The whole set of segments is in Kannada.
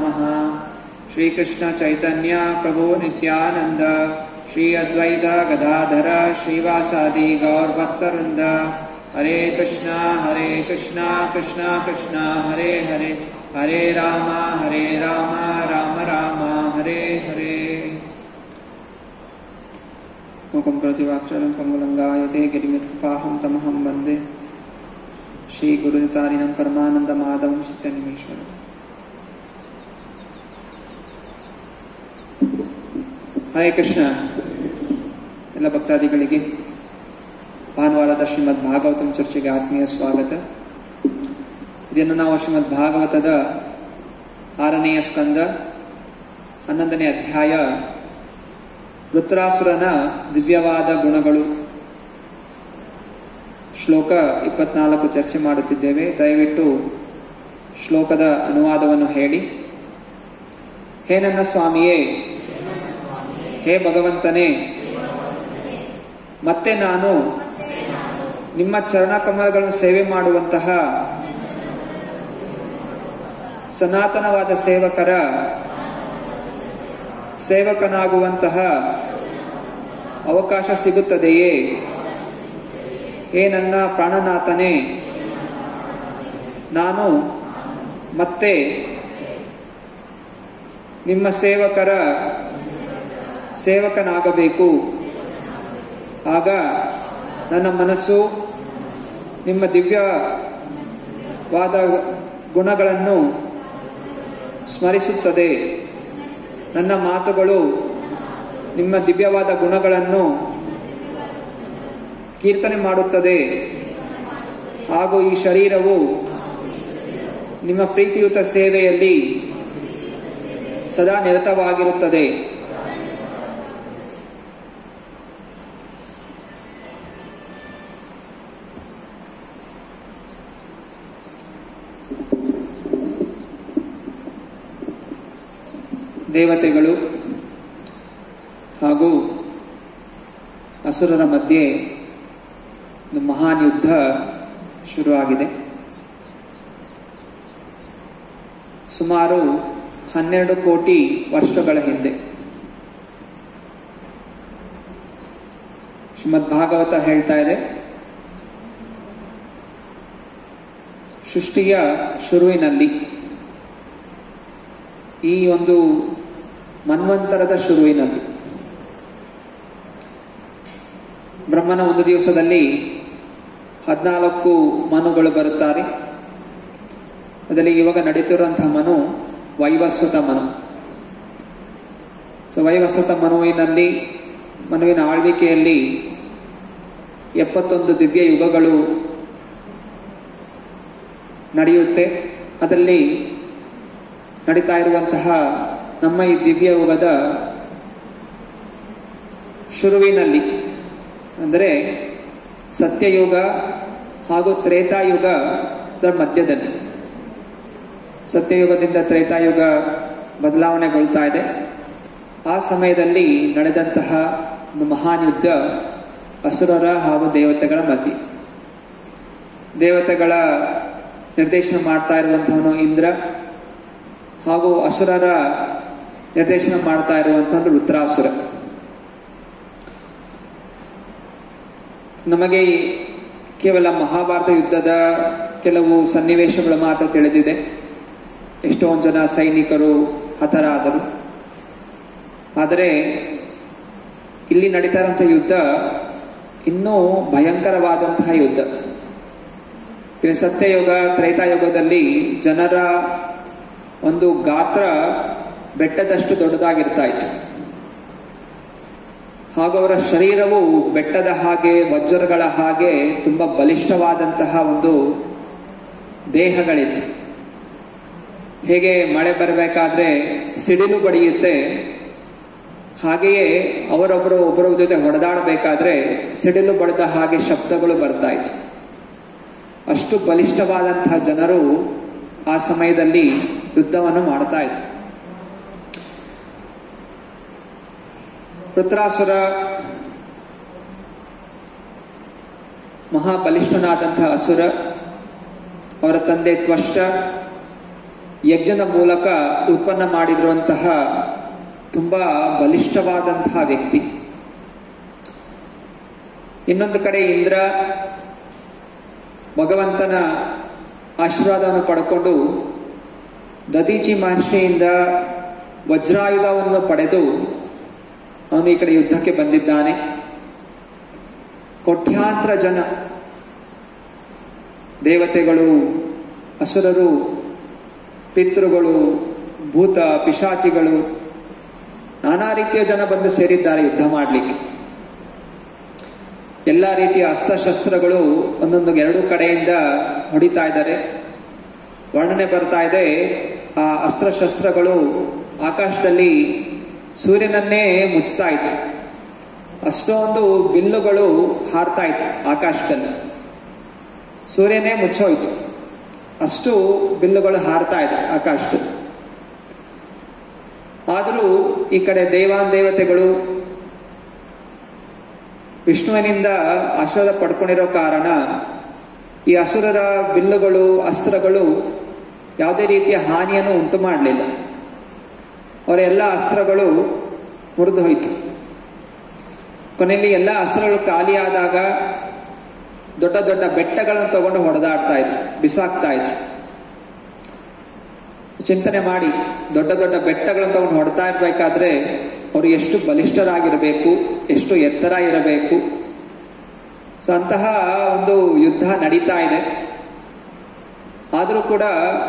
नमः श्रीकृष्ण चैतन्य प्रभु नित्यानन्द श्री अद्वैत गदाधर श्रीवासादि गौरभक्तवृन्द हरे कृष्णा हरे कृष्णा कृष्णा कृष्णा हरे हरे हरे राम हरे राम राम राम हरे हरे मुखं प्रति वाक्चालं पङ्गुलङ्गायते गिरिमित्कृपाहं तमहं वन्दे श्रीगुरुतारिणं परमानन्दमाधवं सिद्धनिमीश्वरम् ಹರೇ ಕೃಷ್ಣ ಎಲ್ಲ ಭಕ್ತಾದಿಗಳಿಗೆ ಭಾನುವಾರದ ಶ್ರೀಮದ್ ಭಾಗವತಂ ಚರ್ಚೆಗೆ ಆತ್ಮೀಯ ಸ್ವಾಗತ ಇದನ್ನು ನಾವು ಶ್ರೀಮದ್ ಭಾಗವತದ ಆರನೆಯ ಸ್ಕಂದ ಹನ್ನೊಂದನೇ ಅಧ್ಯಾಯ ವೃತ್ರಾಸುರನ ದಿವ್ಯವಾದ ಗುಣಗಳು ಶ್ಲೋಕ ಇಪ್ಪತ್ನಾಲ್ಕು ಚರ್ಚೆ ಮಾಡುತ್ತಿದ್ದೇವೆ ದಯವಿಟ್ಟು ಶ್ಲೋಕದ ಅನುವಾದವನ್ನು ಹೇಳಿ ಹೇ ನನ್ನ ಸ್ವಾಮಿಯೇ ಹೇ ಭಗವಂತನೇ ಮತ್ತೆ ನಾನು ನಿಮ್ಮ ಚರಣಕಮಲಗಳನ್ನು ಸೇವೆ ಮಾಡುವಂತಹ ಸನಾತನವಾದ ಸೇವಕರ ಸೇವಕನಾಗುವಂತಹ ಅವಕಾಶ ಸಿಗುತ್ತದೆಯೇ ಹೇ ನನ್ನ ಪ್ರಾಣನಾಥನೇ ನಾನು ಮತ್ತೆ ನಿಮ್ಮ ಸೇವಕರ ಸೇವಕನಾಗಬೇಕು ಆಗ ನನ್ನ ಮನಸ್ಸು ನಿಮ್ಮ ದಿವ್ಯವಾದ ಗುಣಗಳನ್ನು ಸ್ಮರಿಸುತ್ತದೆ ನನ್ನ ಮಾತುಗಳು ನಿಮ್ಮ ದಿವ್ಯವಾದ ಗುಣಗಳನ್ನು ಕೀರ್ತನೆ ಮಾಡುತ್ತದೆ ಹಾಗೂ ಈ ಶರೀರವು ನಿಮ್ಮ ಪ್ರೀತಿಯುತ ಸೇವೆಯಲ್ಲಿ ಸದಾ ನಿರತವಾಗಿರುತ್ತದೆ ದೇವತೆಗಳು ಹಾಗೂ ಅಸುರರ ಮಧ್ಯೆ ಒಂದು ಮಹಾನ್ ಯುದ್ಧ ಶುರುವಾಗಿದೆ ಸುಮಾರು ಹನ್ನೆರಡು ಕೋಟಿ ವರ್ಷಗಳ ಹಿಂದೆ ಶ್ರೀಮದ್ ಭಾಗವತ ಹೇಳ್ತಾ ಇದೆ ಸೃಷ್ಟಿಯ ಶುರುವಿನಲ್ಲಿ ಈ ಒಂದು ಮನ್ವಂತರದ ಶುರುವಿನಲ್ಲಿ ಬ್ರಹ್ಮನ ಒಂದು ದಿವಸದಲ್ಲಿ ಹದಿನಾಲ್ಕು ಮನುಗಳು ಬರುತ್ತಾರೆ ಅದರಲ್ಲಿ ಇವಾಗ ನಡೀತಿರುವಂತಹ ಮನು ವೈವಸ್ವತ ಮನು ಸೊ ವೈವಸ್ವತ ಮನುವಿನಲ್ಲಿ ಮನುವಿನ ಆಳ್ವಿಕೆಯಲ್ಲಿ ಎಪ್ಪತ್ತೊಂದು ದಿವ್ಯ ಯುಗಗಳು ನಡೆಯುತ್ತೆ ಅದರಲ್ಲಿ ನಡೀತಾ ಇರುವಂತಹ ನಮ್ಮ ಈ ದಿವ್ಯ ಯುಗದ ಶುರುವಿನಲ್ಲಿ ಅಂದರೆ ಸತ್ಯಯುಗ ಹಾಗೂ ತ್ರೇತಾಯುಗದ ಮಧ್ಯದಲ್ಲಿ ಸತ್ಯಯುಗದಿಂದ ತ್ರೇತಾಯುಗ ಬದಲಾವಣೆಗೊಳ್ತಾ ಇದೆ ಆ ಸಮಯದಲ್ಲಿ ನಡೆದಂತಹ ಒಂದು ಮಹಾನ್ ಯುದ್ಧ ಅಸುರರ ಹಾಗೂ ದೇವತೆಗಳ ಮಧ್ಯೆ ದೇವತೆಗಳ ನಿರ್ದೇಶನ ಮಾಡ್ತಾ ಇರುವಂತಹವನು ಇಂದ್ರ ಹಾಗೂ ಅಸುರರ ನಿರ್ದೇಶನ ಮಾಡ್ತಾ ಇರುವಂತಹ ರುದ್ರಾಸುರ ನಮಗೆ ಕೇವಲ ಮಹಾಭಾರತ ಯುದ್ಧದ ಕೆಲವು ಸನ್ನಿವೇಶಗಳು ಮಾತ್ರ ತಿಳಿದಿದೆ ಎಷ್ಟೊಂದು ಜನ ಸೈನಿಕರು ಹತರಾದರು ಆದರೆ ಇಲ್ಲಿ ನಡೀತಾ ಇರುವಂತಹ ಯುದ್ಧ ಇನ್ನೂ ಭಯಂಕರವಾದಂತಹ ಯುದ್ಧ ಸತ್ಯಯುಗ ತ್ರೇತಾಯುಗದಲ್ಲಿ ಜನರ ಒಂದು ಗಾತ್ರ ಬೆಟ್ಟದಷ್ಟು ದೊಡ್ಡದಾಗಿರ್ತಾ ಇತ್ತು ಹಾಗೂ ಅವರ ಶರೀರವು ಬೆಟ್ಟದ ಹಾಗೆ ವಜ್ರಗಳ ಹಾಗೆ ತುಂಬಾ ಬಲಿಷ್ಠವಾದಂತಹ ಒಂದು ದೇಹಗಳಿತ್ತು ಹೇಗೆ ಮಳೆ ಬರಬೇಕಾದ್ರೆ ಸಿಡಿಲು ಬಡಿಯುತ್ತೆ ಹಾಗೆಯೇ ಅವರೊಬ್ಬರು ಒಬ್ಬರ ಜೊತೆ ಹೊಡೆದಾಡಬೇಕಾದ್ರೆ ಸಿಡಿಲು ಬಡಿದ ಹಾಗೆ ಶಬ್ದಗಳು ಬರ್ತಾ ಇತ್ತು ಅಷ್ಟು ಬಲಿಷ್ಠವಾದಂತಹ ಜನರು ಆ ಸಮಯದಲ್ಲಿ ಯುದ್ಧವನ್ನು ಮಾಡ್ತಾ ಇದ್ರು ವೃತ್ರಾಸುರ ಮಹಾಬಲಿಷ್ಠನಾದಂತಹ ಅಸುರ ಅವರ ತಂದೆ ತ್ವಷ್ಟ ಯಜ್ಞದ ಮೂಲಕ ಉತ್ಪನ್ನ ಮಾಡಿರುವಂತಹ ತುಂಬ ಬಲಿಷ್ಠವಾದಂತಹ ವ್ಯಕ್ತಿ ಇನ್ನೊಂದು ಕಡೆ ಇಂದ್ರ ಭಗವಂತನ ಆಶೀರ್ವಾದವನ್ನು ಪಡ್ಕೊಂಡು ದದೀಚಿ ಮಹರ್ಷಿಯಿಂದ ವಜ್ರಾಯುಧವನ್ನು ಪಡೆದು ಅವನು ಈ ಕಡೆ ಯುದ್ಧಕ್ಕೆ ಬಂದಿದ್ದಾನೆ ಕೋಟ್ಯಾಂತರ ಜನ ದೇವತೆಗಳು ಅಸುರರು ಪಿತೃಗಳು ಭೂತ ಪಿಶಾಚಿಗಳು ನಾನಾ ರೀತಿಯ ಜನ ಬಂದು ಸೇರಿದ್ದಾರೆ ಯುದ್ಧ ಮಾಡಲಿಕ್ಕೆ ಎಲ್ಲ ರೀತಿಯ ಅಸ್ತ್ರಶಸ್ತ್ರಗಳು ಒಂದೊಂದು ಎರಡು ಕಡೆಯಿಂದ ಹೊಡಿತಾ ಇದ್ದಾರೆ ವರ್ಣನೆ ಬರ್ತಾ ಇದೆ ಆ ಅಸ್ತ್ರಶಸ್ತ್ರಗಳು ಆಕಾಶದಲ್ಲಿ ಸೂರ್ಯನನ್ನೇ ಮುಚ್ತಾ ಇತ್ತು ಅಷ್ಟೊಂದು ಬಿಲ್ಲುಗಳು ಹಾರ್ತಾ ಇತ್ತು ಆಕಾಶದಲ್ಲಿ ಸೂರ್ಯನೇ ಮುಚ್ಚೋಯ್ತು ಅಷ್ಟು ಬಿಲ್ಲುಗಳು ಹಾರ್ತಾ ಇದೆ ಆಕಾಶದಲ್ಲಿ ಆದರೂ ಈ ಕಡೆ ದೇವಾನ್ ದೇವತೆಗಳು ವಿಷ್ಣುವಿನಿಂದ ಆಶೀರ್ವಾದ ಪಡ್ಕೊಂಡಿರೋ ಕಾರಣ ಈ ಅಸುರರ ಬಿಲ್ಲುಗಳು ಅಸ್ತ್ರಗಳು ಯಾವುದೇ ರೀತಿಯ ಹಾನಿಯನ್ನು ಉಂಟು ಮಾಡಲಿಲ್ಲ ಅವರ ಎಲ್ಲ ಅಸ್ತ್ರಗಳು ಮುರಿದು ಹೋಯಿತು ಕೊನೆಯಲ್ಲಿ ಎಲ್ಲ ಅಸ್ತ್ರಗಳು ಖಾಲಿಯಾದಾಗ ದೊಡ್ಡ ದೊಡ್ಡ ಬೆಟ್ಟಗಳನ್ನು ತಗೊಂಡು ಹೊಡೆದಾಡ್ತಾ ಇದ್ರು ಬಿಸಾಕ್ತಾ ಇದ್ರು ಚಿಂತನೆ ಮಾಡಿ ದೊಡ್ಡ ದೊಡ್ಡ ಬೆಟ್ಟಗಳನ್ನು ತಗೊಂಡು ಹೊಡ್ತಾ ಇರ್ಬೇಕಾದ್ರೆ ಅವರು ಎಷ್ಟು ಬಲಿಷ್ಠರಾಗಿರಬೇಕು ಎಷ್ಟು ಎತ್ತರ ಇರಬೇಕು ಸೊ ಅಂತಹ ಒಂದು ಯುದ್ಧ ನಡೀತಾ ಇದೆ ಆದರೂ ಕೂಡ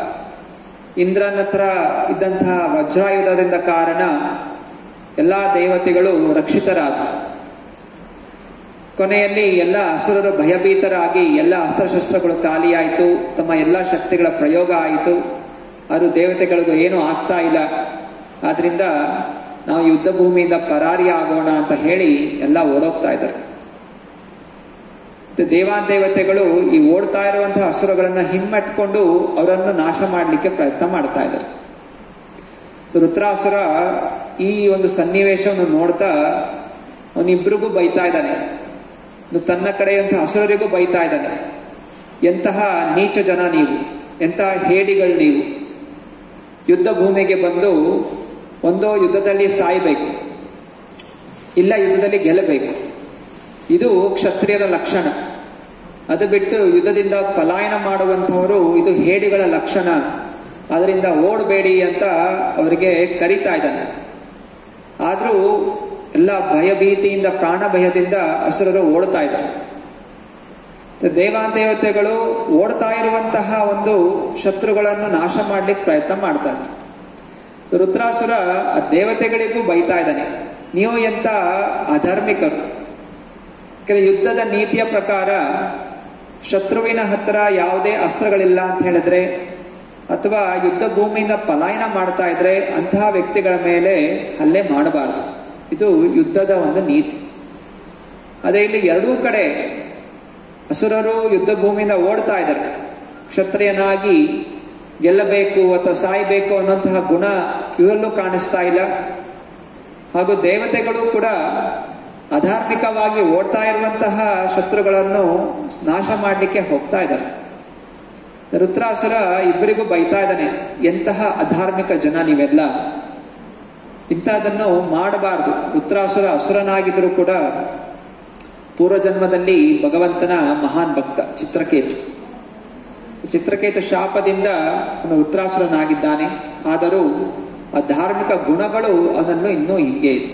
ಇಂದ್ರನ ಹತ್ರ ಇದ್ದಂತಹ ವಜ್ರಾಯುಧದಿಂದ ಕಾರಣ ಎಲ್ಲ ದೇವತೆಗಳು ರಕ್ಷಿತರಾದರು ಕೊನೆಯಲ್ಲಿ ಎಲ್ಲ ಅಸುರರು ಭಯಭೀತರಾಗಿ ಎಲ್ಲ ಅಸ್ತ್ರಶಸ್ತ್ರಗಳು ಖಾಲಿಯಾಯಿತು ತಮ್ಮ ಎಲ್ಲ ಶಕ್ತಿಗಳ ಪ್ರಯೋಗ ಆಯಿತು ಅದು ದೇವತೆಗಳಿಗೂ ಏನೂ ಆಗ್ತಾ ಇಲ್ಲ ಆದ್ರಿಂದ ನಾವು ಯುದ್ಧ ಭೂಮಿಯಿಂದ ಪರಾರಿ ಆಗೋಣ ಅಂತ ಹೇಳಿ ಎಲ್ಲ ಓಡೋಗ್ತಾ ಇದ್ದಾರೆ ಮತ್ತೆ ದೇವಾನ್ ದೇವತೆಗಳು ಈ ಓಡ್ತಾ ಇರುವಂತಹ ಹಸುರಗಳನ್ನ ಹಿಮ್ಮೆಟ್ಕೊಂಡು ಅವರನ್ನು ನಾಶ ಮಾಡಲಿಕ್ಕೆ ಪ್ರಯತ್ನ ಮಾಡ್ತಾ ಇದ್ದಾರೆ ಸೊ ರುದ್ರಾಸುರ ಈ ಒಂದು ಸನ್ನಿವೇಶವನ್ನು ನೋಡ್ತಾ ಅವನಿಬ್ರಿಗೂ ಬೈತಾ ಇದ್ದಾನೆ ತನ್ನ ಕಡೆಯಂತಹ ಹಸುರರಿಗೂ ಬೈತಾ ಇದ್ದಾನೆ ಎಂತಹ ನೀಚ ಜನ ನೀವು ಎಂತಹ ಹೇಡಿಗಳು ನೀವು ಯುದ್ಧ ಭೂಮಿಗೆ ಬಂದು ಒಂದೋ ಯುದ್ಧದಲ್ಲಿ ಸಾಯಬೇಕು ಇಲ್ಲ ಯುದ್ಧದಲ್ಲಿ ಗೆಲ್ಲಬೇಕು ಇದು ಕ್ಷತ್ರಿಯರ ಲಕ್ಷಣ ಅದು ಬಿಟ್ಟು ಯುದ್ಧದಿಂದ ಪಲಾಯನ ಮಾಡುವಂಥವರು ಇದು ಹೇಡಿಗಳ ಲಕ್ಷಣ ಅದರಿಂದ ಓಡಬೇಡಿ ಅಂತ ಅವರಿಗೆ ಕರಿತಾ ಇದ್ದಾನೆ ಆದರೂ ಎಲ್ಲ ಭಯಭೀತಿಯಿಂದ ಪ್ರಾಣ ಭಯದಿಂದ ಅಸುರರು ಓಡ್ತಾ ಇದ್ದಾರೆ ದೇವಾದೇವತೆಗಳು ಓಡ್ತಾ ಇರುವಂತಹ ಒಂದು ಶತ್ರುಗಳನ್ನು ನಾಶ ಮಾಡ್ಲಿಕ್ಕೆ ಪ್ರಯತ್ನ ಮಾಡ್ತಾ ಇದ್ದಾರೆ ಸೊ ರುದ್ರಾಸುರ ಆ ದೇವತೆಗಳಿಗೂ ಬೈತಾ ಇದ್ದಾನೆ ನೀವು ಎಂತ ಅಧಾರ್ಮಿಕರು ಯಾಕಂದ್ರೆ ಯುದ್ಧದ ನೀತಿಯ ಪ್ರಕಾರ ಶತ್ರುವಿನ ಹತ್ರ ಯಾವುದೇ ಅಸ್ತ್ರಗಳಿಲ್ಲ ಅಂತ ಹೇಳಿದ್ರೆ ಅಥವಾ ಯುದ್ಧ ಭೂಮಿಯಿಂದ ಪಲಾಯನ ಮಾಡ್ತಾ ಇದ್ರೆ ಅಂತಹ ವ್ಯಕ್ತಿಗಳ ಮೇಲೆ ಹಲ್ಲೆ ಮಾಡಬಾರದು ಇದು ಯುದ್ಧದ ಒಂದು ನೀತಿ ಅದೇ ಇಲ್ಲಿ ಎರಡೂ ಕಡೆ ಅಸುರರು ಯುದ್ಧ ಭೂಮಿಯಿಂದ ಓಡ್ತಾ ಇದ್ದಾರೆ ಕ್ಷತ್ರಿಯನಾಗಿ ಗೆಲ್ಲಬೇಕು ಅಥವಾ ಸಾಯಬೇಕು ಅನ್ನೋಂತಹ ಗುಣ ಇವರಲ್ಲೂ ಕಾಣಿಸ್ತಾ ಇಲ್ಲ ಹಾಗೂ ದೇವತೆಗಳು ಕೂಡ ಅಧಾರ್ಮಿಕವಾಗಿ ಓಡ್ತಾ ಇರುವಂತಹ ಶತ್ರುಗಳನ್ನು ನಾಶ ಮಾಡಲಿಕ್ಕೆ ಹೋಗ್ತಾ ಇದ್ದಾರೆ ರುದ್ರಾಸುರ ಇಬ್ಬರಿಗೂ ಬೈತಾ ಇದ್ದಾನೆ ಎಂತಹ ಅಧಾರ್ಮಿಕ ಜನ ನೀವೆಲ್ಲ ಇಂಥದನ್ನು ಮಾಡಬಾರದು ರುದ್ರಾಸುರ ಅಸುರನಾಗಿದ್ದರೂ ಕೂಡ ಪೂರ್ವಜನ್ಮದಲ್ಲಿ ಭಗವಂತನ ಮಹಾನ್ ಭಕ್ತ ಚಿತ್ರಕೇತು ಚಿತ್ರಕೇತು ಶಾಪದಿಂದ ಅವನು ವೃತ್ರಾಸುರನಾಗಿದ್ದಾನೆ ಆದರೂ ಆ ಧಾರ್ಮಿಕ ಗುಣಗಳು ಅವನನ್ನು ಇನ್ನೂ ಹೀಗೆ ಇದೆ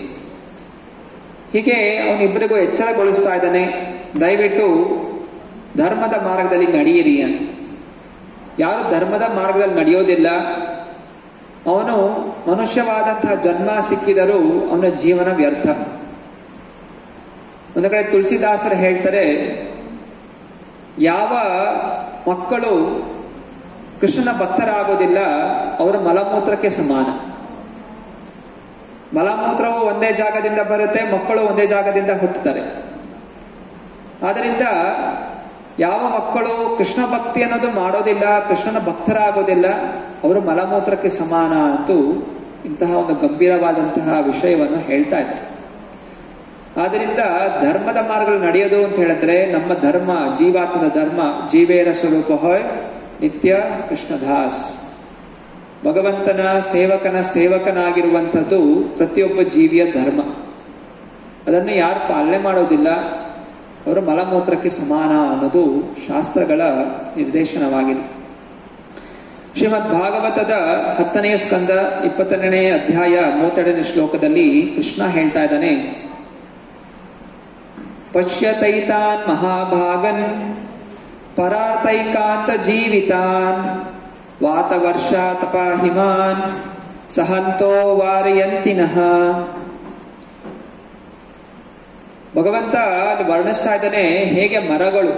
ಹೀಗೆ ಅವನಿಬ್ಬರಿಗೂ ಎಚ್ಚರಗೊಳಿಸ್ತಾ ಇದ್ದಾನೆ ದಯವಿಟ್ಟು ಧರ್ಮದ ಮಾರ್ಗದಲ್ಲಿ ನಡೆಯಿರಿ ಅಂತ ಯಾರು ಧರ್ಮದ ಮಾರ್ಗದಲ್ಲಿ ನಡೆಯೋದಿಲ್ಲ ಅವನು ಮನುಷ್ಯವಾದಂತಹ ಜನ್ಮ ಸಿಕ್ಕಿದರೂ ಅವನ ಜೀವನ ವ್ಯರ್ಥ ಒಂದು ಕಡೆ ತುಳಸಿದಾಸರು ಹೇಳ್ತಾರೆ ಯಾವ ಮಕ್ಕಳು ಕೃಷ್ಣನ ಭಕ್ತರಾಗೋದಿಲ್ಲ ಅವರ ಮಲಮೂತ್ರಕ್ಕೆ ಸಮಾನ ಮಲಮೂತ್ರವು ಒಂದೇ ಜಾಗದಿಂದ ಬರುತ್ತೆ ಮಕ್ಕಳು ಒಂದೇ ಜಾಗದಿಂದ ಹುಟ್ಟುತ್ತಾರೆ ಆದ್ದರಿಂದ ಯಾವ ಮಕ್ಕಳು ಕೃಷ್ಣ ಭಕ್ತಿ ಅನ್ನೋದು ಮಾಡೋದಿಲ್ಲ ಕೃಷ್ಣನ ಭಕ್ತರಾಗೋದಿಲ್ಲ ಅವರು ಮಲಮೂತ್ರಕ್ಕೆ ಸಮಾನ ಅಂತೂ ಇಂತಹ ಒಂದು ಗಂಭೀರವಾದಂತಹ ವಿಷಯವನ್ನು ಹೇಳ್ತಾ ಇದ್ದಾರೆ ಆದ್ದರಿಂದ ಧರ್ಮದ ಮಾರ್ಗಗಳು ನಡೆಯೋದು ಅಂತ ಹೇಳಿದ್ರೆ ನಮ್ಮ ಧರ್ಮ ಜೀವಾತ್ಮದ ಧರ್ಮ ಜೀವೇರ ಸ್ವರೂಪ ಹೊಯ್ ನಿತ್ಯ ಕೃಷ್ಣದಾಸ್ ಭಗವಂತನ ಸೇವಕನ ಸೇವಕನಾಗಿರುವಂಥದ್ದು ಪ್ರತಿಯೊಬ್ಬ ಜೀವಿಯ ಧರ್ಮ ಅದನ್ನು ಯಾರು ಪಾಲನೆ ಮಾಡೋದಿಲ್ಲ ಅವರು ಮಲಮೂತ್ರಕ್ಕೆ ಸಮಾನ ಅನ್ನೋದು ಶಾಸ್ತ್ರಗಳ ನಿರ್ದೇಶನವಾಗಿದೆ ಶ್ರೀಮದ್ ಭಾಗವತದ ಹತ್ತನೆಯ ಸ್ಕಂದ ಇಪ್ಪತ್ತೆರಡನೇ ಅಧ್ಯಾಯ ಮೂವತ್ತೆರಡನೇ ಶ್ಲೋಕದಲ್ಲಿ ಕೃಷ್ಣ ಹೇಳ್ತಾ ಇದ್ದಾನೆ ಪಶ್ಯತೈತಾನ್ ಮಹಾಭಾಗನ್ ಪರಾರ್ಥೈಕಾಂತ ಜೀವಿತಾನ್ ವಾತವರ್ಷ ತಪಾಹಿಮಾನ್ ಸಹಂತೋ ವಾರಯಂತಿನಃ ಭಗವಂತ ಅಲ್ಲಿ ವರ್ಣಿಸ್ತಾ ಇದ್ದಾನೆ ಹೇಗೆ ಮರಗಳು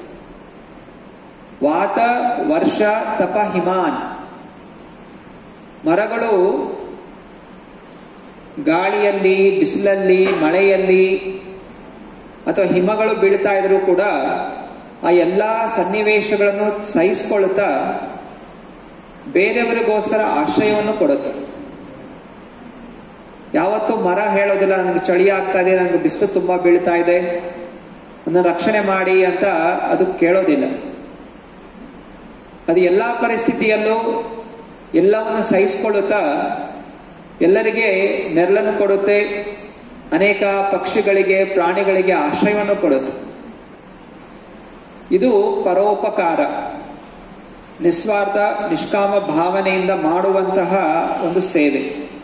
ವಾತ ವರ್ಷ ತಪ ಹಿಮಾನ್ ಮರಗಳು ಗಾಳಿಯಲ್ಲಿ ಬಿಸಿಲಲ್ಲಿ ಮಳೆಯಲ್ಲಿ ಅಥವಾ ಹಿಮಗಳು ಬೀಳ್ತಾ ಇದ್ರು ಕೂಡ ಆ ಎಲ್ಲ ಸನ್ನಿವೇಶಗಳನ್ನು ಸಹಿಸಿಕೊಳ್ಳುತ್ತಾ ಬೇರೆಯವರಿಗೋಸ್ಕರ ಆಶ್ರಯವನ್ನು ಕೊಡುತ್ತೆ ಯಾವತ್ತೂ ಮರ ಹೇಳೋದಿಲ್ಲ ನನಗೆ ಚಳಿ ಆಗ್ತಾ ಇದೆ ನನಗೆ ಬಿಸಿಲು ತುಂಬಾ ಬೀಳ್ತಾ ಇದೆ ನನ್ನ ರಕ್ಷಣೆ ಮಾಡಿ ಅಂತ ಅದು ಕೇಳೋದಿಲ್ಲ ಅದು ಎಲ್ಲ ಪರಿಸ್ಥಿತಿಯಲ್ಲೂ ಎಲ್ಲವನ್ನು ಸಹಿಸಿಕೊಳ್ಳುತ್ತಾ ಎಲ್ಲರಿಗೆ ನೆರಳನ್ನು ಕೊಡುತ್ತೆ ಅನೇಕ ಪಕ್ಷಿಗಳಿಗೆ ಪ್ರಾಣಿಗಳಿಗೆ ಆಶ್ರಯವನ್ನು ಕೊಡುತ್ತೆ ಇದು ಪರೋಪಕಾರ ನಿಸ್ವಾರ್ಥ ನಿಷ್ಕಾಮ ಭಾವನೆಯಿಂದ ಮಾಡುವಂತಹ ಒಂದು ಸೇವೆ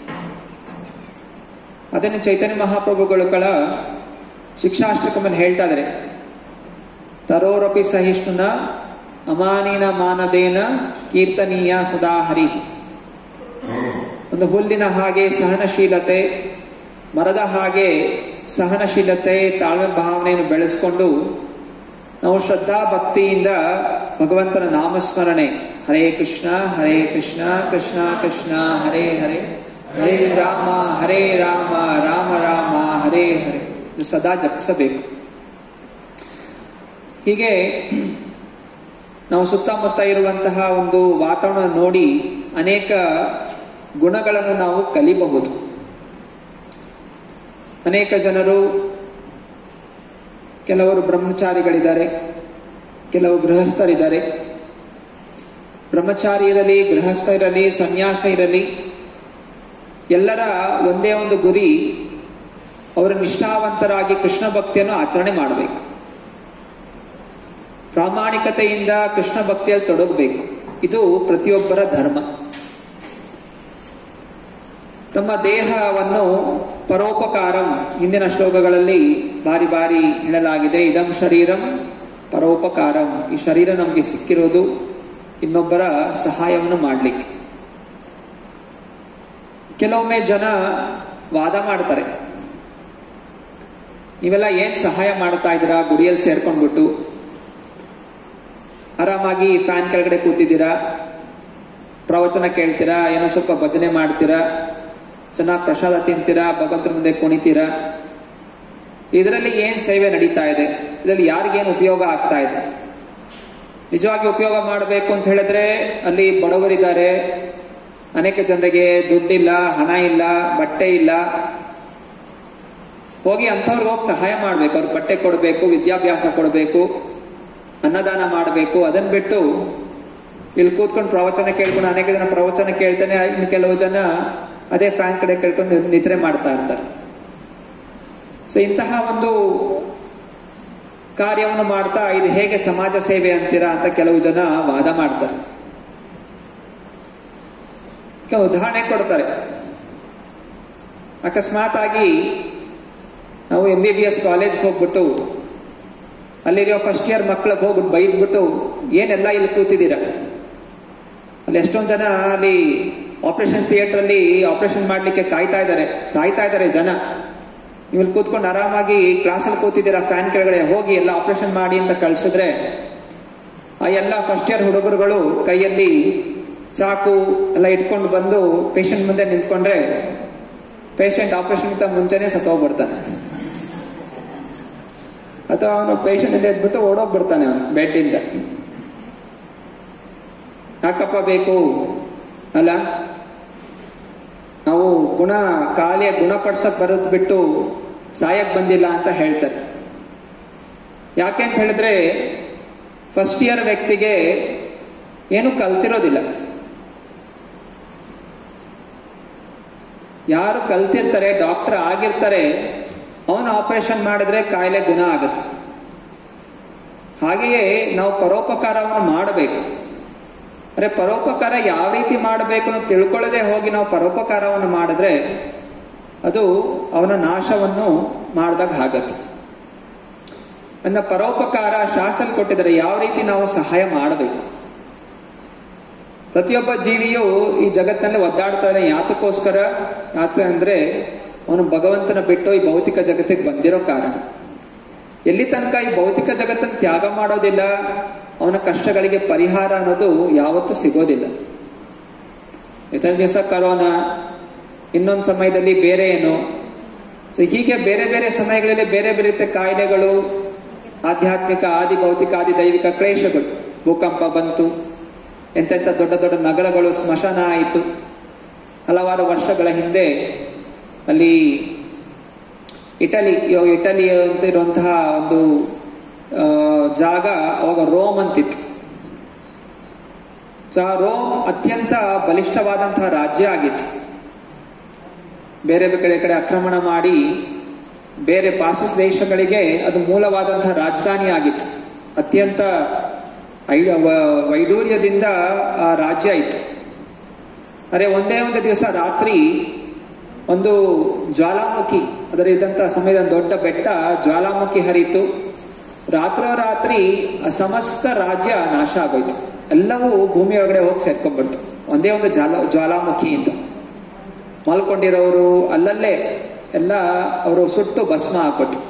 ಅದನ್ನು ಚೈತನ್ಯ ಮಹಾಪ್ರಭುಗಳ ಶಿಕ್ಷಾಷ್ಟಕಮಲ್ಲಿ ಹೇಳ್ತಾ ಇದ್ದಾರೆ ತರೋರಪಿ ಸಹಿಷ್ಣುನ ಅಮಾನಿನ ಮಾನದೇನ ಕೀರ್ತನೀಯ ಸದಾ ಹರಿ ಒಂದು ಹುಲ್ಲಿನ ಹಾಗೆ ಸಹನಶೀಲತೆ ಮರದ ಹಾಗೆ ಸಹನಶೀಲತೆ ತಾಳ್ಮೆ ಭಾವನೆಯನ್ನು ಬೆಳೆಸ್ಕೊಂಡು ನಾವು ಶ್ರದ್ಧಾ ಭಕ್ತಿಯಿಂದ ಭಗವಂತನ ನಾಮಸ್ಮರಣೆ ಹರೇ ಕೃಷ್ಣ ಹರೇ ಕೃಷ್ಣ ಕೃಷ್ಣ ಕೃಷ್ಣ ಹರೇ ಹರೇ ಹರೇ ರಾಮ ಹರೇ ರಾಮ ರಾಮ ರಾಮ ಹರೇ ಹರೇ ಇದು ಸದಾ ಜಪಿಸಬೇಕು ಹೀಗೆ ನಾವು ಸುತ್ತಮುತ್ತ ಇರುವಂತಹ ಒಂದು ವಾತಾವರಣ ನೋಡಿ ಅನೇಕ ಗುಣಗಳನ್ನು ನಾವು ಕಲಿಬಹುದು ಅನೇಕ ಜನರು ಕೆಲವರು ಬ್ರಹ್ಮಚಾರಿಗಳಿದ್ದಾರೆ ಕೆಲವು ಗೃಹಸ್ಥರಿದ್ದಾರೆ ಬ್ರಹ್ಮಚಾರಿ ಇರಲಿ ಗೃಹಸ್ಥ ಇರಲಿ ಸನ್ಯಾಸ ಇರಲಿ ಎಲ್ಲರ ಒಂದೇ ಒಂದು ಗುರಿ ಅವರು ನಿಷ್ಠಾವಂತರಾಗಿ ಕೃಷ್ಣ ಭಕ್ತಿಯನ್ನು ಆಚರಣೆ ಮಾಡಬೇಕು ಪ್ರಾಮಾಣಿಕತೆಯಿಂದ ಕೃಷ್ಣ ಭಕ್ತಿಯಲ್ಲಿ ತೊಡಗಬೇಕು ಇದು ಪ್ರತಿಯೊಬ್ಬರ ಧರ್ಮ ತಮ್ಮ ದೇಹವನ್ನು ಪರೋಪಕಾರಂ ಹಿಂದಿನ ಶ್ಲೋಕಗಳಲ್ಲಿ ಬಾರಿ ಬಾರಿ ಹೇಳಲಾಗಿದೆ ಇದಂ ಶರೀರಂ ಪರೋಪಕಾರಂ ಈ ಶರೀರ ನಮಗೆ ಸಿಕ್ಕಿರೋದು ಇನ್ನೊಬ್ಬರ ಸಹಾಯವನ್ನು ಮಾಡಲಿಕ್ಕೆ ಕೆಲವೊಮ್ಮೆ ಜನ ವಾದ ಮಾಡ್ತಾರೆ ನೀವೆಲ್ಲ ಏನ್ ಸಹಾಯ ಮಾಡ್ತಾ ಇದ್ದೀರಾ ಗುಡಿಯಲ್ಲಿ ಸೇರ್ಕೊಂಡ್ಬಿಟ್ಟು ಆರಾಮಾಗಿ ಫ್ಯಾನ್ ಕೆಳಗಡೆ ಕೂತಿದ್ದೀರಾ ಪ್ರವಚನ ಕೇಳ್ತೀರಾ ಏನೋ ಸ್ವಲ್ಪ ಭಜನೆ ಮಾಡ್ತೀರಾ ಚೆನ್ನಾಗಿ ಪ್ರಸಾದ ತಿಂತೀರಾ ಭಗವಂತನ ಮುಂದೆ ಕುಣಿತೀರಾ ಇದರಲ್ಲಿ ಏನ್ ಸೇವೆ ನಡೀತಾ ಇದೆ ಇದರಲ್ಲಿ ಯಾರಿಗೇನು ಉಪಯೋಗ ಆಗ್ತಾ ಇದೆ ನಿಜವಾಗಿ ಉಪಯೋಗ ಮಾಡಬೇಕು ಅಂತ ಹೇಳಿದ್ರೆ ಅಲ್ಲಿ ಬಡವರಿದ್ದಾರೆ ಅನೇಕ ಜನರಿಗೆ ದುಡ್ಡಿಲ್ಲ ಹಣ ಇಲ್ಲ ಬಟ್ಟೆ ಇಲ್ಲ ಹೋಗಿ ಅಂಥವ್ರಿಗೆ ಹೋಗಿ ಸಹಾಯ ಮಾಡಬೇಕು ಅವ್ರಿಗೆ ಬಟ್ಟೆ ಕೊಡಬೇಕು ವಿದ್ಯಾಭ್ಯಾಸ ಕೊಡಬೇಕು ಅನ್ನದಾನ ಮಾಡಬೇಕು ಅದನ್ನ ಬಿಟ್ಟು ಇಲ್ಲಿ ಕೂತ್ಕೊಂಡು ಪ್ರವಚನ ಕೇಳ್ಕೊಂಡು ಅನೇಕ ಜನ ಪ್ರವಚನ ಕೇಳ್ತಾನೆ ಇನ್ನು ಕೆಲವು ಜನ ಅದೇ ಫ್ಯಾನ್ ಕಡೆ ಕೇಳ್ಕೊಂಡು ನಿದ್ರೆ ಮಾಡ್ತಾ ಇರ್ತಾರೆ ಸೊ ಇಂತಹ ಒಂದು ಕಾರ್ಯವನ್ನು ಮಾಡ್ತಾ ಇದು ಹೇಗೆ ಸಮಾಜ ಸೇವೆ ಅಂತೀರಾ ಅಂತ ಕೆಲವು ಜನ ವಾದ ಮಾಡ್ತಾರೆ ಉದಾಹರಣೆ ಕೊಡ್ತಾರೆ ಅಕಸ್ಮಾತ್ ಆಗಿ ನಾವು ಎಂ ಬಿ ಬಿ ಎಸ್ ಕಾಲೇಜ್ಗೆ ಹೋಗ್ಬಿಟ್ಟು ಅಲ್ಲಿರೋ ಫಸ್ಟ್ ಇಯರ್ ಮಕ್ಳಿಗೆ ಹೋಗ್ಬಿಟ್ಟು ಬೈದ್ಬಿಟ್ಟು ಏನೆಲ್ಲ ಇಲ್ಲಿ ಕೂತಿದ್ದೀರಾ ಅಲ್ಲಿ ಎಷ್ಟೊಂದು ಜನ ಅಲ್ಲಿ ಆಪರೇಷನ್ ಥಿಯೇಟರ್ ಅಲ್ಲಿ ಆಪರೇಷನ್ ಮಾಡ್ಲಿಕ್ಕೆ ಕಾಯ್ತಾ ಇದ್ದಾರೆ ಸಾಯ್ತಾ ಇದ್ದಾರೆ ಜನ ನೀವು ಇಲ್ಲಿ ಕೂತ್ಕೊಂಡು ಆರಾಮಾಗಿ ಕ್ಲಾಸಲ್ಲಿ ಕೂತಿದ್ದೀರಾ ಫ್ಯಾನ್ ಕೆಳಗಡೆ ಹೋಗಿ ಎಲ್ಲ ಆಪರೇಷನ್ ಮಾಡಿ ಅಂತ ಕಳ್ಸಿದ್ರೆ ಆ ಎಲ್ಲ ಫಸ್ಟ್ ಇಯರ್ ಹುಡುಗರುಗಳು ಕೈಯಲ್ಲಿ ಚಾಕು ಎಲ್ಲ ಇಟ್ಕೊಂಡು ಬಂದು ಪೇಷಂಟ್ ಮುಂದೆ ನಿಂತ್ಕೊಂಡ್ರೆ ಪೇಷಂಟ್ ಆಪರೇಷನ್ಗಿಂತ ಮುಂಚೆನೆ ಸತ್ತೋಗ್ಬಿಡ್ತಾನೆ ಅಥವಾ ಅವನು ಪೇಷಂಟ್ ಇಂದ ಎದ್ಬಿಟ್ಟು ಓಡೋಗ್ಬಿಡ್ತಾನೆ ಅವನು ಬೆಡ್ಡಿಂದ ಯಾಕಪ್ಪ ಬೇಕು ಅಲ್ಲ ನಾವು ಗುಣ ಕಾಲಿಯ ಗುಣಪಡಿಸಕ್ ಬರೋದ್ ಬಿಟ್ಟು ಸಾಯಕ್ ಬಂದಿಲ್ಲ ಅಂತ ಹೇಳ್ತಾರೆ ಯಾಕೆ ಅಂತ ಹೇಳಿದ್ರೆ ಫಸ್ಟ್ ಇಯರ್ ವ್ಯಕ್ತಿಗೆ ಏನು ಕಲ್ತಿರೋದಿಲ್ಲ ಯಾರು ಕಲ್ತಿರ್ತಾರೆ ಡಾಕ್ಟರ್ ಆಗಿರ್ತಾರೆ ಅವನು ಆಪರೇಷನ್ ಮಾಡಿದ್ರೆ ಕಾಯಿಲೆ ಗುಣ ಆಗುತ್ತೆ ಹಾಗೆಯೇ ನಾವು ಪರೋಪಕಾರವನ್ನು ಮಾಡಬೇಕು ಅರೆ ಪರೋಪಕಾರ ಯಾವ ರೀತಿ ಮಾಡಬೇಕು ಅಂತ ತಿಳ್ಕೊಳ್ಳದೆ ಹೋಗಿ ನಾವು ಪರೋಪಕಾರವನ್ನು ಮಾಡಿದ್ರೆ ಅದು ಅವನ ನಾಶವನ್ನು ಮಾಡಿದಾಗ ಆಗತ್ತೆ ನನ್ನ ಪರೋಪಕಾರ ಶಾಸನ ಕೊಟ್ಟಿದ್ದಾರೆ ಯಾವ ರೀತಿ ನಾವು ಸಹಾಯ ಮಾಡಬೇಕು ಪ್ರತಿಯೊಬ್ಬ ಜೀವಿಯು ಈ ಜಗತ್ತಿನಲ್ಲಿ ಒದ್ದಾಡ್ತಾನೆ ಯಾತಕ್ಕೋಸ್ಕರ ಯಾತ ಅಂದ್ರೆ ಅವನು ಭಗವಂತನ ಬಿಟ್ಟು ಈ ಭೌತಿಕ ಜಗತ್ತಿಗೆ ಬಂದಿರೋ ಕಾರಣ ಎಲ್ಲಿ ತನಕ ಈ ಭೌತಿಕ ಜಗತ್ತನ್ನು ತ್ಯಾಗ ಮಾಡೋದಿಲ್ಲ ಅವನ ಕಷ್ಟಗಳಿಗೆ ಪರಿಹಾರ ಅನ್ನೋದು ಯಾವತ್ತೂ ಸಿಗೋದಿಲ್ಲ ಇತರ ದಿವಸ ಕರೋನಾ ಇನ್ನೊಂದು ಸಮಯದಲ್ಲಿ ಬೇರೆ ಏನು ಸೊ ಹೀಗೆ ಬೇರೆ ಬೇರೆ ಸಮಯಗಳಲ್ಲಿ ಬೇರೆ ಬೇರೆ ರೀತಿಯ ಕಾಯಿಲೆಗಳು ಆಧ್ಯಾತ್ಮಿಕ ಆದಿ ಭೌತಿಕ ಆದಿ ದೈವಿಕ ಕ್ಲೇಶಗಳು ಭೂಕಂಪ ಬಂತು ಎಂತೆಂಥ ದೊಡ್ಡ ದೊಡ್ಡ ನಗರಗಳು ಸ್ಮಶಾನ ಆಯಿತು ಹಲವಾರು ವರ್ಷಗಳ ಹಿಂದೆ ಅಲ್ಲಿ ಇಟಲಿ ಇವಾಗ ಇಟಲಿ ಅಂತ ಇರುವಂತಹ ಒಂದು ಆ, ಜಾಗ ಅವಾಗ ರೋಮ್ ಅಂತಿತ್ತು ಸೊ ಆ ರೋಮ್ ಅತ್ಯಂತ ಬಲಿಷ್ಠವಾದಂತಹ ರಾಜ್ಯ ಆಗಿತ್ತು ಬೇರೆ ಕಡೆ ಕಡೆ ಆಕ್ರಮಣ ಮಾಡಿ ಬೇರೆ ಪಾಸು ದೇಶಗಳಿಗೆ ಅದು ಮೂಲವಾದಂತಹ ರಾಜಧಾನಿ ಆಗಿತ್ತು ಅತ್ಯಂತ ಐ- ವ- ವೈಡೂರ್ಯದಿಂದ ಆ ರಾಜ್ಯ ಇತ್ತು ಅರೆ ಒಂದೇ ಒಂದು ದಿವಸ ರಾತ್ರಿ ಒಂದು ಜ್ವಾಲಾಮುಖಿ ಅದರ ಇದ್ದಂಥ ಸಮಯದ ಒಂದು ದೊಡ್ಡ ಬೆಟ್ಟ ಜ್ವಾಲಾಮುಖಿ ಹರಿತು ರಾತ್ರೋರಾತ್ರಿ ಆ ಸಮಸ್ತ ರಾಜ್ಯ ನಾಶ ಆಗೋಯ್ತು ಎಲ್ಲವೂ ಭೂಮಿ ಒಳಗಡೆ ಹೋಗಿ ಸೇರ್ಕೊಂಡ್ಬಿಡ್ತು ಒಂದೇ ಒಂದು ಜ್ವಾಲ ಜ್ವಾಲಾಮುಖಿಯಿಂದ ಮಲ್ಕೊಂಡಿರೋರು ಅಲ್ಲಲ್ಲೇ ಎಲ್ಲ ಅವರು ಸುಟ್ಟು ಭಸ್ಮ ಆಗ್ಬಿಟ್ರು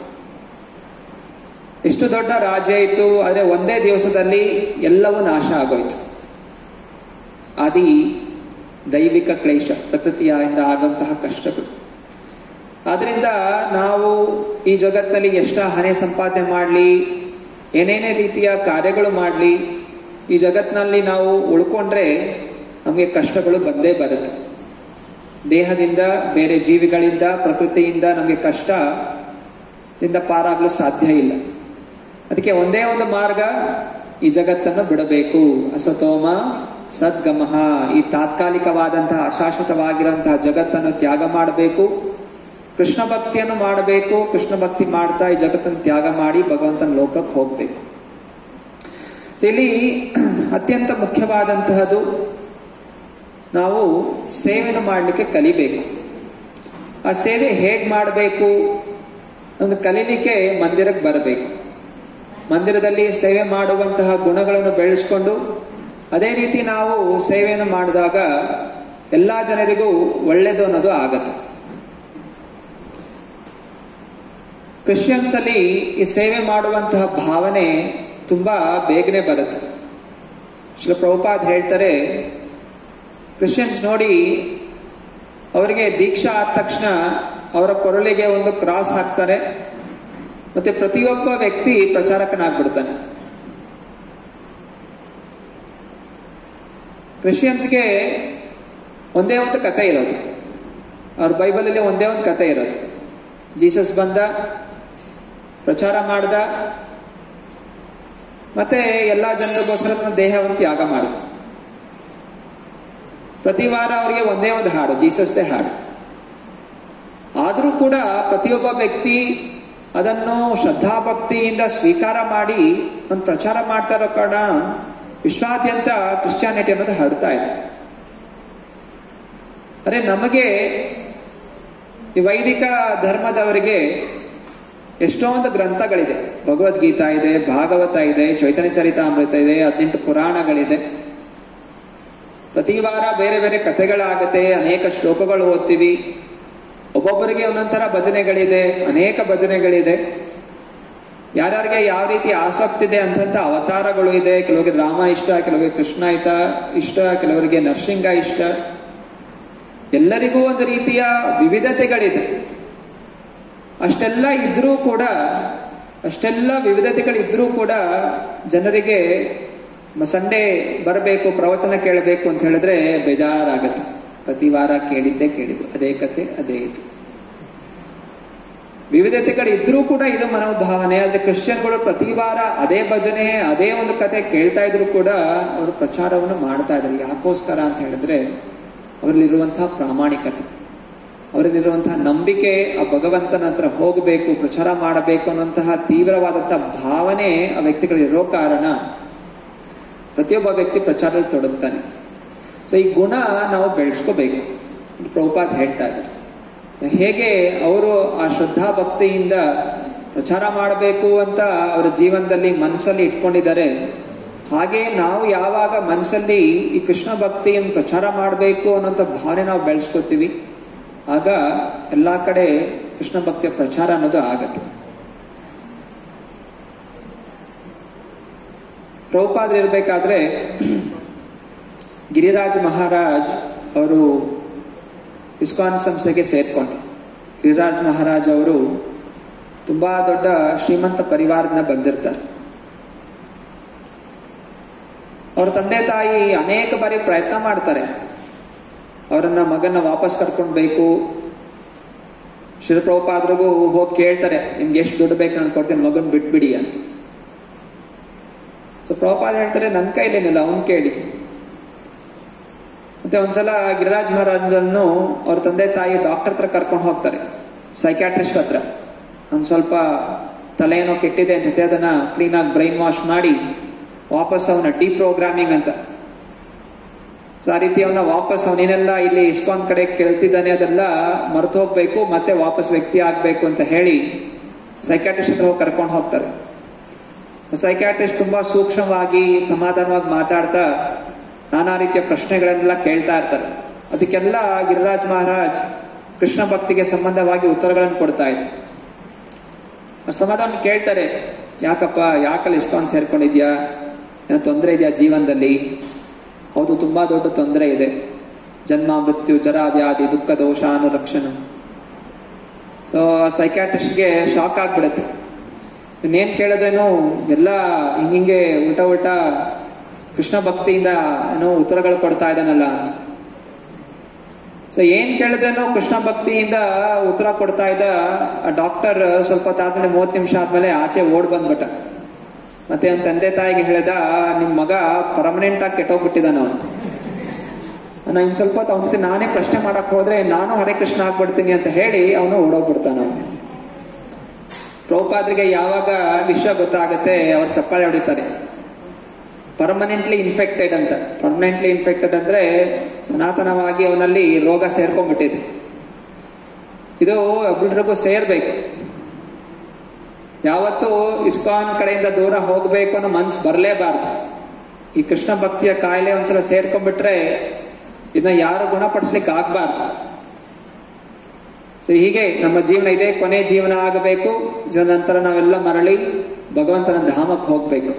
ಎಷ್ಟು ದೊಡ್ಡ ರಾಜ್ಯ ಇತ್ತು ಆದರೆ ಒಂದೇ ದಿವಸದಲ್ಲಿ ಎಲ್ಲವೂ ನಾಶ ಆಗೋಯ್ತು ಆದಿ ದೈವಿಕ ಕ್ಲೇಶ ಪ್ರಕೃತಿಯಿಂದ ಆದಂತಹ ಕಷ್ಟಗಳು ಆದ್ರಿಂದ ನಾವು ಈ ಜಗತ್ತಿನಲ್ಲಿ ಎಷ್ಟ ಹಣೆ ಸಂಪಾದನೆ ಮಾಡಲಿ ಏನೇನೇ ರೀತಿಯ ಕಾರ್ಯಗಳು ಮಾಡಲಿ ಈ ಜಗತ್ತಿನಲ್ಲಿ ನಾವು ಉಳ್ಕೊಂಡ್ರೆ ನಮಗೆ ಕಷ್ಟಗಳು ಬಂದೇ ಬರುತ್ತೆ ದೇಹದಿಂದ ಬೇರೆ ಜೀವಿಗಳಿಂದ ಪ್ರಕೃತಿಯಿಂದ ನಮಗೆ ಕಷ್ಟದಿಂದ ಪಾರಾಗಲು ಸಾಧ್ಯ ಇಲ್ಲ ಅದಕ್ಕೆ ಒಂದೇ ಒಂದು ಮಾರ್ಗ ಈ ಜಗತ್ತನ್ನು ಬಿಡಬೇಕು ಅಸತೋಮ ಸದ್ಗಮಃ ಈ ತಾತ್ಕಾಲಿಕವಾದಂತಹ ಅಶಾಶ್ವತವಾಗಿರುವಂತಹ ಜಗತ್ತನ್ನು ತ್ಯಾಗ ಮಾಡಬೇಕು ಕೃಷ್ಣ ಭಕ್ತಿಯನ್ನು ಮಾಡಬೇಕು ಕೃಷ್ಣ ಭಕ್ತಿ ಮಾಡ್ತಾ ಈ ಜಗತ್ತನ್ನು ತ್ಯಾಗ ಮಾಡಿ ಭಗವಂತನ ಲೋಕಕ್ಕೆ ಹೋಗ್ಬೇಕು So ಇಲ್ಲಿ ಅತ್ಯಂತ ಮುಖ್ಯವಾದಂತಹದ್ದು ನಾವು ಸೇವೆಯನ್ನು ಮಾಡಲಿಕ್ಕೆ ಕಲಿಬೇಕು ಆ ಸೇವೆ ಹೇಗೆ ಮಾಡಬೇಕು ಒಂದು ಕಲೀಲಿಕ್ಕೆ ಮಂದಿರಕ್ಕೆ ಬರಬೇಕು ಮಂದಿರದಲ್ಲಿ ಸೇವೆ ಮಾಡುವಂತಹ ಗುಣಗಳನ್ನು ಬೆಳೆಸ್ಕೊಂಡು ಅದೇ ರೀತಿ ನಾವು ಸೇವೆಯನ್ನು ಮಾಡಿದಾಗ ಎಲ್ಲ ಜನರಿಗೂ ಒಳ್ಳೆಯದು ಅನ್ನೋದು ಆಗತ್ತೆ ಕ್ರಿಶ್ಚಿಯನ್ಸ್ ಅಲ್ಲಿ ಈ ಸೇವೆ ಮಾಡುವಂತಹ ಭಾವನೆ ತುಂಬಾ ಬೇಗನೆ ಬರುತ್ತೆ ಶ್ರೀ ಪ್ರಭುಪಾದ್ ಹೇಳ್ತಾರೆ ಕ್ರಿಶ್ಚಿಯನ್ಸ್ ನೋಡಿ ಅವರಿಗೆ ದೀಕ್ಷಾ ಆದ ತಕ್ಷಣ ಅವರ ಕೊರಳಿಗೆ ಒಂದು ಕ್ರಾಸ್ ಹಾಕ್ತಾರೆ ಮತ್ತೆ ಪ್ರತಿಯೊಬ್ಬ ವ್ಯಕ್ತಿ ಪ್ರಚಾರಕನಾಗ್ಬಿಡ್ತಾನೆ ಕ್ರಿಶ್ಚಿಯನ್ಸ್ಗೆ ಒಂದೇ ಒಂದು ಕತೆ ಇರೋದು ಅವ್ರ ಬೈಬಲಲ್ಲಿ ಒಂದೇ ಒಂದು ಕತೆ ಇರೋದು ಜೀಸಸ್ ಬಂದ ಪ್ರಚಾರ ಮಾಡ್ದ ಮತ್ತೆ ಎಲ್ಲ ಜನರಿಗೋಸ್ಕರ ತನ್ನ ದೇಹವನ್ನು ತ್ಯಾಗ ಮಾಡಿದ ಪ್ರತಿ ವಾರ ಅವರಿಗೆ ಒಂದೇ ಒಂದು ಹಾಡು ಜೀಸಸ್ದೇ ಹಾಡು ಆದರೂ ಕೂಡ ಪ್ರತಿಯೊಬ್ಬ ವ್ಯಕ್ತಿ ಅದನ್ನು ಶ್ರದ್ಧಾಭಕ್ತಿಯಿಂದ ಸ್ವೀಕಾರ ಮಾಡಿ ಒಂದು ಪ್ರಚಾರ ಮಾಡ್ತಾ ಇರೋ ಕಾರಣ ವಿಶ್ವಾದ್ಯಂತ ಕ್ರಿಶ್ಚಿಯಾನಿಟಿ ಅನ್ನೋದು ಹರಡ್ತಾ ಇದೆ ಅರೆ ನಮಗೆ ಈ ವೈದಿಕ ಧರ್ಮದವರಿಗೆ ಎಷ್ಟೊಂದು ಗ್ರಂಥಗಳಿದೆ ಭಗವದ್ಗೀತಾ ಇದೆ ಭಾಗವತ ಇದೆ ಚೈತನ್ಯ ಚರಿತಾಮೃತ ಇದೆ ಹದಿನೆಂಟು ಪುರಾಣಗಳಿದೆ ಪ್ರತಿ ವಾರ ಬೇರೆ ಬೇರೆ ಕಥೆಗಳಾಗತ್ತೆ ಅನೇಕ ಶ್ಲೋಕಗಳು ಓದ್ತೀವಿ ಒಬ್ಬೊಬ್ಬರಿಗೆ ಒಂದೊಂಥರ ಭಜನೆಗಳಿದೆ ಅನೇಕ ಭಜನೆಗಳಿದೆ ಯಾರ್ಯಾರಿಗೆ ಯಾವ ರೀತಿ ಆಸಕ್ತಿ ಇದೆ ಅಂತಂತ ಅವತಾರಗಳು ಇದೆ ಕೆಲವರಿಗೆ ರಾಮ ಇಷ್ಟ ಕೆಲವರಿಗೆ ಕೃಷ್ಣ ಇತ ಇಷ್ಟ ಕೆಲವರಿಗೆ ನರಸಿಂಗ ಇಷ್ಟ ಎಲ್ಲರಿಗೂ ಒಂದು ರೀತಿಯ ವಿವಿಧತೆಗಳಿದೆ ಅಷ್ಟೆಲ್ಲ ಇದ್ರೂ ಕೂಡ ಅಷ್ಟೆಲ್ಲ ವಿವಿಧತೆಗಳಿದ್ರೂ ಕೂಡ ಜನರಿಗೆ ಸಂಡೇ ಬರಬೇಕು ಪ್ರವಚನ ಕೇಳಬೇಕು ಅಂತ ಹೇಳಿದ್ರೆ ಬೇಜಾರಾಗತ್ತೆ ಪ್ರತಿ ವಾರ ಕೇಳಿದ್ದೇ ಕೇಳಿದ್ದು ಅದೇ ಕಥೆ ಅದೇ ಇದು ವಿವಿಧತೆಗಳು ಇದ್ರೂ ಕೂಡ ಇದು ಮನೋಭಾವನೆ ಆದ್ರೆ ಕ್ರಿಶ್ಚಿಯನ್ಗಳು ಪ್ರತಿ ವಾರ ಅದೇ ಭಜನೆ ಅದೇ ಒಂದು ಕತೆ ಕೇಳ್ತಾ ಇದ್ರು ಕೂಡ ಅವರು ಪ್ರಚಾರವನ್ನು ಮಾಡ್ತಾ ಇದ್ದಾರೆ ಯಾಕೋಸ್ಕರ ಅಂತ ಹೇಳಿದ್ರೆ ಅವರಲ್ಲಿರುವಂತಹ ಪ್ರಾಮಾಣಿಕತೆ ಅವರಲ್ಲಿರುವಂತಹ ನಂಬಿಕೆ ಆ ಭಗವಂತನ ಹತ್ರ ಹೋಗಬೇಕು ಪ್ರಚಾರ ಮಾಡಬೇಕು ಅನ್ನುವಂತಹ ತೀವ್ರವಾದಂತಹ ಭಾವನೆ ಆ ವ್ಯಕ್ತಿಗಳಿರೋ ಕಾರಣ ಪ್ರತಿಯೊಬ್ಬ ವ್ಯಕ್ತಿ ಪ್ರಚಾರದಲ್ಲಿ ತೊಡಗ್ತಾನೆ ಸೊ ಈ ಗುಣ ನಾವು ಬೆಳೆಸ್ಕೋಬೇಕು ಪ್ರಭುಪಾದ್ ಹೇಳ್ತಾ ಇದ್ದಾರೆ ಹೇಗೆ ಅವರು ಆ ಶ್ರದ್ಧಾ ಭಕ್ತಿಯಿಂದ ಪ್ರಚಾರ ಮಾಡಬೇಕು ಅಂತ ಅವರ ಜೀವನದಲ್ಲಿ ಮನಸ್ಸಲ್ಲಿ ಇಟ್ಕೊಂಡಿದ್ದಾರೆ ಹಾಗೆ ನಾವು ಯಾವಾಗ ಮನಸ್ಸಲ್ಲಿ ಈ ಕೃಷ್ಣ ಭಕ್ತಿಯನ್ನು ಪ್ರಚಾರ ಮಾಡಬೇಕು ಅನ್ನೋಂಥ ಭಾವನೆ ನಾವು ಬೆಳೆಸ್ಕೋತೀವಿ ಆಗ ಎಲ್ಲ ಕಡೆ ಕೃಷ್ಣ ಭಕ್ತಿಯ ಪ್ರಚಾರ ಅನ್ನೋದು ಆಗತ್ತೆ ಪ್ರಭುಪಾದ್ರು ಇರಬೇಕಾದ್ರೆ ಗಿರಿರಾಜ್ ಮಹಾರಾಜ್ ಅವರು ಇಸ್ಕಾನ್ ಸಂಸ್ಥೆಗೆ ಸೇರ್ಕೊಂಡ್ರು ಗಿರಿರಾಜ್ ಮಹಾರಾಜ್ ಅವರು ತುಂಬಾ ದೊಡ್ಡ ಶ್ರೀಮಂತ ಪರಿವಾರದಿಂದ ಬಂದಿರ್ತಾರೆ ಅವ್ರ ತಂದೆ ತಾಯಿ ಅನೇಕ ಬಾರಿ ಪ್ರಯತ್ನ ಮಾಡ್ತಾರೆ ಅವರನ್ನ ಮಗನ ವಾಪಸ್ ಕರ್ಕೊಂಡ್ಬೇಕು ಶಿರಪ್ರಭುಪಾದ್ರಿಗೂ ಹೋಗಿ ಕೇಳ್ತಾರೆ ನಿಮ್ಗೆ ಎಷ್ಟು ದುಡ್ಡು ಬೇಕು ನಾನು ಕೊಡ್ತೀನಿ ಮಗನ್ ಬಿಟ್ಬಿಡಿ ಅಂತ ಸೊ ಪ್ರಭುಪಾದ ಹೇಳ್ತಾರೆ ನನ್ನ ಕೈಲೇನಿಲ್ಲ ಅವನ್ ಕೇಳಿ ಮತ್ತೆ ಒಂದ್ಸಲ ಗಿರಿರಾಜ್ ಮಹಾರಾಜನ್ನು ಅವ್ರ ತಂದೆ ತಾಯಿ ಡಾಕ್ಟರ್ ಹತ್ರ ಕರ್ಕೊಂಡು ಹೋಗ್ತಾರೆ ಸೈಕ್ಯಾಟ್ರಿಸ್ಟ್ ಹತ್ರ ಒಂದ್ ಸ್ವಲ್ಪ ತಲೆ ಏನೋ ಕೆಟ್ಟಿದೆ ಅನ್ಸುತ್ತೆ ಅದನ್ನ ಕ್ಲೀನ್ ಆಗಿ ಬ್ರೈನ್ ವಾಶ್ ಮಾಡಿ ವಾಪಸ್ ಅವನ ಡಿಪ್ರೋಗ್ರಾಮಿಂಗ್ ಅಂತ ಸೊ ಆ ರೀತಿ ಅವನ ವಾಪಸ್ ಅವನೇನೆಲ್ಲ ಇಲ್ಲಿ ಇಸ್ಕಾನ್ ಕಡೆ ಕೇಳ್ತಿದ್ದಾನೆ ಅದೆಲ್ಲ ಮರೆತು ಹೋಗ್ಬೇಕು ಮತ್ತೆ ವಾಪಸ್ ವ್ಯಕ್ತಿ ಆಗ್ಬೇಕು ಅಂತ ಹೇಳಿ ಸೈಕ್ಯಾಟ್ರಿಸ್ಟ್ ಹತ್ರ ಹೋಗಿ ಕರ್ಕೊಂಡು ಹೋಗ್ತಾರೆ ಸೈಕ್ಯಾಟ್ರಿಸ್ಟ್ ತುಂಬಾ ಸೂಕ್ಷ್ಮವಾಗಿ ಸಮಾಧಾನವಾಗಿ ಮಾತಾಡ್ತಾ ನಾನಾ ರೀತಿಯ ಪ್ರಶ್ನೆಗಳನ್ನೆಲ್ಲ ಕೇಳ್ತಾ ಇರ್ತಾರೆ ಅದಕ್ಕೆಲ್ಲ ಗಿರಿರಾಜ್ ಮಹಾರಾಜ್ ಕೃಷ್ಣ ಭಕ್ತಿಗೆ ಸಂಬಂಧವಾಗಿ ಉತ್ತರಗಳನ್ನು ಕೊಡ್ತಾ ಇದ್ರು ಸಮಾಧಾನ ಕೇಳ್ತಾರೆ ಯಾಕಪ್ಪ ಯಾಕಲ್ಲಿ ಇಸ್ಕಾನ್ ಸೇರ್ಕೊಂಡಿದ್ಯಾ ಏನೋ ತೊಂದರೆ ಇದೆಯಾ ಜೀವನದಲ್ಲಿ ಹೌದು ತುಂಬಾ ದೊಡ್ಡ ತೊಂದರೆ ಇದೆ ಜನ್ಮ ಮೃತ್ಯು ಜರ ವ್ಯಾಧಿ ದುಃಖ ದೋಷ ಅನುರಕ್ಷಣ ಸೊ ಸೈಕ್ಯಾಟ್ರಿಸ್ಟ್ಗೆ ಶಾಕ್ ಆಗ್ಬಿಡುತ್ತೆ ಇನ್ನೇನ್ ಕೇಳಿದ್ರೇನು ಎಲ್ಲ ಹಿಂಗಿಂಗೆ ಉಲ್ಟಾ ಉಲ್ಟಾ ಕೃಷ್ಣ ಭಕ್ತಿಯಿಂದ ಏನೋ ಉತ್ತರಗಳು ಕೊಡ್ತಾ ಇದ್ದಾನಲ್ಲ ಅಂತ ಸೊ ಏನ್ ಕೇಳಿದ್ರೇನು ಕೃಷ್ಣ ಭಕ್ತಿಯಿಂದ ಉತ್ತರ ಕೊಡ್ತಾ ಇದ್ದ ಡಾಕ್ಟರ್ ಸ್ವಲ್ಪ ಹೊತ್ತಾದ್ಮೇಲೆ ಮೂವತ್ತು ನಿಮಿಷ ಆದ್ಮೇಲೆ ಆಚೆ ಓಡ್ ಬಂದ್ಬಿಟ್ಟ ಮತ್ತೆ ಅವನ ತಂದೆ ತಾಯಿಗೆ ಹೇಳ್ದ ನಿಮ್ ಮಗ ಪರ್ಮನೆಂಟ್ ಆಗಿ ಕೆಟ್ಟೋಗ್ಬಿಟ್ಟಿದ್ದಾನ ಅವನು ನಾನು ಇನ್ ಸ್ವಲ್ಪ ಹೊತ್ತು ಅವನ ಜೊತೆ ನಾನೇ ಪ್ರಶ್ನೆ ಮಾಡಕ್ ಹೋದ್ರೆ ನಾನು ಹರೇ ಕೃಷ್ಣ ಆಗ್ಬಿಡ್ತೀನಿ ಅಂತ ಹೇಳಿ ಅವನು ಓಡೋಗ್ಬಿಡ್ತಾನ ಅವನು ಪ್ರಭುಪಾದ್ರಿಗೆ ಯಾವಾಗ ವಿಷಯ ಗೊತ್ತಾಗತ್ತೆ ಅವ್ರು ಚಪ್ಪಾಳೆ ಹೊಡಿತಾರೆ ಪರ್ಮನೆಂಟ್ಲಿ ಇನ್ಫೆಕ್ಟೆಡ್ ಅಂತ ಪರ್ಮನೆಂಟ್ಲಿ ಇನ್ಫೆಕ್ಟೆಡ್ ಅಂದ್ರೆ ಸನಾತನವಾಗಿ ಅವನಲ್ಲಿ ರೋಗ ಸೇರ್ಕೊಂಡ್ಬಿಟ್ಟಿದೆ ಇದು ಒಬ್ಬರಿಗೂ ಸೇರ್ಬೇಕು ಯಾವತ್ತೂ ಇಸ್ಕಾನ್ ಕಡೆಯಿಂದ ದೂರ ಹೋಗ್ಬೇಕು ಅನ್ನೋ ಮನ್ಸು ಬರಲೇಬಾರ್ದು ಈ ಕೃಷ್ಣ ಭಕ್ತಿಯ ಕಾಯಿಲೆ ಒಂದ್ಸಲ ಸೇರ್ಕೊಂಡ್ಬಿಟ್ರೆ ಇದನ್ನ ಯಾರು ಗುಣಪಡಿಸ್ಲಿಕ್ಕೆ ಆಗ್ಬಾರ್ದು ಸೊ ಹೀಗೆ ನಮ್ಮ ಜೀವನ ಇದೆ ಕೊನೆ ಜೀವನ ಆಗಬೇಕು ಜೀವನ ನಂತರ ನಾವೆಲ್ಲ ಮರಳಿ ಭಗವಂತನ ಧಾಮಕ್ಕೆ ಹೋಗ್ಬೇಕು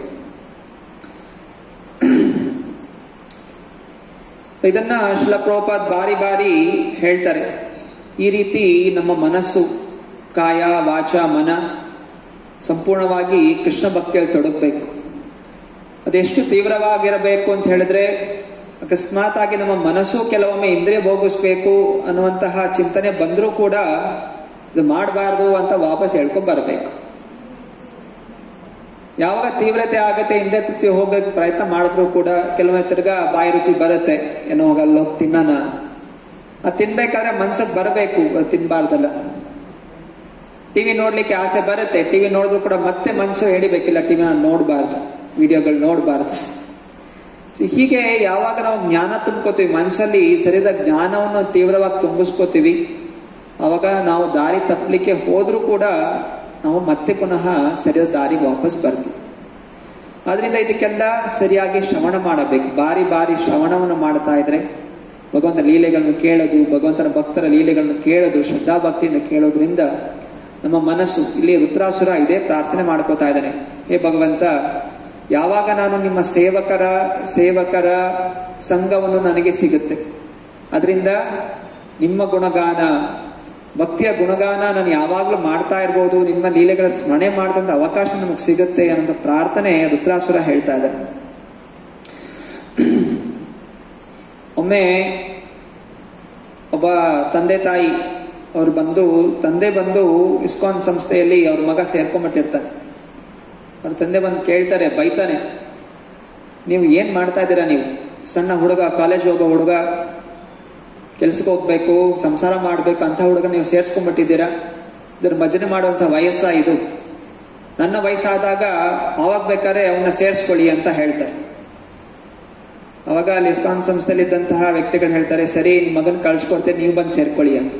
ಇದನ್ನ ಶಿಲ ಪ್ರಭುಪಾದ್ ಬಾರಿ ಬಾರಿ ಹೇಳ್ತಾರೆ ಈ ರೀತಿ ನಮ್ಮ ಮನಸ್ಸು ಕಾಯ ವಾಚ ಮನ ಸಂಪೂರ್ಣವಾಗಿ ಕೃಷ್ಣ ಭಕ್ತಿಯಲ್ಲಿ ತೊಡಗಬೇಕು ಅದೆಷ್ಟು ತೀವ್ರವಾಗಿರಬೇಕು ಅಂತ ಹೇಳಿದ್ರೆ ಅಕಸ್ಮಾತ್ ಆಗಿ ನಮ್ಮ ಮನಸ್ಸು ಕೆಲವೊಮ್ಮೆ ಇಂದ್ರಿಯ ಭೋಗಿಸ್ಬೇಕು ಅನ್ನುವಂತಹ ಚಿಂತನೆ ಬಂದರೂ ಕೂಡ ಇದು ಮಾಡಬಾರ್ದು ಅಂತ ವಾಪಸ್ ಹೇಳ್ಕೊಂಡ್ ಬರಬೇಕು ಯಾವಾಗ ತೀವ್ರತೆ ಆಗತ್ತೆ ಇಂದ್ರಿಯ ತೃಪ್ತಿ ಹೋಗಕ್ಕೆ ಪ್ರಯತ್ನ ಮಾಡಿದ್ರು ಕೂಡ ಕೆಲವೊಮ್ಮೆ ತಿರ್ಗಾ ಬಾಯಿ ರುಚಿ ಬರುತ್ತೆ ಏನೋ ಹೋಗಲ್ಲ ಹೋಗಿ ತಿನ್ನೋಣ ಅದು ತಿನ್ಬೇಕಾದ್ರೆ ಮನ್ಸಕ್ ಬರಬೇಕು ತಿನ್ಬಾರ್ದಲ್ಲ ಟಿವಿ ನೋಡ್ಲಿಕ್ಕೆ ಆಸೆ ಬರುತ್ತೆ ಟಿವಿ ನೋಡಿದ್ರು ಕೂಡ ಮತ್ತೆ ಮನಸ್ಸು ಹೇಳಿಬೇಕಿಲ್ಲ ಟಿವಿನ ನೋಡಬಾರ್ದು ವಿಡಿಯೋಗಳು ನೋಡಬಾರ್ದು ಹೀಗೆ ಯಾವಾಗ ನಾವು ಜ್ಞಾನ ತುಂಬ್ಕೋತೀವಿ ಮನಸ್ಸಲ್ಲಿ ಸರಿದ ಜ್ಞಾನವನ್ನು ತೀವ್ರವಾಗಿ ತುಂಬಿಸ್ಕೋತೀವಿ ಅವಾಗ ನಾವು ದಾರಿ ತಪ್ಪಲಿಕ್ಕೆ ಹೋದ್ರೂ ಕೂಡ ನಾವು ಮತ್ತೆ ಪುನಃ ಸರಿಯಾದ ದಾರಿಗೆ ವಾಪಸ್ ಬರ್ತೀವಿ ಆದ್ರಿಂದ ಇದಕ್ಕೆಲ್ಲ ಸರಿಯಾಗಿ ಶ್ರವಣ ಮಾಡಬೇಕು ಬಾರಿ ಬಾರಿ ಶ್ರವಣವನ್ನು ಮಾಡ್ತಾ ಇದ್ರೆ ಭಗವಂತ ಲೀಲೆಗಳನ್ನು ಕೇಳೋದು ಭಗವಂತನ ಭಕ್ತರ ಲೀಲೆಗಳನ್ನು ಕೇಳೋದು ಶ್ರದ್ಧಾ ಭಕ್ತಿಯಿಂದ ಕೇಳೋದ್ರಿಂದ ನಮ್ಮ ಮನಸ್ಸು ಇಲ್ಲಿ ರುದ್ರಾಸುರ ಇದೇ ಪ್ರಾರ್ಥನೆ ಮಾಡ್ಕೋತಾ ಇದ್ದಾನೆ ಹೇ ಭಗವಂತ ಯಾವಾಗ ನಾನು ನಿಮ್ಮ ಸೇವಕರ ಸೇವಕರ ಸಂಘವನ್ನು ನನಗೆ ಸಿಗುತ್ತೆ ಅದರಿಂದ ನಿಮ್ಮ ಗುಣಗಾನ ಭಕ್ತಿಯ ಗುಣಗಾನ ನಾನು ಯಾವಾಗಲೂ ಮಾಡ್ತಾ ಇರ್ಬೋದು ನಿಮ್ಮ ಲೀಲೆಗಳ ಸ್ಮರಣೆ ಮಾಡಿದಂಥ ಅವಕಾಶ ನಮಗೆ ಸಿಗುತ್ತೆ ಅನ್ನೋ ಪ್ರಾರ್ಥನೆ ರುದ್ರಾಸುರ ಹೇಳ್ತಾ ಇದ್ದಾರೆ ಒಮ್ಮೆ ಒಬ್ಬ ತಂದೆ ತಾಯಿ ಅವ್ರು ಬಂದು ತಂದೆ ಬಂದು ಇಸ್ಕಾನ್ ಸಂಸ್ಥೆಯಲ್ಲಿ ಅವ್ರ ಮಗ ಸೇರ್ಕೊಂಡ್ಬಿಟ್ಟಿರ್ತಾನೆ ಅವ್ರ ತಂದೆ ಬಂದು ಕೇಳ್ತಾರೆ ಬೈತಾನೆ ನೀವು ಏನ್ ಮಾಡ್ತಾ ಇದ್ದೀರಾ ನೀವು ಸಣ್ಣ ಹುಡುಗ ಕಾಲೇಜ್ ಹೋಗೋ ಹುಡುಗ ಕೆಲ್ಸಕ್ಕೆ ಹೋಗ್ಬೇಕು ಸಂಸಾರ ಮಾಡಬೇಕು ಅಂತ ಹುಡುಗ ನೀವು ಸೇರಿಸ್ಕೊಂಡ್ಬಿಟ್ಟಿದ್ದೀರಾ ಇದ್ರ ಭಜನೆ ಮಾಡುವಂಥ ವಯಸ್ಸ ಇದು ನನ್ನ ವಯಸ್ಸಾದಾಗ ಆವಾಗ ಬೇಕಾದ್ರೆ ಅವನ್ನ ಸೇರಿಸ್ಕೊಳ್ಳಿ ಅಂತ ಹೇಳ್ತಾರೆ ಅವಾಗ ಅಲ್ಲಿ ಇಸ್ಕಾನ್ ಸಂಸ್ಥೆಯಲ್ಲಿ ಇದ್ದಂತಹ ವ್ಯಕ್ತಿಗಳು ಹೇಳ್ತಾರೆ ಸರಿ ನಿಮ್ಮ ಮಗನ್ ಕಳ್ಸ್ಕೊಡ್ತೇನೆ ನೀವು ಬಂದು ಸೇರ್ಕೊಳ್ಳಿ ಅಂತ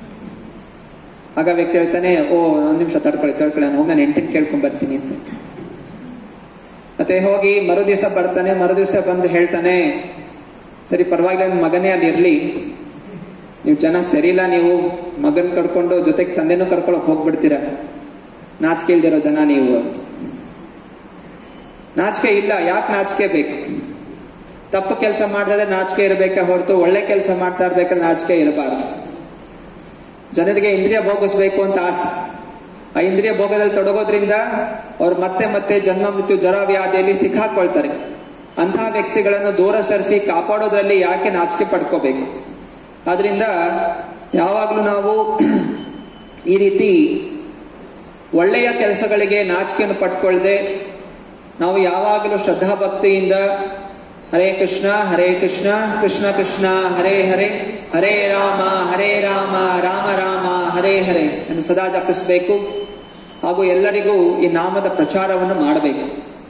ಆಗ ವ್ಯಕ್ತಿ ಹೇಳ್ತಾನೆ ಓ ಒಂದು ನಿಮಿಷ ತಡ್ಕೊಳ್ಳಿ ತಡ್ಕೊಳ್ಳಿ ನಾನು ಹೋಗಿ ನಾನು ಹೆಂಡತಿನ ಕೇಳ್ಕೊಂಡ್ ಬರ್ತೀನಿ ಅಂತ ಮತ್ತೆ ಹೋಗಿ ಮರು ದಿವಸ ಬರ್ತಾನೆ ಮರು ದಿವಸ ಬಂದು ಹೇಳ್ತಾನೆ ಸರಿ ಪರವಾಗಿಲ್ಲ ನನ್ನ ಮಗನೇ ಅಲ್ಲಿ ಇರ್ಲಿ ನೀವು ಜನ ಸರಿಯಿಲ್ಲ ನೀವು ಮಗನ್ ಕರ್ಕೊಂಡು ಜೊತೆಗೆ ತಂದೆನೂ ಕರ್ಕೊಳಕ್ ಹೋಗ್ಬಿಡ್ತೀರಾ ನಾಚಿಕೆ ಇಲ್ದಿರೋ ಜನ ನೀವು ಅಂತ ನಾಚಿಕೆ ಇಲ್ಲ ಯಾಕೆ ನಾಚಿಕೆ ಬೇಕು ತಪ್ಪು ಕೆಲಸ ಮಾಡಿದ್ರೆ ನಾಚಿಕೆ ಇರಬೇಕೆ ಹೊರತು ಒಳ್ಳೆ ಕೆಲಸ ಮಾಡ್ತಾ ಇರ್ಬೇಕಾದ್ರೆ ನಾಚಿಕೆ ಇರಬಾರ್ದು ಜನರಿಗೆ ಇಂದ್ರಿಯ ಭೋಗಿಸ್ಬೇಕು ಅಂತ ಆಸೆ ಆ ಇಂದ್ರಿಯ ಭೋಗದಲ್ಲಿ ತೊಡಗೋದ್ರಿಂದ ಅವ್ರು ಮತ್ತೆ ಮತ್ತೆ ಜನ್ಮ ಮೃತ್ಯು ಜರ ವ್ಯಾಧಿಯಲ್ಲಿ ಸಿಕ್ಕಾಕೊಳ್ತಾರೆ ಅಂತಹ ವ್ಯಕ್ತಿಗಳನ್ನು ದೂರ ಸರಿಸಿ ಕಾಪಾಡೋದ್ರಲ್ಲಿ ಯಾಕೆ ನಾಚಿಕೆ ಪಡ್ಕೋಬೇಕು ಆದ್ರಿಂದ ಯಾವಾಗಲೂ ನಾವು ಈ ರೀತಿ ಒಳ್ಳೆಯ ಕೆಲಸಗಳಿಗೆ ನಾಚಿಕೆಯನ್ನು ಪಡ್ಕೊಳ್ದೆ ನಾವು ಯಾವಾಗಲೂ ಶ್ರದ್ಧಾ ಭಕ್ತಿಯಿಂದ ಹರೇ ಕೃಷ್ಣ ಹರೇ ಕೃಷ್ಣ ಕೃಷ್ಣ ಕೃಷ್ಣ ಹರೇ ಹರೇ ಹರೇ ರಾಮ ಹರೇ ರಾಮ ರಾಮ ರಾಮ ಹರೇ ಹರೇ ಎಂದು ಸದಾ ಜಪಿಸಬೇಕು ಹಾಗೂ ಎಲ್ಲರಿಗೂ ಈ ನಾಮದ ಪ್ರಚಾರವನ್ನು ಮಾಡಬೇಕು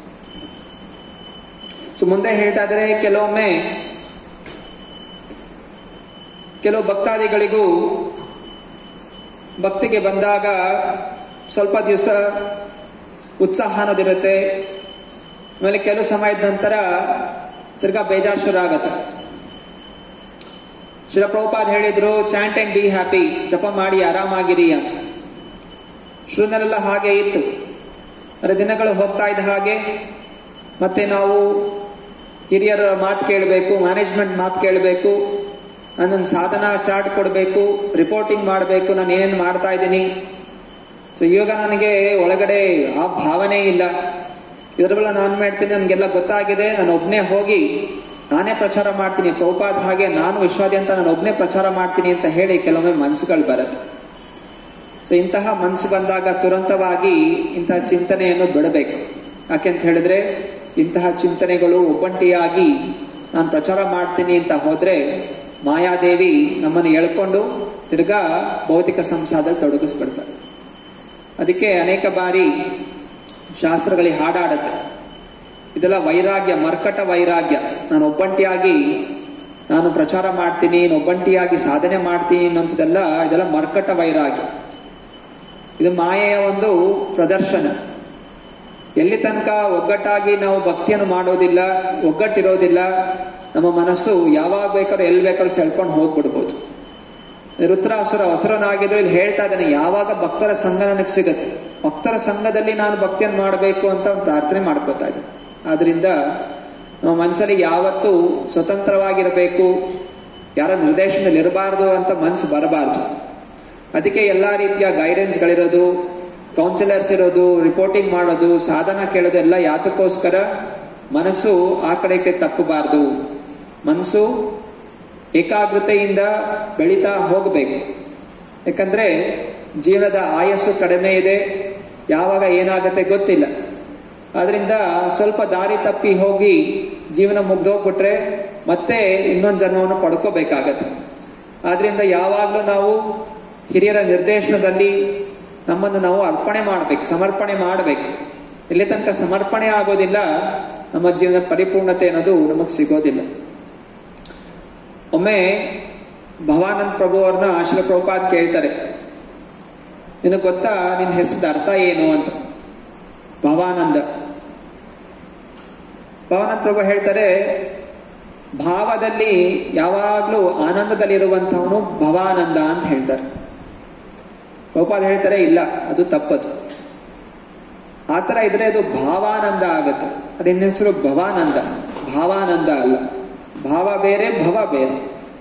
ಸೊ ಮುಂದೆ ಹೇಳ್ತಾ ಇದ್ರೆ ಕೆಲವೊಮ್ಮೆ ಕೆಲವು ಭಕ್ತಾದಿಗಳಿಗೂ ಭಕ್ತಿಗೆ ಬಂದಾಗ ಸ್ವಲ್ಪ ದಿವಸ ಉತ್ಸಾಹ ಅನ್ನೋದಿರುತ್ತೆ ಆಮೇಲೆ ಕೆಲವು ಸಮಯದ ನಂತರ ತಿರ್ಗಾ ಬೇಜಾರು ಶುರು ಆಗತ್ತೆ ಶಿಲ ಪ್ರಭುಪಾದ್ ಹೇಳಿದ್ರು ಚಾಂಟ್ ಅಂಡ್ ಬಿ ಹ್ಯಾಪಿ ಜಪ ಮಾಡಿ ಆರಾಮಾಗಿರಿ ಅಂತ ಶುರುನಲ್ಲೆಲ್ಲ ಹಾಗೆ ಇತ್ತು ಆದರೆ ದಿನಗಳು ಹೋಗ್ತಾ ಇದ್ದ ಹಾಗೆ ಮತ್ತೆ ನಾವು ಹಿರಿಯರ ಮಾತು ಕೇಳಬೇಕು ಮ್ಯಾನೇಜ್ಮೆಂಟ್ ಮಾತು ಕೇಳಬೇಕು ನನ್ನ ಸಾಧನ ಚಾರ್ಟ್ ಕೊಡಬೇಕು ರಿಪೋರ್ಟಿಂಗ್ ಮಾಡಬೇಕು ನಾನು ಏನೇನು ಮಾಡ್ತಾ ಇದ್ದೀನಿ ಸೊ ಇವಾಗ ನನಗೆ ಒಳಗಡೆ ಆ ಭಾವನೆ ಇಲ್ಲ ಇದರಲ್ಲ ನಾನು ಮಾಡ್ತೀನಿ ನನಗೆಲ್ಲ ಗೊತ್ತಾಗಿದೆ ನಾನು ಒಬ್ಬನೇ ಹೋಗಿ ನಾನೇ ಪ್ರಚಾರ ಮಾಡ್ತೀನಿ ಪ್ರಭುಪಾದ ಹಾಗೆ ನಾನು ವಿಶ್ವಾದ್ಯಂತ ನಾನು ಒಬ್ಬನೇ ಪ್ರಚಾರ ಮಾಡ್ತೀನಿ ಅಂತ ಹೇಳಿ ಕೆಲವೊಮ್ಮೆ ಮನಸ್ಸುಗಳು ಬರುತ್ತೆ ಸೊ ಇಂತಹ ಮನಸ್ಸು ಬಂದಾಗ ತುರಂತವಾಗಿ ಇಂತಹ ಚಿಂತನೆಯನ್ನು ಬಿಡಬೇಕು ಯಾಕೆಂತ ಹೇಳಿದ್ರೆ ಇಂತಹ ಚಿಂತನೆಗಳು ಒಬ್ಬಂಟಿಯಾಗಿ ನಾನು ಪ್ರಚಾರ ಮಾಡ್ತೀನಿ ಅಂತ ಹೋದ್ರೆ ಮಾಯಾದೇವಿ ನಮ್ಮನ್ನು ಎಳ್ಕೊಂಡು ತಿರ್ಗಾ ಭೌತಿಕ ಸಂಸಾರದಲ್ಲಿ ತೊಡಗಿಸ್ಬಿಡ್ತಾರೆ ಅದಕ್ಕೆ ಅನೇಕ ಬಾರಿ ಶಾಸ್ತ್ರಗಳಿಗೆ ಹಾಡಾಡುತ್ತೆ ಇದೆಲ್ಲ ವೈರಾಗ್ಯ ಮರ್ಕಟ ವೈರಾಗ್ಯ ನಾನು ಒಬ್ಬಂಟಿಯಾಗಿ ನಾನು ಪ್ರಚಾರ ಮಾಡ್ತೀನಿ ಒಬ್ಬಂಟಿಯಾಗಿ ಸಾಧನೆ ಮಾಡ್ತೀನಿ ಅನ್ನೋಂಥದ್ದೆಲ್ಲ ಇದೆಲ್ಲ ಮರ್ಕಟ ವೈರಾಗ್ಯ ಇದು ಮಾಯೆಯ ಒಂದು ಪ್ರದರ್ಶನ ಎಲ್ಲಿ ತನಕ ಒಗ್ಗಟ್ಟಾಗಿ ನಾವು ಭಕ್ತಿಯನ್ನು ಮಾಡೋದಿಲ್ಲ ಒಗ್ಗಟ್ಟಿರೋದಿಲ್ಲ ನಮ್ಮ ಮನಸ್ಸು ಯಾವಾಗ ಬೇಕಾದ್ರೂ ಎಲ್ಲಿ ಬೇಕಾದ್ರೂ ಸೆಳ್ಕೊಂಡು ಹೋಗ್ಬಿಡ್ಬೋದು ರುದ್ರಾಸುರ ಹೊಸರನಾಗಿದ್ರೆ ಇಲ್ಲಿ ಹೇಳ್ತಾ ಇದ್ದಾನೆ ಯಾವಾಗ ಭಕ್ತರ ಸಂಘ ನನಗೆ ಸಿಗುತ್ತೆ ಭಕ್ತರ ಸಂಘದಲ್ಲಿ ನಾನು ಭಕ್ತಿಯನ್ನು ಮಾಡಬೇಕು ಅಂತ ಒಂದು ಪ್ರಾರ್ಥನೆ ಮಾಡ್ಕೋತಾ ಇದ್ದೇನೆ ಆದ್ರಿಂದ ನಮ್ಮ ಮನಸ್ಸಲ್ಲಿ ಯಾವತ್ತೂ ಸ್ವತಂತ್ರವಾಗಿರಬೇಕು ಯಾರ ನಿರ್ದೇಶನದಲ್ಲಿ ಇರಬಾರ್ದು ಅಂತ ಮನಸ್ಸು ಬರಬಾರ್ದು ಅದಕ್ಕೆ ಎಲ್ಲ ರೀತಿಯ ಗೈಡೆನ್ಸ್ಗಳಿರೋದು ಕೌನ್ಸಿಲರ್ಸ್ ಇರೋದು ರಿಪೋರ್ಟಿಂಗ್ ಮಾಡೋದು ಸಾಧನ ಕೇಳೋದು ಎಲ್ಲ ಯಾತಕ್ಕೋಸ್ಕರ ಮನಸ್ಸು ಆ ಕಡೆಗೆ ತಪ್ಪಬಾರ್ದು ಮನಸ್ಸು ಏಕಾಗ್ರತೆಯಿಂದ ಬೆಳೀತಾ ಹೋಗಬೇಕು ಯಾಕಂದ್ರೆ ಜೀವನದ ಆಯಸ್ಸು ಕಡಿಮೆ ಇದೆ ಯಾವಾಗ ಏನಾಗತ್ತೆ ಗೊತ್ತಿಲ್ಲ ಆದ್ರಿಂದ ಸ್ವಲ್ಪ ದಾರಿ ತಪ್ಪಿ ಹೋಗಿ ಜೀವನ ಮುಗ್ದೋಗ್ಬಿಟ್ರೆ ಮತ್ತೆ ಇನ್ನೊಂದು ಜನ್ಮವನ್ನು ಪಡ್ಕೋಬೇಕಾಗತ್ತೆ ಆದ್ರಿಂದ ಯಾವಾಗಲೂ ನಾವು ಹಿರಿಯರ ನಿರ್ದೇಶನದಲ್ಲಿ ನಮ್ಮನ್ನು ನಾವು ಅರ್ಪಣೆ ಮಾಡಬೇಕು ಸಮರ್ಪಣೆ ಮಾಡಬೇಕು ಇಲ್ಲಿ ತನಕ ಸಮರ್ಪಣೆ ಆಗೋದಿಲ್ಲ ನಮ್ಮ ಜೀವನದ ಪರಿಪೂರ್ಣತೆ ಅನ್ನೋದು ನಮಗೆ ಸಿಗೋದಿಲ್ಲ ಒಮ್ಮೆ ಭವಾನಂದ್ ಪ್ರಭು ಅವ್ರನ್ನ ಶಿಲ ಪ್ರಭುಪಾದ್ ಕೇಳ್ತಾರೆ ನಿನಗೆ ಗೊತ್ತಾ ನಿನ್ನ ಹೆಸರದ ಅರ್ಥ ಏನು ಅಂತ ಭವಾನಂದ ಭವಾನಂದ್ ಪ್ರಭು ಹೇಳ್ತಾರೆ ಭಾವದಲ್ಲಿ ಯಾವಾಗ್ಲೂ ಆನಂದದಲ್ಲಿರುವಂಥವನು ಭವಾನಂದ ಅಂತ ಹೇಳ್ತಾರೆ ಪ್ರಭುಪಾದ್ ಹೇಳ್ತಾರೆ ಇಲ್ಲ ಅದು ತಪ್ಪದು ಆ ಥರ ಇದ್ರೆ ಅದು ಭಾವಾನಂದ ಆಗತ್ತೆ ಅದಿನ್ನ ಹೆಸರು ಭವಾನಂದ ಭಾವಾನಂದ ಅಲ್ಲ ಭಾವ ಬೇರೆ ಭವ ಬೇರೆ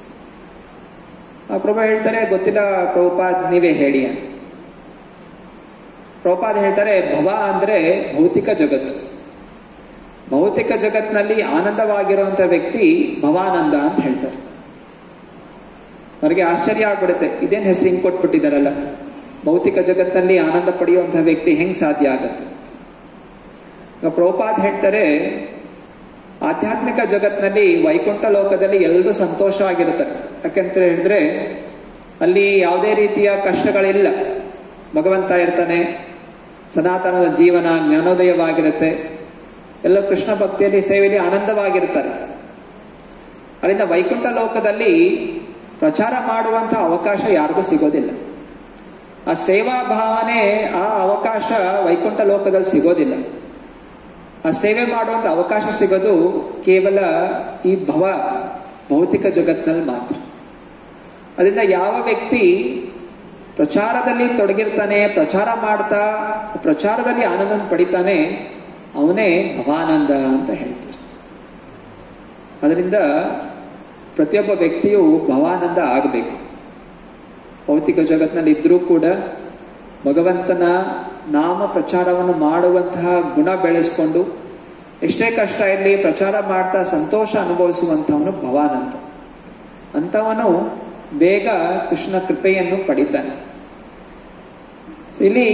ಆ ಪ್ರಭು ಹೇಳ್ತಾರೆ ಗೊತ್ತಿಲ್ಲ ಪ್ರಭುಪಾದ್ ನೀವೇ ಹೇಳಿ ಅಂತ ಪ್ರಭುಪಾದ್ ಹೇಳ್ತಾರೆ ಭವ ಅಂದ್ರೆ ಭೌತಿಕ ಜಗತ್ತು ಭೌತಿಕ ಜಗತ್ನಲ್ಲಿ ಆನಂದವಾಗಿರುವಂತ ವ್ಯಕ್ತಿ ಭವಾನಂದ ಅಂತ ಹೇಳ್ತಾರೆ ಅವ್ರಿಗೆ ಆಶ್ಚರ್ಯ ಆಗ್ಬಿಡುತ್ತೆ ಇದೇನ್ ಹೆಸರು ಹಿಂಗ್ ಕೊಟ್ಬಿಟ್ಟಿದಾರಲ್ಲ ಭೌತಿಕ ಜಗತ್ತಿನಲ್ಲಿ ಆನಂದ ಪಡೆಯುವಂತಹ ವ್ಯಕ್ತಿ ಹೆಂಗ್ ಸಾಧ್ಯ ಆಗತ್ತೆ ಈಗ ಪ್ರಭುಪಾದ್ ಹೇಳ್ತಾರೆ ಆಧ್ಯಾತ್ಮಿಕ ಜಗತ್ನಲ್ಲಿ ವೈಕುಂಠ ಲೋಕದಲ್ಲಿ ಎಲ್ಲರೂ ಸಂತೋಷ ಆಗಿರ್ತಾರೆ ಯಾಕೆಂತ ಹೇಳಿದ್ರೆ ಅಲ್ಲಿ ಯಾವುದೇ ರೀತಿಯ ಕಷ್ಟಗಳಿಲ್ಲ ಭಗವಂತ ಇರ್ತಾನೆ ಸನಾತನದ ಜೀವನ ಜ್ಞಾನೋದಯವಾಗಿರುತ್ತೆ ಎಲ್ಲ ಕೃಷ್ಣ ಭಕ್ತಿಯಲ್ಲಿ ಸೇವೆಯಲ್ಲಿ ಆನಂದವಾಗಿರ್ತಾರೆ ಅಲ್ಲಿಂದ ವೈಕುಂಠ ಲೋಕದಲ್ಲಿ ಪ್ರಚಾರ ಮಾಡುವಂಥ ಅವಕಾಶ ಯಾರಿಗೂ ಸಿಗೋದಿಲ್ಲ ಆ ಸೇವಾ ಭಾವನೆ ಆ ಅವಕಾಶ ವೈಕುಂಠ ಲೋಕದಲ್ಲಿ ಸಿಗೋದಿಲ್ಲ ಆ ಸೇವೆ ಮಾಡುವಂಥ ಅವಕಾಶ ಸಿಗೋದು ಕೇವಲ ಈ ಭವ ಭೌತಿಕ ಜಗತ್ತಿನಲ್ಲಿ ಮಾತ್ರ ಅದರಿಂದ ಯಾವ ವ್ಯಕ್ತಿ ಪ್ರಚಾರದಲ್ಲಿ ತೊಡಗಿರ್ತಾನೆ ಪ್ರಚಾರ ಮಾಡ್ತಾ ಪ್ರಚಾರದಲ್ಲಿ ಆನಂದ ಪಡಿತಾನೆ ಅವನೇ ಭವಾನಂದ ಅಂತ ಹೇಳ್ತಾರೆ ಅದರಿಂದ ಪ್ರತಿಯೊಬ್ಬ ವ್ಯಕ್ತಿಯು ಭವಾನಂದ ಆಗಬೇಕು ಭೌತಿಕ ಜಗತ್ತಿನಲ್ಲಿ ಇದ್ರೂ ಕೂಡ ಭಗವಂತನ ನಾಮ ಪ್ರಚಾರವನ್ನು ಮಾಡುವಂತಹ ಗುಣ ಬೆಳೆಸ್ಕೊಂಡು ಎಷ್ಟೇ ಕಷ್ಟ ಇರಲಿ ಪ್ರಚಾರ ಮಾಡ್ತಾ ಸಂತೋಷ ಅನುಭವಿಸುವಂಥವನು ಭವಾನಂದ ಅಂಥವನು ಬೇಗ ಕೃಷ್ಣ ಕೃಪೆಯನ್ನು ಪಡಿತಾನೆ ಇಲ್ಲಿ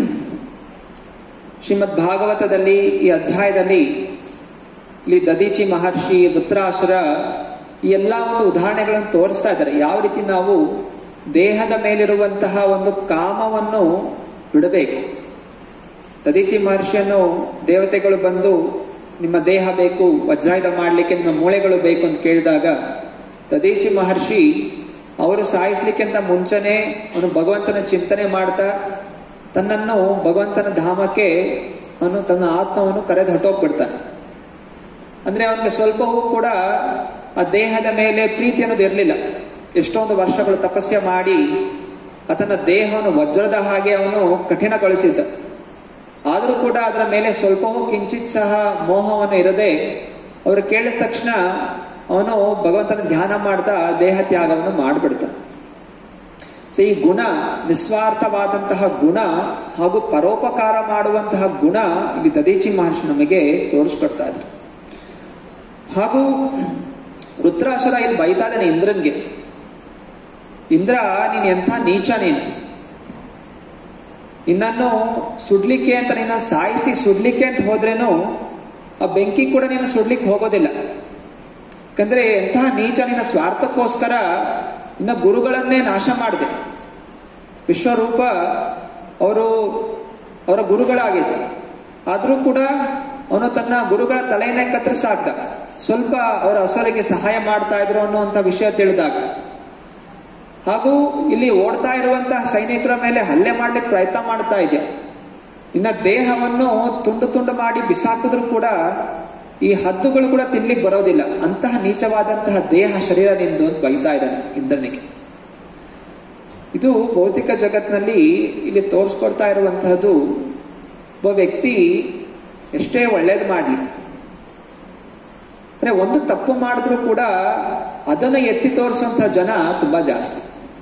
ಶ್ರೀಮದ್ ಭಾಗವತದಲ್ಲಿ ಈ ಅಧ್ಯಾಯದಲ್ಲಿ ಇಲ್ಲಿ ದದೀಚಿ ಮಹರ್ಷಿ ವೃತ್ರಾಸುರ ಈ ಎಲ್ಲ ಒಂದು ಉದಾಹರಣೆಗಳನ್ನು ತೋರಿಸ್ತಾ ಇದ್ದಾರೆ ಯಾವ ರೀತಿ ನಾವು ದೇಹದ ಮೇಲಿರುವಂತಹ ಒಂದು ಕಾಮವನ್ನು ಬಿಡಬೇಕು ದದೀಚಿ ಮಹರ್ಷಿಯನ್ನು ದೇವತೆಗಳು ಬಂದು ನಿಮ್ಮ ದೇಹ ಬೇಕು ವಜ್ರಾಯುಧ ಮಾಡಲಿಕ್ಕೆ ನಿಮ್ಮ ಮೂಳೆಗಳು ಬೇಕು ಅಂತ ಕೇಳಿದಾಗ ದದೀಚಿ ಮಹರ್ಷಿ ಅವರು ಸಾಯಿಸ್ಲಿಕ್ಕಿಂತ ಮುಂಚೆನೆ ಅವನು ಭಗವಂತನ ಚಿಂತನೆ ಮಾಡ್ತಾ ತನ್ನನ್ನು ಭಗವಂತನ ಧಾಮಕ್ಕೆ ಅವನು ತನ್ನ ಆತ್ಮವನ್ನು ಕರೆದು ಹೊಟ್ಟೋಗ್ಬಿಡ್ತಾನೆ ಅಂದ್ರೆ ಅವನಿಗೆ ಸ್ವಲ್ಪವೂ ಕೂಡ ಆ ದೇಹದ ಮೇಲೆ ಪ್ರೀತಿ ಅನ್ನೋದು ಇರಲಿಲ್ಲ ಎಷ್ಟೊಂದು ವರ್ಷಗಳು ತಪಸ್ಯ ಮಾಡಿ ಆತನ ದೇಹವನ್ನು ವಜ್ರದ ಹಾಗೆ ಅವನು ಕಠಿಣಗೊಳಿಸಿದ್ದ ಆದರೂ ಕೂಡ ಅದರ ಮೇಲೆ ಸ್ವಲ್ಪವೂ ಕಿಂಚಿತ್ ಸಹ ಮೋಹವನ್ನು ಇರದೆ ಅವರು ಕೇಳಿದ ತಕ್ಷಣ ಅವನು ಭಗವಂತನ ಧ್ಯಾನ ಮಾಡ್ತಾ ದೇಹ ತ್ಯಾಗವನ್ನು ಮಾಡಿಬಿಡ್ತಾನೆ ಸೊ ಈ ಗುಣ ನಿಸ್ವಾರ್ಥವಾದಂತಹ ಗುಣ ಹಾಗೂ ಪರೋಪಕಾರ ಮಾಡುವಂತಹ ಗುಣ ಇಲ್ಲಿ ದದೀಚಿ ಮಹರ್ಷಿ ನಮಗೆ ತೋರಿಸ್ಕೊಡ್ತಾ ಇದ್ರು ಹಾಗೂ ರುದ್ರಾಸುರ ಇಲ್ಲಿ ಬೈತಾ ಇದ್ದಾನೆ ಇಂದ್ರನ್ಗೆ ಇಂದ್ರ ನೀನ್ ಎಂಥ ನೀಚ ನೀನು ನಿನ್ನನ್ನು ಸುಡ್ಲಿಕ್ಕೆ ಅಂತ ನಿನ್ನ ಸಾಯಿಸಿ ಸುಡ್ಲಿಕ್ಕೆ ಅಂತ ಹೋದ್ರೇನು ಆ ಬೆಂಕಿ ಕೂಡ ನೀನು ಸುಡ್ಲಿಕ್ಕೆ ಹೋಗೋದಿಲ್ಲ ಯಾಕಂದ್ರೆ ಎಂತಹ ನೀಚ ನಿನ್ನ ಸ್ವಾರ್ಥಕ್ಕೋಸ್ಕರ ನಿನ್ನ ಗುರುಗಳನ್ನೇ ನಾಶ ಮಾಡಿದೆ ವಿಶ್ವರೂಪ ಅವರು ಅವರ ಗುರುಗಳಾಗಿತ್ತು ಆದರೂ ಕೂಡ ಅವನು ತನ್ನ ಗುರುಗಳ ತಲೆಯನ್ನೇ ಕತ್ತರಿಸಾಕ್ದ ಸ್ವಲ್ಪ ಅವರ ಅಸಲಿಗೆ ಸಹಾಯ ಮಾಡ್ತಾ ಇದ್ರು ಅನ್ನುವಂಥ ವಿಷಯ ತಿಳಿದಾಗ ಹಾಗೂ ಇಲ್ಲಿ ಓಡ್ತಾ ಇರುವಂತಹ ಸೈನಿಕರ ಮೇಲೆ ಹಲ್ಲೆ ಮಾಡ್ಲಿಕ್ಕೆ ಪ್ರಯತ್ನ ಮಾಡ್ತಾ ಇದೆಯಾ ನಿನ್ನ ದೇಹವನ್ನು ತುಂಡು ತುಂಡು ಮಾಡಿ ಬಿಸಾಕಿದ್ರು ಕೂಡ ಈ ಹದ್ದುಗಳು ಕೂಡ ತಿನ್ಲಿಕ್ಕೆ ಬರೋದಿಲ್ಲ ಅಂತಹ ನೀಚವಾದಂತಹ ದೇಹ ಶರೀರ ನಿಂದು ಅಂತ ಬೈತಾ ಇದ್ದಾನೆ ಇಂದ್ರನಿಗೆ ಇದು ಭೌತಿಕ ಜಗತ್ತಿನಲ್ಲಿ ಇಲ್ಲಿ ತೋರಿಸ್ಕೊಡ್ತಾ ಇರುವಂತಹದ್ದು ಒಬ್ಬ ವ್ಯಕ್ತಿ ಎಷ್ಟೇ ಒಳ್ಳೇದು ಮಾಡಲಿ ಅಂದ್ರೆ ಒಂದು ತಪ್ಪು ಮಾಡಿದ್ರು ಕೂಡ ಅದನ್ನು ಎತ್ತಿ ತೋರಿಸುವಂತಹ ಜನ ತುಂಬಾ ಜಾಸ್ತಿ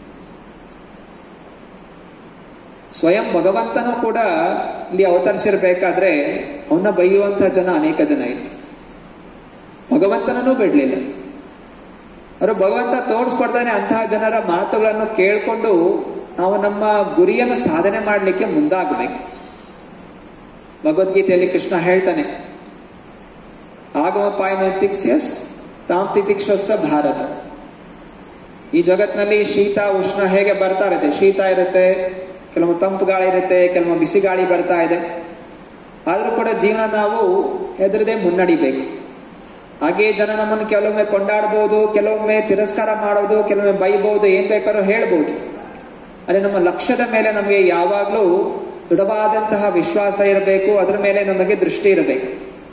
ಸ್ವಯಂ ಭಗವಂತನೂ ಕೂಡ ಇಲ್ಲಿ ಅವತರಿಸಿರ್ಬೇಕಾದ್ರೆ ಅವನ್ನ ಬೈಯುವಂತಹ ಜನ ಅನೇಕ ಜನ ಇತ್ತು ಭಗವಂತನೂ ಬಿಡ್ಲಿಲ್ಲ ಅವರು ಭಗವಂತ ತೋರಿಸ್ಕೊಡ್ತಾನೆ ಅಂತಹ ಜನರ ಮಾತುಗಳನ್ನು ಕೇಳಿಕೊಂಡು ನಾವು ನಮ್ಮ ಗುರಿಯನ್ನು ಸಾಧನೆ ಮಾಡಲಿಕ್ಕೆ ಮುಂದಾಗಬೇಕು ಭಗವದ್ಗೀತೆಯಲ್ಲಿ ಕೃಷ್ಣ ಹೇಳ್ತಾನೆ ಆಗಮ ಪಾಯನ ತಿಕ್ಸ್ಯಸ್ ತಾಮ್ ತಿತಿಕ್ಷಸ್ಸ ಭಾರತ ಈ ಜಗತ್ನಲ್ಲಿ ಶೀತ ಉಷ್ಣ ಹೇಗೆ ಬರ್ತಾ ಇರುತ್ತೆ ಶೀತ ಇರುತ್ತೆ ಕೆಲವು ತಂಪು ಗಾಳಿ ಇರುತ್ತೆ ಕೆಲವು ಬಿಸಿ ಗಾಳಿ ಬರ್ತಾ ಇದೆ ಆದರೂ ಕೂಡ ಜೀವನ ನಾವು ಹೆದರದೆ ಮುನ್ನಡಿಬೇಕು ಹಾಗೆ ಜನ ನಮ್ಮನ್ನು ಕೆಲವೊಮ್ಮೆ ಕೊಂಡಾಡ್ಬೋದು ಕೆಲವೊಮ್ಮೆ ತಿರಸ್ಕಾರ ಮಾಡೋದು ಕೆಲವೊಮ್ಮೆ ಬೈಬಹುದು ಏನ್ ಬೇಕಾದ್ರೂ ಹೇಳ್ಬೋದು ಅದೇ ನಮ್ಮ ಲಕ್ಷ್ಯದ ಮೇಲೆ ನಮಗೆ ಯಾವಾಗಲೂ ದೃಢವಾದಂತಹ ವಿಶ್ವಾಸ ಇರಬೇಕು ಅದರ ಮೇಲೆ ನಮಗೆ ದೃಷ್ಟಿ ಇರಬೇಕು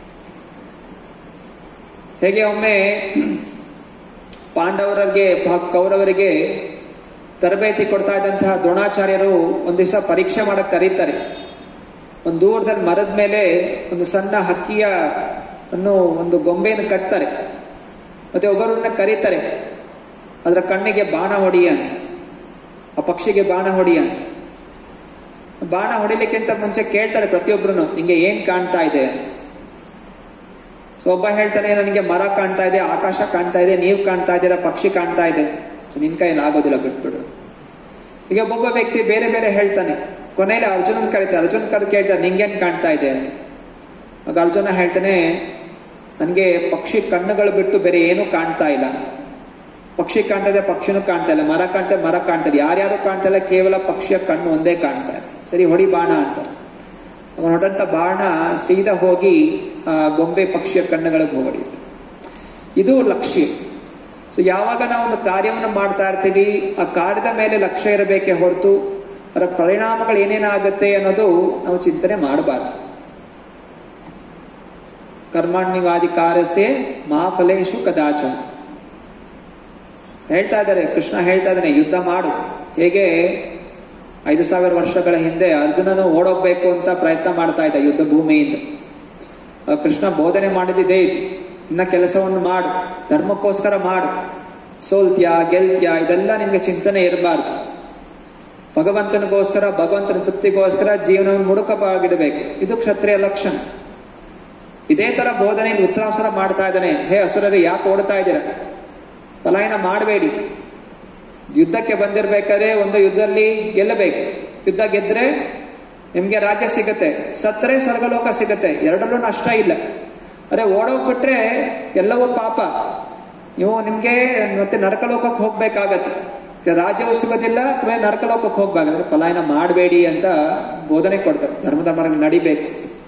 ಹೇಗೆ ಒಮ್ಮೆ ಪಾಂಡವರಿಗೆ ಕೌರವರಿಗೆ ತರಬೇತಿ ಕೊಡ್ತಾ ಇದ್ದಂತಹ ದ್ರೋಣಾಚಾರ್ಯರು ಒಂದ್ ದಿವಸ ಪರೀಕ್ಷೆ ಮಾಡಕ್ ಕರೀತಾರೆ ಒಂದು ದೂರದಲ್ಲಿ ಮರದ ಮೇಲೆ ಒಂದು ಸಣ್ಣ ಹಕ್ಕಿಯ ಅನ್ನು ಒಂದು ಗೊಂಬೆಯನ್ನು ಕಟ್ತಾರೆ ಮತ್ತೆ ಒಬ್ಬರನ್ನ ಕರೀತಾರೆ ಅದರ ಕಣ್ಣಿಗೆ ಬಾಣ ಹೊಡಿ ಅಂತ ಆ ಪಕ್ಷಿಗೆ ಬಾಣ ಹೊಡಿ ಅಂತ ಬಾಣ ಹೊಡಿಲಿಕ್ಕಿಂತ ಮುಂಚೆ ಕೇಳ್ತಾರೆ ಪ್ರತಿಯೊಬ್ರು ನಿಂಗೆ ಏನ್ ಕಾಣ್ತಾ ಇದೆ ಅಂತ ಸೊ ಒಬ್ಬ ಹೇಳ್ತಾನೆ ನನಗೆ ಮರ ಕಾಣ್ತಾ ಇದೆ ಆಕಾಶ ಕಾಣ್ತಾ ಇದೆ ನೀವು ಕಾಣ್ತಾ ಇದ್ದೀರಾ ಪಕ್ಷಿ ಕಾಣ್ತಾ ಇದೆ ಸೊ ನಿನ್ ಕೈಯಲ್ಲಿ ಆಗೋದಿಲ್ಲ ಬಿಟ್ಬಿಡು ಈಗ ಒಬ್ಬೊಬ್ಬ ವ್ಯಕ್ತಿ ಬೇರೆ ಬೇರೆ ಹೇಳ್ತಾನೆ ಕೊನೆಯಲ್ಲಿ ಅರ್ಜುನನ್ ಕರೀತಾರೆ ಅರ್ಜುನ್ ಕರೆದು ಕೇಳ್ತಾರೆ ನಿಂಗೇನ್ ಕಾಣ್ತಾ ಇದೆ ಅಂತ ಆಗ ಅರ್ಜುನ ಹೇಳ್ತಾನೆ ನನಗೆ ಪಕ್ಷಿ ಕಣ್ಣುಗಳು ಬಿಟ್ಟು ಬೇರೆ ಏನೂ ಕಾಣ್ತಾ ಇಲ್ಲ ಅಂತ ಪಕ್ಷಿ ಕಾಣ್ತಾ ಇದೆ ಪಕ್ಷಿನೂ ಕಾಣ್ತಾ ಇಲ್ಲ ಮರ ಕಾಣ್ತಾ ಮರ ಕಾಣ್ತಾ ಇಲ್ಲ ಯಾರ್ಯಾರು ಕಾಣ್ತಾ ಇಲ್ಲ ಕೇವಲ ಪಕ್ಷಿಯ ಕಣ್ಣು ಒಂದೇ ಕಾಣ್ತಾ ಇದೆ ಸರಿ ಹೊಡಿ ಬಾಣ ಅಂತಾರೆ ಅವನು ಹೊಡೆದಂತ ಬಾಣ ಸೀದಾ ಹೋಗಿ ಆ ಗೊಂಬೆ ಪಕ್ಷಿಯ ಕಣ್ಣುಗಳಿಗೆ ಹೊಡೆಯುತ್ತೆ ಇದು ಲಕ್ಷ್ಯ ಸೊ ಯಾವಾಗ ನಾವು ಒಂದು ಕಾರ್ಯವನ್ನು ಮಾಡ್ತಾ ಇರ್ತೀವಿ ಆ ಕಾರ್ಯದ ಮೇಲೆ ಲಕ್ಷ್ಯ ಇರಬೇಕೆ ಹೊರತು ಅದರ ಪರಿಣಾಮಗಳು ಏನೇನಾಗುತ್ತೆ ಅನ್ನೋದು ನಾವು ಚಿಂತನೆ ಮಾಡಬಾರ್ದು ಕರ್ಮಾಣ್ಯವಾದಿ ಕಾರ್ಯಸೆ ಮಾ ಫಲೇಶು ಕದಾಚ ಹೇಳ್ತಾ ಇದ್ದಾರೆ ಕೃಷ್ಣ ಹೇಳ್ತಾ ಇದ್ದಾನೆ ಯುದ್ಧ ಮಾಡು ಹೇಗೆ ಐದು ಸಾವಿರ ವರ್ಷಗಳ ಹಿಂದೆ ಅರ್ಜುನನು ಓಡೋಗ್ಬೇಕು ಅಂತ ಪ್ರಯತ್ನ ಮಾಡ್ತಾ ಇದ್ದ ಯುದ್ಧ ಭೂಮಿಯಿಂದ ಆ ಕೃಷ್ಣ ಬೋಧನೆ ಮಾಡಿದ್ದೇ ಇದು ಇನ್ನ ಕೆಲಸವನ್ನು ಮಾಡು ಧರ್ಮಕ್ಕೋಸ್ಕರ ಮಾಡು ಸೋಲ್ತ್ಯಾ ಗೆಲ್ತ್ಯಾ ಇದೆಲ್ಲ ನಿಮ್ಗೆ ಚಿಂತನೆ ಇರಬಾರ್ದು ಭಗವಂತನಿಗೋಸ್ಕರ ಭಗವಂತನ ತೃಪ್ತಿಗೋಸ್ಕರ ಜೀವನವನ್ನು ಮುಡುಕವಾಗಿಡಬೇಕು ಇದು ಕ್ಷತ್ರಿಯ ಲಕ್ಷಣ ಇದೇ ತರ ಬೋಧನೆಯಲ್ಲಿ ಉತ್ತರಾಸುರ ಮಾಡ್ತಾ ಇದ್ದಾನೆ ಹೇ ಅಸುರರು ಯಾಕೆ ಓಡ್ತಾ ಇದ್ದೀರಾ ಪಲಾಯನ ಮಾಡಬೇಡಿ ಯುದ್ಧಕ್ಕೆ ಬಂದಿರ್ಬೇಕಾದ್ರೆ ಒಂದು ಯುದ್ಧದಲ್ಲಿ ಗೆಲ್ಲಬೇಕು ಯುದ್ಧ ಗೆದ್ರೆ ನಿಮ್ಗೆ ರಾಜ್ಯ ಸಿಗತ್ತೆ ಸತ್ತರೆ ಸ್ವರ್ಗಲೋಕ ಸಿಗತ್ತೆ ಎರಡರಲ್ಲೂ ನಷ್ಟ ಇಲ್ಲ ಅರೆ ಓಡೋಗ್ಬಿಟ್ರೆ ಎಲ್ಲವೂ ಪಾಪ ನೀವು ನಿಮ್ಗೆ ಮತ್ತೆ ನರಕಲೋಕಕ್ಕೆ ಹೋಗ್ಬೇಕಾಗತ್ತೆ ರಾಜ್ಯವು ಸಿಗೋದಿಲ್ಲ ಅಥವಾ ನರಕಲೋಕಕ್ಕೆ ಹೋಗ್ಬೇಕಾದ್ರೆ ಪಲಾಯನ ಮಾಡಬೇಡಿ ಅಂತ ಬೋಧನೆ ಕೊಡ್ತಾರೆ ಧರ್ಮದ ಮಾರ್ಗ ನಡಿಬೇಕು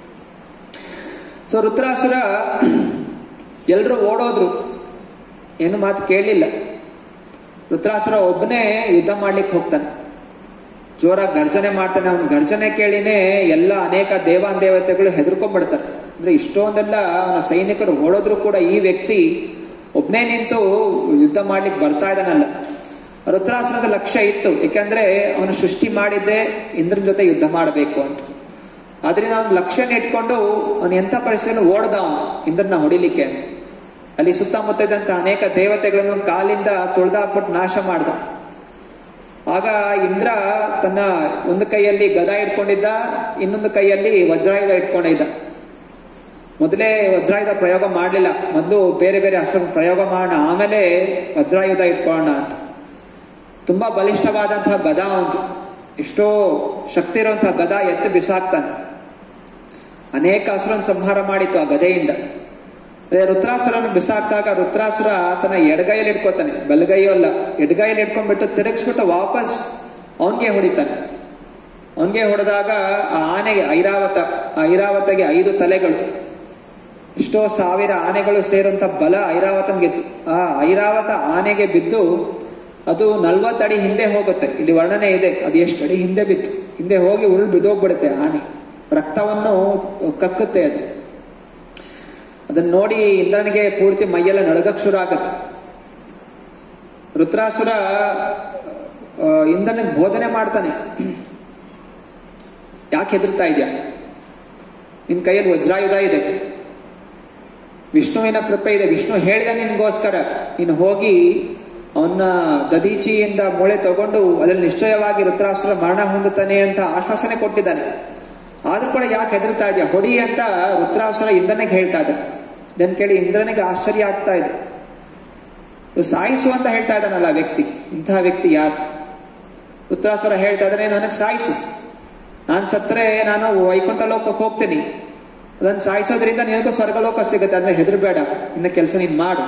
ಸೊ ರುದ್ರಾಸುರ ಎಲ್ರು ಓಡೋದ್ರು ಏನು ಮಾತು ಕೇಳಲಿಲ್ಲ ರುದ್ರಾಸುರ ಒಬ್ಬನೇ ಯುದ್ಧ ಮಾಡ್ಲಿಕ್ಕೆ ಹೋಗ್ತಾನೆ ಜೋರಾಗಿ ಗರ್ಜನೆ ಮಾಡ್ತಾನೆ ಅವನ ಗರ್ಜನೆ ಕೇಳಿನೇ ಎಲ್ಲ ಅನೇಕ ದೇವಾನ್ ದೇವತೆಗಳು ಹೆದರ್ಕೊಂಡ್ಬಿಡ್ತಾರೆ ಅಂದ್ರೆ ಇಷ್ಟೊಂದೆಲ್ಲ ಅವನ ಸೈನಿಕರು ಓಡೋದ್ರು ಕೂಡ ಈ ವ್ಯಕ್ತಿ ಒಬ್ನೇ ನಿಂತು ಯುದ್ಧ ಮಾಡ್ಲಿಕ್ಕೆ ಬರ್ತಾ ಇದ್ದಾನಲ್ಲ ರುದ್ರಾಸುರದ ಲಕ್ಷ್ಯ ಇತ್ತು ಯಾಕಂದ್ರೆ ಅವನು ಸೃಷ್ಟಿ ಮಾಡಿದ್ದೆ ಇಂದ್ರನ ಜೊತೆ ಯುದ್ಧ ಮಾಡಬೇಕು ಅಂತ ಆದ್ರಿಂದ ಅವನ ಲಕ್ಷ್ಯನ ಇಟ್ಕೊಂಡು ಅವನು ಎಂಥ ಪರಿಸ್ಥಿತಿಯಲ್ಲಿ ಓಡ್ದ ಅವನು ಇಂದ್ರನ ಹೊಡಿಲಿಕ್ಕೆ ಅಂತ ಅಲ್ಲಿ ಸುತ್ತಮುತ್ತ ಇದ್ದಂತ ಅನೇಕ ದೇವತೆಗಳನ್ನು ಕಾಲಿಂದ ತುಳಿದಾಕ್ಬಿಟ್ಟು ನಾಶ ಮಾಡ್ದ ಆಗ ಇಂದ್ರ ತನ್ನ ಒಂದು ಕೈಯಲ್ಲಿ ಗದ ಇಟ್ಕೊಂಡಿದ್ದ ಇನ್ನೊಂದು ಕೈಯಲ್ಲಿ ವಜ್ರಾಯುಧ ಇಟ್ಕೊಂಡಿದ್ದ ಮೊದಲೇ ವಜ್ರಾಯುಧ ಪ್ರಯೋಗ ಮಾಡಲಿಲ್ಲ ಮೊದಲು ಬೇರೆ ಬೇರೆ ಅಸ್ತ್ರ ಪ್ರಯೋಗ ಮಾಡೋಣ ಆಮೇಲೆ ವಜ್ರಾಯುಧ ಇಟ್ಕೊಳ್ಳೋಣ ಅಂತ ತುಂಬಾ ಬಲಿಷ್ಠವಾದಂತಹ ಗದ ಒಂದು ಎಷ್ಟೋ ಶಕ್ತಿ ಇರುವಂತಹ ಗದ ಎತ್ತು ಬಿಸಾಕ್ತಾನೆ ಅನೇಕ ಅಸುರನ್ ಸಂಹಾರ ಮಾಡಿತ್ತು ಆ ಗದೆಯಿಂದ ಅದೇ ರುದ್ರಾಸುರನ್ನು ಬಿಸಾಕ್ದಾಗ ರುದ್ರಾಸುರ ತನ್ನ ಎಡಗೈಯಲ್ಲಿ ಇಟ್ಕೋತಾನೆ ಬಲಗೈಯೂ ಅಲ್ಲ ಎಡಗೈಯಲ್ಲಿ ಇಟ್ಕೊಂಡ್ಬಿಟ್ಟು ತಿರುಗಿಸ್ಬಿಟ್ಟು ವಾಪಸ್ ಅವನ್ಗೆ ಹೊಡಿತಾನೆ ಅವನ್ಗೆ ಹೊಡೆದಾಗ ಆ ಆನೆಗೆ ಐರಾವತ ಆ ಐರಾವತಗೆ ಐದು ತಲೆಗಳು ಎಷ್ಟೋ ಸಾವಿರ ಆನೆಗಳು ಸೇರುವಂತ ಬಲ ಐರಾವತನ್ಗಿತ್ತು ಆ ಐರಾವತ ಆನೆಗೆ ಬಿದ್ದು ಅದು ನಲ್ವತ್ತು ಅಡಿ ಹಿಂದೆ ಹೋಗುತ್ತೆ ಇಲ್ಲಿ ವರ್ಣನೆ ಇದೆ ಅದು ಎಷ್ಟು ಅಡಿ ಹಿಂದೆ ಬಿತ್ತು ಹಿಂದೆ ಹೋಗಿ ಉರುಳು ಬಿದ್ದೋಗ್ಬಿಡುತ್ತೆ ಆನೆ ರಕ್ತವನ್ನು ಕಕ್ಕುತ್ತೆ ಅದು ಅದನ್ನ ನೋಡಿ ಇಂದ್ರನಿಗೆ ಪೂರ್ತಿ ಮೈಯೆಲ್ಲ ನಡಗಕ್ ಶುರು ಆಗತ್ತೆ ರುದ್ರಾಸುರ ಇಂದ್ರನಿಗೆ ಬೋಧನೆ ಮಾಡ್ತಾನೆ ಯಾಕೆ ಹೆದರ್ತಾ ಇದೆಯಾ ನಿನ್ ಕೈಯಲ್ಲಿ ವಜ್ರಾಯುಧ ಇದೆ ವಿಷ್ಣುವಿನ ಕೃಪೆ ಇದೆ ವಿಷ್ಣು ಹೇಳಿದ ನಿನ್ಗೋಸ್ಕರ ನೀನು ಹೋಗಿ ಅವನ್ನ ದದೀಚಿಯಿಂದ ಮೂಳೆ ತಗೊಂಡು ಅದ್ರಲ್ಲಿ ನಿಶ್ಚಯವಾಗಿ ರುದ್ರಾಸುರ ಮರಣ ಹೊಂದುತ್ತಾನೆ ಅಂತ ಆಶ್ವಾಸನೆ ಕೊಟ್ಟಿದ್ದಾನೆ ಆದ್ರೂ ಕೂಡ ಯಾಕೆ ಹೆದರ್ತಾ ಇದೆಯಾ ಹೊಡಿ ಅಂತ ರುದ್ರಾಸುರ ಇಂದ್ರನಿಗೆ ಹೇಳ್ತಾ ಇದ್ದ ಇದನ್ನು ಕೇಳಿ ಇಂದ್ರನಿಗೆ ಆಶ್ಚರ್ಯ ಆಗ್ತಾ ಇದೆ ಸಾಯಿಸು ಅಂತ ಹೇಳ್ತಾ ಇದ್ದಾನಲ್ಲ ವ್ಯಕ್ತಿ ಇಂತಹ ವ್ಯಕ್ತಿ ಯಾರು ರುದ್ರಾಸುರ ಹೇಳ್ತಾ ಇದ್ದಾನೆ ನನಗೆ ಸಾಯಿಸು ನಾನು ಸತ್ತರೆ ನಾನು ವೈಕುಂಠ ಲೋಕಕ್ಕೆ ಹೋಗ್ತೀನಿ ಅದನ್ನು ಸಾಯಿಸೋದ್ರಿಂದ ನಿನಗೂ ಸ್ವರ್ಗಲೋಕ ಸಿಗುತ್ತೆ ಅಂದ್ರೆ ಹೆದರ್ಬೇಡ ಇನ್ನ ಕೆಲಸ ನೀನ್ ಮಾಡು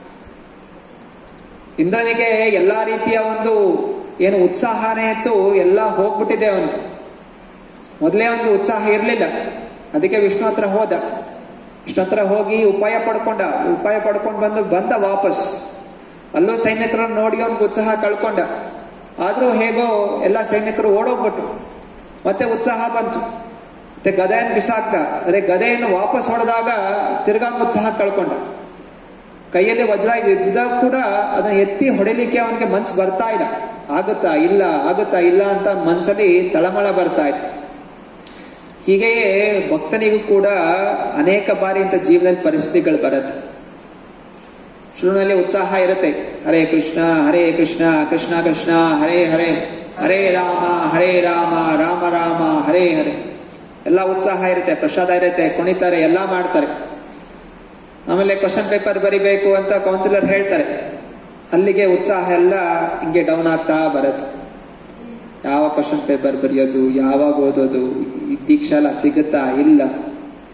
ಇಂದ್ರನಿಗೆ ಎಲ್ಲಾ ರೀತಿಯ ಒಂದು ಏನು ಉತ್ಸಾಹನೇ ಇತ್ತು ಎಲ್ಲ ಹೋಗ್ಬಿಟ್ಟಿದೆ ಅವನಿಗೆ ಮೊದಲೇ ಅವನಿಗೆ ಉತ್ಸಾಹ ಇರಲಿಲ್ಲ ಅದಕ್ಕೆ ವಿಷ್ಣು ಹತ್ರ ಹೋದ ವಿಷ್ಣು ಹತ್ರ ಹೋಗಿ ಉಪಾಯ ಪಡ್ಕೊಂಡ ಉಪಾಯ ಪಡ್ಕೊಂಡು ಬಂದು ಬಂದ ವಾಪಸ್ ಅಲ್ಲೂ ಸೈನಿಕರನ್ನು ನೋಡಿ ಅವನಿಗೆ ಉತ್ಸಾಹ ಕಳ್ಕೊಂಡ ಆದ್ರೂ ಹೇಗೋ ಎಲ್ಲ ಸೈನಿಕರು ಓಡೋಗ್ಬಿಟ್ರು ಮತ್ತೆ ಉತ್ಸಾಹ ಬಂತು ಮತ್ತೆ ಗದೆಯನ್ನು ಬಿಸಾಕ್ದ ಅರೆ ಗದೆಯನ್ನು ವಾಪಸ್ ಹೊಡೆದಾಗ ತಿರ್ಗಾ ಉತ್ಸಾಹ ಕಳ್ಕೊಂಡ ಕೈಯಲ್ಲಿ ವಜ್ರ ಇದ್ದಾಗ ಕೂಡ ಅದನ್ನ ಎತ್ತಿ ಹೊಡಿಲಿಕ್ಕೆ ಅವನಿಗೆ ಮನ್ಸು ಬರ್ತಾ ಇಲ್ಲ ಆಗುತ್ತಾ ಇಲ್ಲ ಆಗುತ್ತಾ ಇಲ್ಲ ಅಂತ ಮನ್ಸಲ್ಲಿ ತಳಮಳ ಬರ್ತಾ ಇದೆ ಹೀಗೆಯೇ ಭಕ್ತನಿಗೂ ಕೂಡ ಅನೇಕ ಬಾರಿ ಇಂಥ ಜೀವನದಲ್ಲಿ ಪರಿಸ್ಥಿತಿಗಳು ಬರುತ್ತೆ ಶುರುವಿನಲ್ಲಿ ಉತ್ಸಾಹ ಇರುತ್ತೆ ಹರೇ ಕೃಷ್ಣ ಹರೇ ಕೃಷ್ಣ ಕೃಷ್ಣ ಕೃಷ್ಣ ಹರೇ ಹರೇ ಹರೇ ರಾಮ ಹರೇ ರಾಮ ರಾಮ ರಾಮ ಹರೇ ಹರೇ ಎಲ್ಲ ಉತ್ಸಾಹ ಇರುತ್ತೆ ಪ್ರಸಾದ ಇರುತ್ತೆ ಕುಣಿತಾರೆ ಎಲ್ಲ ಮಾಡ್ತಾರೆ ಆಮೇಲೆ ಕ್ವಶನ್ ಪೇಪರ್ ಬರಿಬೇಕು ಅಂತ ಕೌನ್ಸಿಲರ್ ಹೇಳ್ತಾರೆ ಅಲ್ಲಿಗೆ ಉತ್ಸಾಹ ಎಲ್ಲ ಹಿಂಗೆ ಡೌನ್ ಆಗ್ತಾ ಬರುತ್ತೆ ಯಾವ ಕ್ವಶನ್ ಪೇಪರ್ ಬರೆಯೋದು ಯಾವಾಗ ಓದೋದು ಈ ದೀಕ್ಷೆ ಎಲ್ಲ ಸಿಗುತ್ತಾ ಇಲ್ಲ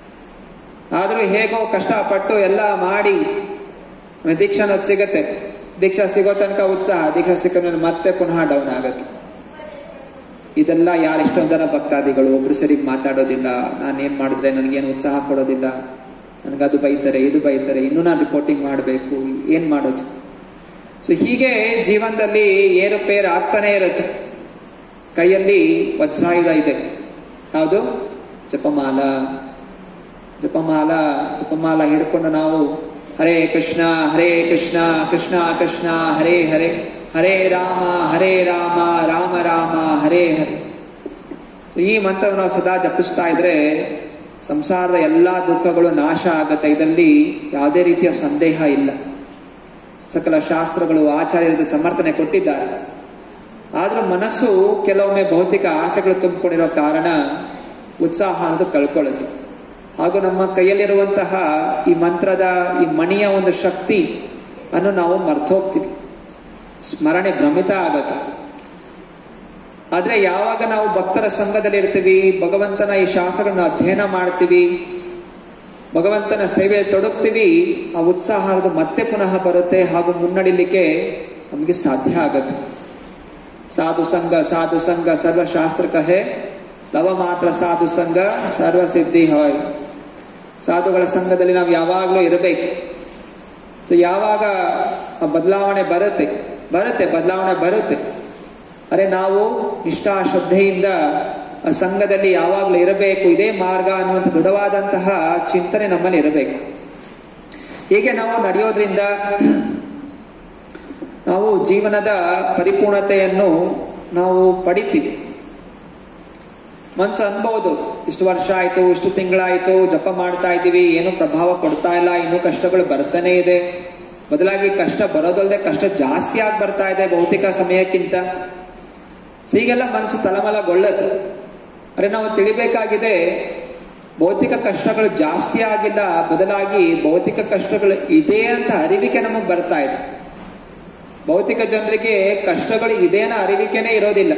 ಆದ್ರೂ ಹೇಗೋ ಕಷ್ಟಪಟ್ಟು ಎಲ್ಲ ಮಾಡಿ ದೀಕ್ಷೆ ಅನ್ನೋದು ಸಿಗತ್ತೆ ದೀಕ್ಷಾ ಸಿಗೋ ತನಕ ಉತ್ಸಾಹ ದೀಕ್ಷಾ ಸಿಕ್ಕ ಮೇಲೆ ಮತ್ತೆ ಪುನಃ ಡೌನ್ ಆಗುತ್ತೆ ಇದೆಲ್ಲ ಯಾರು ಎಷ್ಟೊಂದು ಜನ ಭಕ್ತಾದಿಗಳು ಒಬ್ರು ಸರಿಗೆ ಮಾತಾಡೋದಿಲ್ಲ ನಾನು ಏನು ಮಾಡಿದ್ರೆ ನನಗೇನು ಉತ್ಸಾಹ ಕೊಡೋದಿಲ್ಲ ನನಗದು ಬೈತಾರೆ ಇದು ಬೈತಾರೆ ಇನ್ನೂ ನಾನು ರಿಪೋರ್ಟಿಂಗ್ ಮಾಡಬೇಕು ಏನು ಮಾಡೋದು ಸೊ ಹೀಗೆ ಜೀವನದಲ್ಲಿ ಏರುಪೇರು ಆಗ್ತಾನೆ ಇರುತ್ತೆ ಕೈಯಲ್ಲಿ ವಜ್ರಾಯುಧ ಇದೆ ಯಾವುದು ಜಪಮಾಲ ಜಪಮಾಲ ಜಪಮಾಲ ಹಿಡ್ಕೊಂಡು ನಾವು ಹರೇ ಕೃಷ್ಣ ಹರೇ ಕೃಷ್ಣ ಕೃಷ್ಣ ಕೃಷ್ಣ ಹರೇ ಹರೇ ಹರೇ ರಾಮ ಹರೇ ರಾಮ ರಾಮ ರಾಮ ಹರೇ ಹರೇ So, ಈ ಮಂತ್ರವನ್ನು ನಾವು ಸದಾ ಜಪಿಸ್ತಾ ಇದ್ರೆ ಸಂಸಾರದ ಎಲ್ಲ ದುಃಖಗಳು ನಾಶ ಆಗುತ್ತೆ ಇದರಲ್ಲಿ ಯಾವುದೇ ರೀತಿಯ ಸಂದೇಹ ಇಲ್ಲ ಸಕಲ ಶಾಸ್ತ್ರಗಳು ಆಚಾರ್ಯರದ ಸಮರ್ಥನೆ ಕೊಟ್ಟಿದ್ದಾರೆ ಆದ್ರೂ ಮನಸ್ಸು ಕೆಲವೊಮ್ಮೆ ಭೌತಿಕ ಆಸೆಗಳು ತುಂಬಿಕೊಂಡಿರೋ ಕಾರಣ ಉತ್ಸಾಹ ಅನ್ನೋದು ಕಳ್ಕೊಳ್ಳುತ್ತೆ ಹಾಗೂ ನಮ್ಮ ಕೈಯಲ್ಲಿರುವಂತಹ ಈ ಮಂತ್ರದ ಈ ಮಣಿಯ ಒಂದು ಶಕ್ತಿ ಅನ್ನು ನಾವು ಮರ್ತೋಗ್ತೀವಿ ಸ್ಮರಣೆ ಭ್ರಮಿತ ಆಗತ್ತೆ ಆದ್ರೆ ಯಾವಾಗ ನಾವು ಭಕ್ತರ ಸಂಘದಲ್ಲಿ ಇರ್ತೀವಿ ಭಗವಂತನ ಈ ಶಾಸ್ತ್ರಗಳನ್ನ ಅಧ್ಯಯನ ಮಾಡ್ತೀವಿ ಭಗವಂತನ ಸೇವೆ ತೊಡಗ್ತೀವಿ ಆ ಉತ್ಸಾಹ ಅದು ಮತ್ತೆ ಪುನಃ ಬರುತ್ತೆ ಹಾಗೂ ಮುನ್ನಡಿಲಿಕ್ಕೆ ನಮಗೆ ಸಾಧ್ಯ ಆಗತ್ತೆ ಸಾಧು ಸಂಘ ಸಾಧು ಸಂಘ ಸರ್ವಶಾಸ್ತ್ರ ಕಹೆ ಲವ ಮಾತ್ರ ಸಾಧು ಸಂಘ ಸರ್ವ ಸಿದ್ಧಿ ಹಾಯ್ ಸಾಧುಗಳ ಸಂಘದಲ್ಲಿ ನಾವು ಯಾವಾಗಲೂ ಇರಬೇಕು ಸೊ ಯಾವಾಗ ಆ ಬದಲಾವಣೆ ಬರುತ್ತೆ ಬರುತ್ತೆ ಬದಲಾವಣೆ ಬರುತ್ತೆ ಅರೆ ನಾವು ನಿಷ್ಠಾ ಶ್ರದ್ಧೆಯಿಂದ ಆ ಸಂಘದಲ್ಲಿ ಯಾವಾಗಲೂ ಇರಬೇಕು ಇದೇ ಮಾರ್ಗ ಅನ್ನುವಂಥ ದೃಢವಾದಂತಹ ಚಿಂತನೆ ನಮ್ಮಲ್ಲಿ ಇರಬೇಕು ಹೀಗೆ ನಾವು ನಡೆಯೋದ್ರಿಂದ ನಾವು ಜೀವನದ ಪರಿಪೂರ್ಣತೆಯನ್ನು ನಾವು ಪಡಿತೀವಿ ಮನ್ಸು ಅನ್ಬೋದು ಇಷ್ಟು ವರ್ಷ ಆಯ್ತು ಇಷ್ಟು ತಿಂಗಳಾಯ್ತು ಜಪ ಮಾಡ್ತಾ ಇದ್ದೀವಿ ಏನು ಪ್ರಭಾವ ಕೊಡ್ತಾ ಇಲ್ಲ ಇನ್ನೂ ಕಷ್ಟಗಳು ಬರ್ತಾನೆ ಇದೆ ಬದಲಾಗಿ ಕಷ್ಟ ಬರೋದಲ್ಲದೆ ಕಷ್ಟ ಜಾಸ್ತಿ ಆಗಿ ಬರ್ತಾ ಇದೆ ಭೌತಿಕ ಸಮಯಕ್ಕಿಂತ ಸೊ ಹೀಗೆಲ್ಲ ಮನಸ್ಸು ತಳಮಳಗೊಳ್ಳದು ಅರೆ ನಾವು ತಿಳಿಬೇಕಾಗಿದೆ ಭೌತಿಕ ಕಷ್ಟಗಳು ಜಾಸ್ತಿ ಆಗಿಲ್ಲ ಬದಲಾಗಿ ಭೌತಿಕ ಕಷ್ಟಗಳು ಇದೆ ಅಂತ ಅರಿವಿಕೆ ನಮಗೆ ಬರ್ತಾ ಇದೆ ಭೌತಿಕ ಜನರಿಗೆ ಕಷ್ಟಗಳು ಇದೆ ಅನ್ನೋ ಅರಿವಿಕೆನೇ ಇರೋದಿಲ್ಲ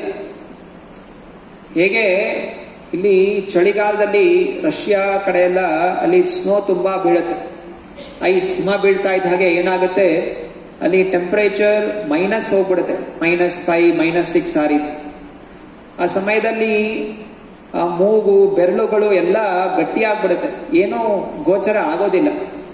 ಹೇಗೆ ಇಲ್ಲಿ ಚಳಿಗಾಲದಲ್ಲಿ ರಷ್ಯಾ ಕಡೆ ಎಲ್ಲ ಅಲ್ಲಿ ಸ್ನೋ ತುಂಬಾ ಬೀಳುತ್ತೆ ಐಸ್ ಹಿಮ ಬೀಳ್ತಾ ಇದ್ದ ಹಾಗೆ ಏನಾಗುತ್ತೆ ಅಲ್ಲಿ ಟೆಂಪರೇಚರ್ ಮೈನಸ್ ಹೋಗ್ಬಿಡುತ್ತೆ ಮೈನಸ್ ಫೈವ್ ಮೈನಸ್ ಸಿಕ್ಸ್ ಆ ರೀತಿ ಆ ಸಮಯದಲ್ಲಿ ಆ ಮೂಗು ಬೆರಳುಗಳು ಎಲ್ಲ ಗಟ್ಟಿಯಾಗ್ಬಿಡುತ್ತೆ ಏನೂ ಗೋಚರ ಆಗೋದಿಲ್ಲ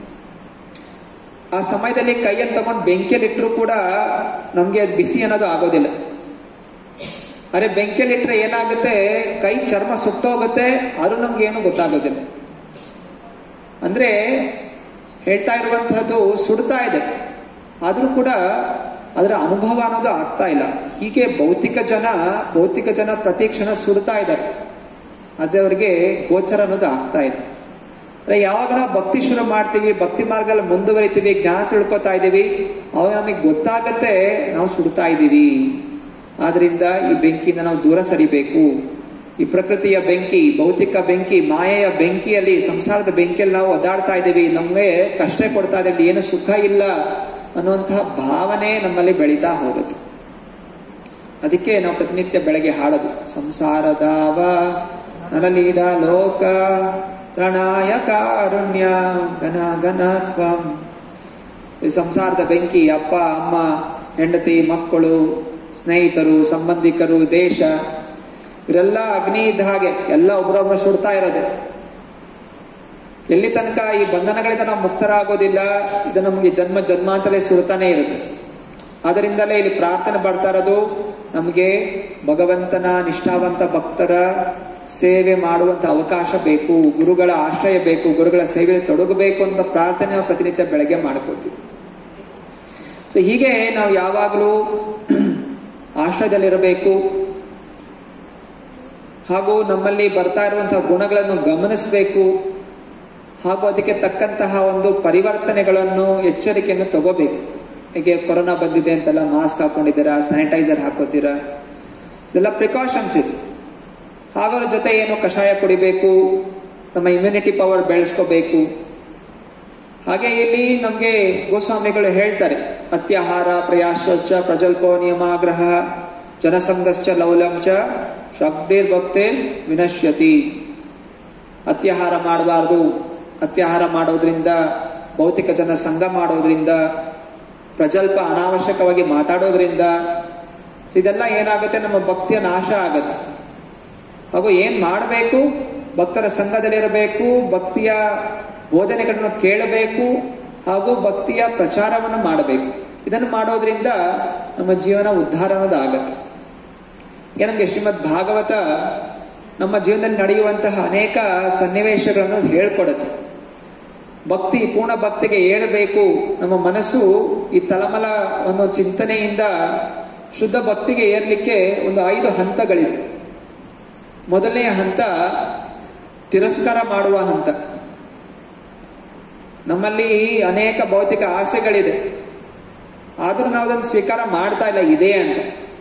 ಆ ಸಮಯದಲ್ಲಿ ಕೈಯನ್ನು ತಗೊಂಡು ಬೆಂಕಿಯಲ್ಲಿ ಇಟ್ಟರು ಕೂಡ ನಮಗೆ ಅದು ಬಿಸಿ ಅನ್ನೋದು ಆಗೋದಿಲ್ಲ ಅರೆ ಬೆಂಕಿಯಲ್ಲಿ ಇಟ್ಟರೆ ಏನಾಗುತ್ತೆ ಕೈ ಚರ್ಮ ಸುಟ್ಟೋಗುತ್ತೆ ಅದು ನಮ್ಗೆ ಏನು ಗೊತ್ತಾಗೋದಿಲ್ಲ ಅಂದ್ರೆ ಹೇಳ್ತಾ ಇರುವಂತಹದ್ದು ಸುಡ್ತಾ ಇದೆ ಆದ್ರೂ ಕೂಡ ಅದರ ಅನುಭವ ಅನ್ನೋದು ಆಗ್ತಾ ಇಲ್ಲ ಹೀಗೆ ಭೌತಿಕ ಜನ ಭೌತಿಕ ಜನ ಪ್ರತಿ ಕ್ಷಣ ಸುಡ್ತಾ ಇದ್ದಾರೆ ಆದ್ರೆ ಅವರಿಗೆ ಗೋಚರ ಅನ್ನೋದು ಆಗ್ತಾ ಇದೆ ಅಂದ್ರೆ ಯಾವಾಗ ನಾವು ಭಕ್ತಿ ಶುರು ಮಾಡ್ತೀವಿ ಭಕ್ತಿ ಮಾರ್ಗದಲ್ಲಿ ಮುಂದುವರಿತೀವಿ ಜ್ಞಾನ ತಿಳ್ಕೊತಾ ಇದ್ದೀವಿ ಅವಾಗ ನಮಗೆ ಗೊತ್ತಾಗತ್ತೆ ನಾವು ಸುಡ್ತಾ ಇದ್ದೀವಿ ಆದ್ರಿಂದ ಈ ಬೆಂಕಿಯಿಂದ ನಾವು ದೂರ ಸರಿಬೇಕು ಈ ಪ್ರಕೃತಿಯ ಬೆಂಕಿ ಭೌತಿಕ ಬೆಂಕಿ ಮಾಯೆಯ ಬೆಂಕಿಯಲ್ಲಿ ಸಂಸಾರದ ಬೆಂಕಿಯಲ್ಲಿ ನಾವು ಒದ್ದಾಡ್ತಾ ಇದ್ದೀವಿ ನಮಗೆ ಕಷ್ಟ ಕೊಡ್ತಾ ಇದ್ದೀವಿ ಏನು ಸುಖ ಇಲ್ಲ ಅನ್ನುವಂತಹ ಭಾವನೆ ನಮ್ಮಲ್ಲಿ ಬೆಳೀತಾ ಹೋಗುತ್ತೆ ಅದಕ್ಕೆ ನಾವು ಪ್ರತಿನಿತ್ಯ ಬೆಳಗ್ಗೆ ಹಾಡೋದು ಸಂಸಾರದಾವ ನರಲೀಡ ಲೋಕ ತ್ರಣಾಯ ಕಾರುಣ್ಯ ಘನ ಘನತ್ವಂ ಈ ಸಂಸಾರದ ಬೆಂಕಿ ಅಪ್ಪ ಅಮ್ಮ ಹೆಂಡತಿ ಮಕ್ಕಳು ಸ್ನೇಹಿತರು ಸಂಬಂಧಿಕರು ದೇಶ ಇವರೆಲ್ಲ ಅಗ್ನಿ ಇದ್ದ ಹಾಗೆ ಎಲ್ಲ ಒಬ್ರೊಬ್ರು ಸುಡ್ತಾ ಇರೋದೆ ಎಲ್ಲಿ ತನಕ ಈ ಬಂಧನಗಳಿಂದ ನಾವು ಮುಕ್ತರಾಗೋದಿಲ್ಲ ಇದು ನಮಗೆ ಜನ್ಮ ಜನ್ಮಾಂತರೇ ಸುಡ್ತಾನೆ ಇರುತ್ತೆ ಆದ್ದರಿಂದಲೇ ಇಲ್ಲಿ ಪ್ರಾರ್ಥನೆ ಬರ್ತಾ ಇರೋದು ನಮಗೆ ಭಗವಂತನ ನಿಷ್ಠಾವಂತ ಭಕ್ತರ ಸೇವೆ ಮಾಡುವಂತ ಅವಕಾಶ ಬೇಕು ಗುರುಗಳ ಆಶ್ರಯ ಬೇಕು ಗುರುಗಳ ಸೇವೆ ತೊಡಗಬೇಕು ಅಂತ ಪ್ರಾರ್ಥನೆ ನಾವು ಪ್ರತಿನಿತ್ಯ ಬೆಳಗ್ಗೆ ಮಾಡ್ಕೋತೀವಿ ಸೊ ಹೀಗೆ ನಾವು ಯಾವಾಗಲೂ ಆಶ್ರಯದಲ್ಲಿರಬೇಕು ಹಾಗೂ ನಮ್ಮಲ್ಲಿ ಬರ್ತಾ ಇರುವಂತಹ ಗುಣಗಳನ್ನು ಗಮನಿಸಬೇಕು ಹಾಗೂ ಅದಕ್ಕೆ ತಕ್ಕಂತಹ ಒಂದು ಪರಿವರ್ತನೆಗಳನ್ನು ಎಚ್ಚರಿಕೆಯನ್ನು ತಗೋಬೇಕು ಹೀಗೆ ಕೊರೋನಾ ಬಂದಿದೆ ಅಂತೆಲ್ಲ ಮಾಸ್ಕ್ ಹಾಕೊಂಡಿದ್ದೀರಾ ಸ್ಯಾನಿಟೈಸರ್ ಹಾಕೋತೀರಾ ಇದೆಲ್ಲ ಪ್ರಿಕಾಷನ್ಸ್ ಇದು ಹಾಗೂ ಅದ್ರ ಜೊತೆ ಏನು ಕಷಾಯ ಕುಡಿಬೇಕು ನಮ್ಮ ಇಮ್ಯುನಿಟಿ ಪವರ್ ಬೆಳೆಸ್ಕೋಬೇಕು ಹಾಗೆ ಇಲ್ಲಿ ನಮಗೆ ಗೋಸ್ವಾಮಿಗಳು ಹೇಳ್ತಾರೆ ಅತ್ಯಾಹಾರ ಪ್ರಯಾಶ್ಚ ಪ್ರಜಲ್ಪೋ ನಿಯಮಾಗ್ರಹ ಜನಸಂಘಶ್ಚ ಲೌಲಂಚ ಶಬ್ದಿರ್ ಭಕ್ತೆ ವಿನಶ್ಯತಿ ಅತ್ಯಾಹಾರ ಮಾಡಬಾರ್ದು ಅತ್ಯಾಹಾರ ಮಾಡೋದ್ರಿಂದ ಭೌತಿಕ ಜನ ಸಂಘ ಮಾಡೋದ್ರಿಂದ ಪ್ರಜಲ್ಪ ಅನಾವಶ್ಯಕವಾಗಿ ಮಾತಾಡೋದ್ರಿಂದ ಸೊ ಇದೆಲ್ಲ ಏನಾಗುತ್ತೆ ನಮ್ಮ ಭಕ್ತಿಯ ನಾಶ ಆಗುತ್ತೆ ಹಾಗೂ ಏನ್ ಮಾಡಬೇಕು ಭಕ್ತರ ಸಂಘದಲ್ಲಿರಬೇಕು ಭಕ್ತಿಯ ಬೋಧನೆಗಳನ್ನು ಕೇಳಬೇಕು ಹಾಗೂ ಭಕ್ತಿಯ ಪ್ರಚಾರವನ್ನು ಮಾಡಬೇಕು ಇದನ್ನು ಮಾಡೋದ್ರಿಂದ ನಮ್ಮ ಜೀವನ ಉದ್ಧಾರ ಅನ್ನೋದು ಆಗತ್ತೆ ಈಗ ನಮಗೆ ಶ್ರೀಮದ್ ಭಾಗವತ ನಮ್ಮ ಜೀವನದಲ್ಲಿ ನಡೆಯುವಂತಹ ಅನೇಕ ಸನ್ನಿವೇಶಗಳನ್ನು ಹೇಳ್ಕೊಡುತ್ತೆ ಭಕ್ತಿ ಪೂರ್ಣ ಭಕ್ತಿಗೆ ಏಳಬೇಕು ನಮ್ಮ ಮನಸ್ಸು ಈ ತಲಮಲ ಒಂದು ಚಿಂತನೆಯಿಂದ ಶುದ್ಧ ಭಕ್ತಿಗೆ ಏರ್ಲಿಕ್ಕೆ ಒಂದು ಐದು ಹಂತಗಳಿವೆ ಮೊದಲನೆಯ ಹಂತ ತಿರಸ್ಕಾರ ಮಾಡುವ ಹಂತ ನಮ್ಮಲ್ಲಿ ಅನೇಕ ಭೌತಿಕ ಆಸೆಗಳಿದೆ ಆದ್ರೂ ನಾವು ಅದನ್ನು ಸ್ವೀಕಾರ ಮಾಡ್ತಾ ಇಲ್ಲ ಇದೆ ಅಂತ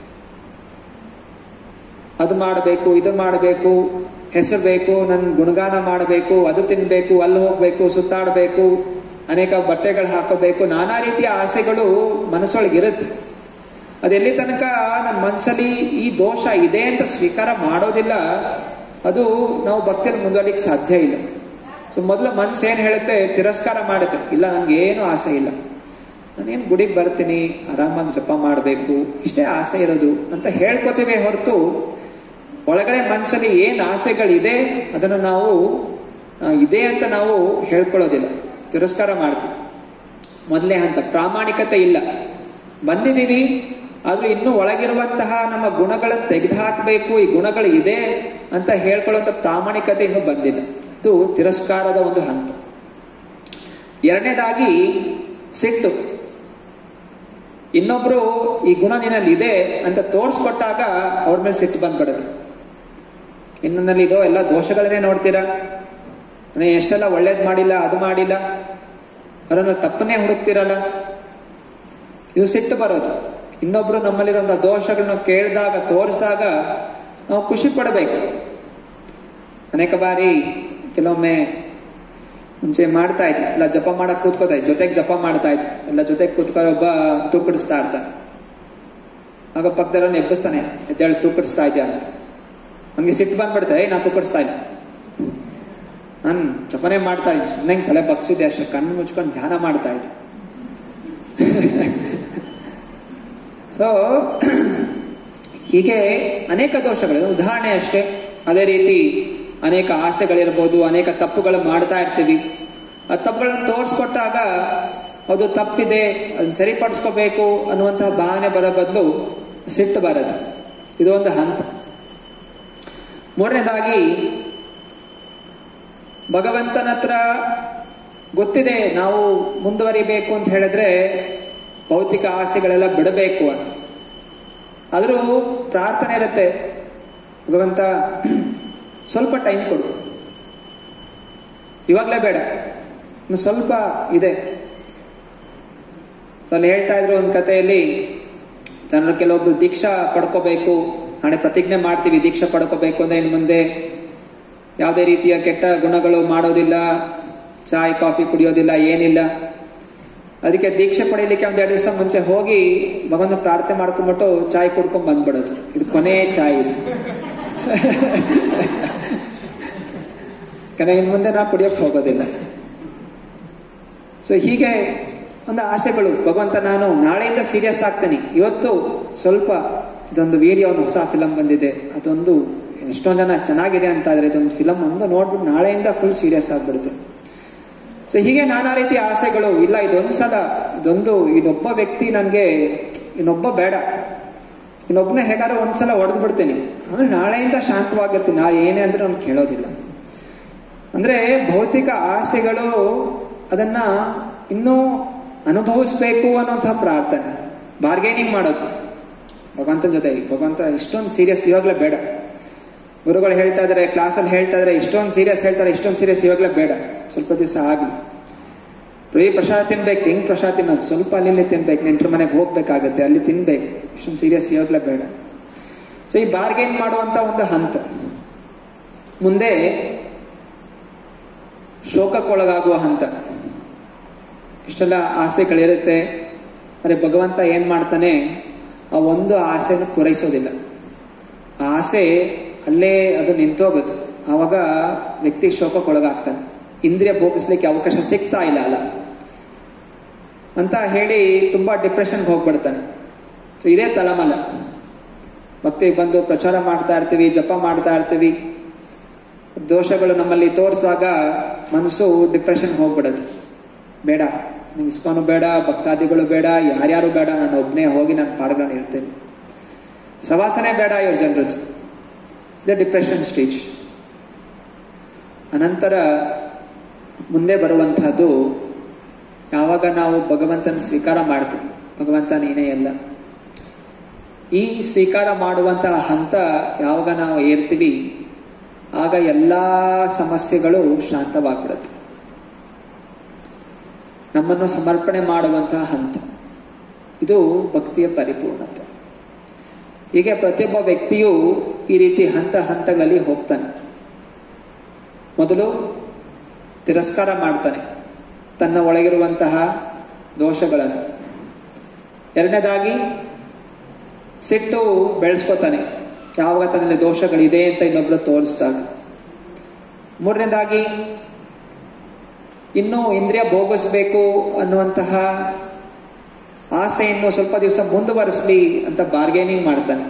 ಅದು ಮಾಡಬೇಕು ಇದು ಮಾಡಬೇಕು ಹೆಸರು ಬೇಕು ನನ್ನ ಗುಣಗಾನ ಮಾಡಬೇಕು ಅದು ತಿನ್ಬೇಕು ಅಲ್ಲಿ ಹೋಗ್ಬೇಕು ಸುತ್ತಾಡಬೇಕು ಅನೇಕ ಬಟ್ಟೆಗಳು ಹಾಕೋಬೇಕು ನಾನಾ ರೀತಿಯ ಆಸೆಗಳು ಮನಸ್ಸೊಳಗಿರುತ್ತೆ ಅದೆಲ್ಲಿ ತನಕ ನನ್ನ ಮನಸ್ಸಲ್ಲಿ ಈ ದೋಷ ಇದೆ ಅಂತ ಸ್ವೀಕಾರ ಮಾಡೋದಿಲ್ಲ ಅದು ನಾವು ಭಕ್ತಿಯಲ್ಲಿ ಮುಂದುವರಿಲಿಕ್ಕೆ ಸಾಧ್ಯ ಇಲ್ಲ ಸೊ ಮೊದಲು ಮನ್ಸು ಏನು ಹೇಳುತ್ತೆ ತಿರಸ್ಕಾರ ಮಾಡುತ್ತೆ ಇಲ್ಲ ನನಗೆ ಏನು ಆಸೆ ಇಲ್ಲ ನಾನೇನು ಗುಡಿಗೆ ಬರ್ತೀನಿ ಆರಾಮಾಗಿ ಜಪ ಮಾಡಬೇಕು ಇಷ್ಟೇ ಆಸೆ ಇರೋದು ಅಂತ ಹೇಳ್ಕೊತೀವಿ ಹೊರತು ಒಳಗಡೆ ಮನಸ್ಸಲ್ಲಿ ಏನು ಆಸೆಗಳಿದೆ ಅದನ್ನು ನಾವು ಆ, ಇದೆ ಅಂತ ನಾವು ಹೇಳ್ಕೊಳ್ಳೋದಿಲ್ಲ ತಿರಸ್ಕಾರ ಮಾಡ್ತೀವಿ ಮೊದಲೇ ಹಂತ ಪ್ರಾಮಾಣಿಕತೆ ಇಲ್ಲ ಬಂದಿದ್ದೀವಿ ಆದ್ರೂ ಇನ್ನೂ ಒಳಗಿರುವಂತಹ ನಮ್ಮ ಗುಣಗಳನ್ನು ತೆಗೆದುಹಾಕಬೇಕು ಈ ಗುಣಗಳು ಇದೆ ಅಂತ ಹೇಳ್ಕೊಳ್ಳುವಂಥ ಪ್ರಾಮಾಣಿಕತೆ ಇನ್ನೂ ಬಂದಿಲ್ಲ ಇದು ತಿರಸ್ಕಾರದ ಒಂದು ಹಂತ ಎರಡನೇದಾಗಿ ಸಿಟ್ಟು ಇನ್ನೊಬ್ರು ಈ ಗುಣ ನಿನ್ನಲ್ಲಿ ಇದೆ ಅಂತ ತೋರಿಸ್ಕೊಟ್ಟಾಗ ಅವ್ರ ಮೇಲೆ ಸಿಟ್ಟು ಬಂದ್ಬಿಡುತ್ತೆ ಇನ್ನೊಂದಲ್ಲಿ ಇದೋ ಎಲ್ಲ ದೋಷಗಳನ್ನೇ ನೋಡ್ತೀರಾ ನೀ ಎಷ್ಟೆಲ್ಲ ಒಳ್ಳೇದು ಮಾಡಿಲ್ಲ ಅದು ಮಾಡಿಲ್ಲ ಅದನ್ನು ತಪ್ಪನ್ನೇ ಹುಡುಕ್ತಿರಲ್ಲ ಇದು ಸಿಟ್ಟು ಬರೋದು ಇನ್ನೊಬ್ರು ನಮ್ಮಲ್ಲಿರುವಂತಹ ದೋಷಗಳನ್ನ ಕೇಳಿದಾಗ ತೋರಿಸಿದಾಗ ನಾವು ಖುಷಿ ಪಡಬೇಕು ಅನೇಕ ಬಾರಿ ಕೆಲವೊಮ್ಮೆ ಮುಂಚೆ ಮಾಡ್ತಾ ಇದ್ವಿ ಎಲ್ಲ ಜಪ ಮಾಡಕ್ ಕೂತ್ಕೋತಾ ಇದ್ವಿ ಜೊತೆಗೆ ಜಪ ಮಾಡ್ತಾ ಇದ್ವಿ ಎಲ್ಲ ಜೊತೆಗೆ ಕೂತ್ಕೊಂಡು ಒಬ್ಬ ತೂಕಡಿಸ್ತಾ ಇರ್ತಾನೆ ಆಗ ಪಕ್ಕದಲ್ಲೊಂದು ಎಬ್ಬಿಸ್ತಾನೆ ಎದ್ದೇಳಿ ತೂಕಡಿಸ್ತಾ ಇದೆಯಾ ಅಂತ ನನಗೆ ಸಿಟ್ಟು ಬಂದ್ಬಿಡ್ತಾರೆ ನಾ ತೂಕಡಿಸ್ತಾ ಇಲ್ಲ ನಾನು ಜಪನೆ ಮಾಡ್ತಾ ಇದ್ದೆ ಸುಮ್ಮನೆ ತಲೆ ಬಗ್ಸಿದ್ದೆ ಅಷ್ಟೇ ಕಣ್ಣು ಮುಚ್ಕೊಂಡು ಧ್ಯಾನ ಮಾಡ್ತಾ ಇದ್ದೆ ಸೊ ಹೀಗೆ ಅನೇಕ ದೋಷಗಳು ಉದಾಹರಣೆ ಅಷ್ಟೇ ಅದೇ ರೀತಿ ಅನೇಕ ಆಸೆಗಳಿರ್ಬೋದು ಅನೇಕ ತಪ್ಪುಗಳು ಮಾಡ್ತಾ ಇರ್ತೀವಿ ಆ ತಪ್ಪುಗಳನ್ನು ತೋರಿಸ್ಕೊಟ್ಟಾಗ ಅದು ತಪ್ಪಿದೆ ಅದನ್ನ ಸರಿಪಡಿಸ್ಕೋಬೇಕು ಅನ್ನುವಂತಹ ಭಾವನೆ ಬರೋ ಬದಲು ಸಿಟ್ಟು ಬರೋದು ಇದು ಒಂದು ಹಂತ ಮೂರನೇದಾಗಿ ಭಗವಂತನ ಹತ್ರ ಗೊತ್ತಿದೆ ನಾವು ಮುಂದುವರಿಬೇಕು ಅಂತ ಹೇಳಿದ್ರೆ ಭೌತಿಕ ಆಸೆಗಳೆಲ್ಲ ಬಿಡಬೇಕು ಅಂತ ಆದರೂ ಪ್ರಾರ್ಥನೆ ಇರುತ್ತೆ ಭಗವಂತ ಸ್ವಲ್ಪ ಟೈಮ್ ಕೊಡು ಇವಾಗಲೇ ಬೇಡ ಇನ್ನು ಸ್ವಲ್ಪ ಇದೆ ಅಲ್ಲಿ ಹೇಳ್ತಾ ಇದ್ರು ಒಂದು ಕಥೆಯಲ್ಲಿ ಜನರು ಕೆಲವೊಬ್ರು ದೀಕ್ಷಾ ಪಡ್ಕೋಬೇಕು ನಾಳೆ ಪ್ರತಿಜ್ಞೆ ಮಾಡ್ತೀವಿ ದೀಕ್ಷಾ ಪಡ್ಕೋಬೇಕು ಅಂದ್ರೆ ಇನ್ನು ಮುಂದೆ ಯಾವುದೇ ರೀತಿಯ ಕೆಟ್ಟ ಗುಣಗಳು ಮಾಡೋದಿಲ್ಲ ಚಾಯ್ ಕಾಫಿ ಕುಡಿಯೋದಿಲ್ಲ ಏನಿಲ್ಲ ಅದಕ್ಕೆ ದೀಕ್ಷೆ ಪಡೀಲಿಕ್ಕೆ ಒಂದ್ ಎರಡು ದಿವಸ ಮುಂಚೆ ಹೋಗಿ ಭಗವಂತ ಪ್ರಾರ್ಥನೆ ಮಾಡ್ಕೊಂಡ್ಬಿಟ್ಟು ಚಾಯ್ ಕುಡ್ಕೊಂಡ್ ಬಂದ್ಬಿಡೋದು ಇದು ಕೊನೆ ಚಾಯ್ ಇದು ಯಾಕಂದ್ರೆ ಇನ್ ಮುಂದೆ ನಾ ಕುಡಿಯೋಕೆ ಹೋಗೋದಿಲ್ಲ ಸೊ ಹೀಗೆ ಒಂದು ಆಸೆಗಳು ಭಗವಂತ ನಾನು ನಾಳೆಯಿಂದ ಸೀರಿಯಸ್ ಆಗ್ತೀನಿ ಇವತ್ತು ಸ್ವಲ್ಪ ಇದೊಂದು ವಿಡಿಯೋ ಒಂದು ಹೊಸ ಫಿಲಮ್ ಬಂದಿದೆ ಅದೊಂದು ಎಷ್ಟೊಂದು ಜನ ಚೆನ್ನಾಗಿದೆ ಅಂತ ಆದ್ರೆ ಇದೊಂದು ಫಿಲಮ್ ಒಂದು ನೋಡ್ಬಿಟ್ಟು ನಾಳೆಯಿಂದ ಫುಲ್ ಸೀರಿಯಸ್ ಆಗ್ಬಿಡುತ್ತೆ ಸೊ ಹೀಗೆ ನಾನಾ ರೀತಿಯ ಆಸೆಗಳು ಇಲ್ಲ ಇದೊಂದು ಸಲ ಇದೊಂದು ಇನ್ನೊಬ್ಬ ವ್ಯಕ್ತಿ ನನಗೆ ಇನ್ನೊಬ್ಬ ಬೇಡ ಇನ್ನೊಬ್ಬನ ಹೇಗಾರು ಒಂದ್ಸಲ ಹೊಡೆದು ಬಿಡ್ತೀನಿ ಆಮೇಲೆ ನಾಳೆಯಿಂದ ಶಾಂತವಾಗಿರ್ತೀನಿ ನಾ ಏನೇ ಅಂದ್ರೆ ನಾನು ಕೇಳೋದಿಲ್ಲ ಅಂದ್ರೆ ಭೌತಿಕ ಆಸೆಗಳು ಅದನ್ನ ಇನ್ನೂ ಅನುಭವಿಸ್ಬೇಕು ಅನ್ನೋಂತಹ ಪ್ರಾರ್ಥನೆ ಬಾರ್ಗೇನಿಂಗ್ ಮಾಡೋದು ಭಗವಂತನ ಜೊತೆ ಭಗವಂತ ಇಷ್ಟೊಂದು ಸೀರಿಯಸ್ ಇವಾಗಲೇ ಬೇಡ ಗುರುಗಳು ಹೇಳ್ತಾ ಇದಾರೆ ಕ್ಲಾಸಲ್ಲಿ ಹೇಳ್ತಾ ಇದಾರೆ ಇಷ್ಟೊಂದು ಸೀರಿಯಸ್ ಹೇಳ್ತಾರೆ ಇಷ್ಟೊಂದು ಸೀರಿಯಸ್ ಇವಾಗಲೇ ಬೇಡ ಸ್ವಲ್ಪ ದಿವಸ ಆಗಲಿ ಬರೀ ಪ್ರಸಾದ ತಿನ್ಬೇಕು ಹೆಂಗ್ ಪ್ರಸಾದ ತಿನ್ನೋದು ಸ್ವಲ್ಪ ಅಲ್ಲಿ ಇಲ್ಲಿ ತಿನ್ಬೇಕು ನೆಂಟ್ರ ಮನೆಗೆ ಹೋಗ್ಬೇಕಾಗತ್ತೆ ಅಲ್ಲಿ ತಿನ್ಬೇಕು ಇಷ್ಟೊಂದು ಸೀರಿಯಸ್ ಇವಾಗಲೇ ಬೇಡ ಸೊ ಈ ಬಾರ್ಗೇನ್ ಮಾಡುವಂತ ಒಂದು ಹಂತ ಮುಂದೆ ಶೋಕಕ್ಕೊಳಗಾಗುವ ಹಂತ ಇಷ್ಟೆಲ್ಲ ಆಸೆಗಳಿರುತ್ತೆ ಆದರೆ ಭಗವಂತ ಏನ್ ಮಾಡ್ತಾನೆ ಆ ಒಂದು ಆಸೆನ ಪೂರೈಸೋದಿಲ್ಲ ಆ ಆಸೆ ಅಲ್ಲೇ ಅದು ನಿಂತೋಗುತ್ತೆ ಆವಾಗ ವ್ಯಕ್ತಿ ಶೋಕಕ್ಕೊಳಗಾಗ್ತಾನೆ ಇಂದ್ರಿಯ ಭೋಗಿಸ್ಲಿಕ್ಕೆ ಅವಕಾಶ ಸಿಗ್ತಾ ಇಲ್ಲ ಅಲ್ಲ ಅಂತ ಹೇಳಿ ತುಂಬ ಡಿಪ್ರೆಷನ್ಗೆ ಹೋಗ್ಬಿಡ್ತಾನೆ ಸೊ ಇದೇ ತಳಮಲ ಭಕ್ತಿಗೆ ಬಂದು ಪ್ರಚಾರ ಮಾಡ್ತಾ ಇರ್ತೀವಿ ಜಪ ಮಾಡ್ತಾ ಇರ್ತೀವಿ ದೋಷಗಳು ನಮ್ಮಲ್ಲಿ ತೋರಿಸಾಗ ಮನಸ್ಸು ಡಿಪ್ರೆಷನ್ಗೆ ಹೋಗ್ಬಿಡುತ್ತೆ ಬೇಡ ನಂಗೆ ಇಸ್ಕಾನು ಬೇಡ ಭಕ್ತಾದಿಗಳು ಬೇಡ ಯಾರ್ಯಾರು ಬೇಡ ನಾನು ಒಬ್ಬನೇ ಹೋಗಿ ನಾನು ಪಾಡ್ಕೊಂಡು ಇರ್ತೇನೆ ಸವಾಸನೆ ಬೇಡ ಇವ್ರ ಜನರದ್ದು ಇದೇ ಡಿಪ್ರೆಷನ್ ಸ್ಟೇಜ್ ಅನಂತರ ಮುಂದೆ ಬರುವಂತಹದ್ದು ಯಾವಾಗ ನಾವು ಭಗವಂತನ ಸ್ವೀಕಾರ ಮಾಡ್ತೀವಿ ಭಗವಂತ ನೀನೇ ಎಲ್ಲ ಈ ಸ್ವೀಕಾರ ಮಾಡುವಂತಹ ಹಂತ ಯಾವಾಗ ನಾವು ಏರ್ತೀವಿ ಆಗ ಎಲ್ಲ ಸಮಸ್ಯೆಗಳು ಶಾಂತವಾಗ್ಬಿಡುತ್ತೆ ನಮ್ಮನ್ನು ಸಮರ್ಪಣೆ ಮಾಡುವಂತಹ ಹಂತ ಇದು ಭಕ್ತಿಯ ಪರಿಪೂರ್ಣತೆ ಹೀಗೆ ಪ್ರತಿಯೊಬ್ಬ ವ್ಯಕ್ತಿಯು ಈ ರೀತಿ ಹಂತ ಹಂತಗಳಲ್ಲಿ ಹೋಗ್ತಾನೆ ಮೊದಲು ತಿರಸ್ಕಾರ ಮಾಡ್ತಾನೆ ತನ್ನ ಒಳಗಿರುವಂತಹ ದೋಷಗಳನ್ನು ಎರಡನೇದಾಗಿ ಸಿಟ್ಟು ಬೆಳೆಸ್ಕೋತಾನೆ ಯಾವಾಗ ತನ್ನಲ್ಲಿ ದೋಷಗಳಿದೆ ಅಂತ ಇನ್ನೊಬ್ರು ತೋರಿಸಿದಾಗ ಮೂರನೇದಾಗಿ ಇನ್ನೂ ಇಂದ್ರಿಯ ಭೋಗಿಸ್ಬೇಕು ಅನ್ನುವಂತಹ ಆಸೆಯನ್ನು ಸ್ವಲ್ಪ ದಿವಸ ಮುಂದುವರಿಸಲಿ ಅಂತ ಬಾರ್ಗೇನಿಂಗ್ ಮಾಡ್ತಾನೆ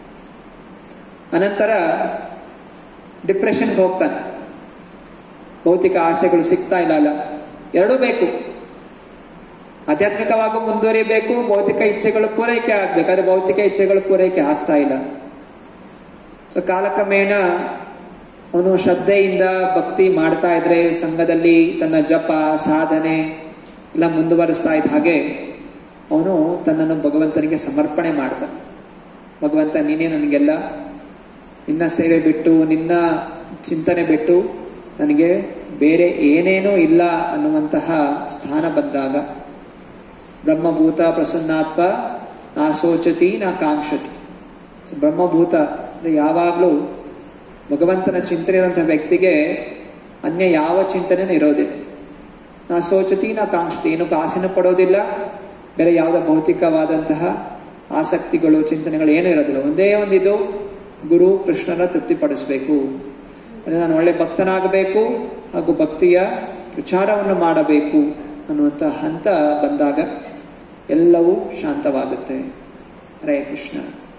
ಅನಂತರ ಡಿಪ್ರೆಷನ್ಗೆ ಹೋಗ್ತಾನೆ ಭೌತಿಕ ಆಸೆಗಳು ಸಿಗ್ತಾ ಇಲ್ಲ ಅಲ್ಲ ಎರಡೂ ಬೇಕು ಆಧ್ಯಾತ್ಮಿಕವಾಗಿ ಮುಂದುವರಿಬೇಕು ಭೌತಿಕ ಇಚ್ಛೆಗಳು ಪೂರೈಕೆ ಆಗ್ಬೇಕು ಆದರೆ ಭೌತಿಕ ಇಚ್ಛೆಗಳು ಪೂರೈಕೆ ಆಗ್ತಾ ಇಲ್ಲ ಸೊ ಕಾಲಕ್ರಮೇಣ ಅವನು ಶ್ರದ್ಧೆಯಿಂದ ಭಕ್ತಿ ಮಾಡ್ತಾ ಇದ್ರೆ ಸಂಘದಲ್ಲಿ ತನ್ನ ಜಪ ಸಾಧನೆ ಎಲ್ಲ ಮುಂದುವರಿಸ್ತಾ ಇದ್ದ ಹಾಗೆ ಅವನು ತನ್ನನ್ನು ಭಗವಂತನಿಗೆ ಸಮರ್ಪಣೆ ಮಾಡ್ತಾನೆ ಭಗವಂತ ನೀನೇ ನನಗೆಲ್ಲ ನಿನ್ನ ಸೇವೆ ಬಿಟ್ಟು ನಿನ್ನ ಚಿಂತನೆ ಬಿಟ್ಟು ನನಗೆ ಬೇರೆ ಏನೇನೂ ಇಲ್ಲ ಅನ್ನುವಂತಹ ಸ್ಥಾನ ಬಂದಾಗ ಬ್ರಹ್ಮಭೂತ ಪ್ರಸನ್ನಾತ್ಮ ನಾ ಸೋಚತಿ ನಾ ಕಾಂಕ್ಷತಿ ಬ್ರಹ್ಮಭೂತ ಅಂದರೆ ಯಾವಾಗಲೂ ಭಗವಂತನ ಚಿಂತನೆ ಇರುವಂತಹ ವ್ಯಕ್ತಿಗೆ ಅನ್ಯ ಯಾವ ಚಿಂತನೆನೂ ಇರೋದಿಲ್ಲ ನಾ ಸೋಚತಿ ನಾ ಕಾಂಕ್ಷತಿ ಏನು ಆಸೆನೂ ಪಡೋದಿಲ್ಲ ಬೇರೆ ಯಾವುದೇ ಭೌತಿಕವಾದಂತಹ ಆಸಕ್ತಿಗಳು ಚಿಂತನೆಗಳು ಏನೂ ಇರೋದಿಲ್ಲ ಒಂದೇ ಒಂದಿದು ಗುರು ಕೃಷ್ಣನ ತೃಪ್ತಿಪಡಿಸಬೇಕು ಅಂದರೆ ನಾನು ಒಳ್ಳೆ ಭಕ್ತನಾಗಬೇಕು ಹಾಗೂ ಭಕ್ತಿಯ ವಿಚಾರವನ್ನು ಮಾಡಬೇಕು ಅನ್ನುವಂಥ ಹಂತ ಬಂದಾಗ ಎಲ್ಲವೂ ಶಾಂತವಾಗುತ್ತೆ ಹರೇ Krishna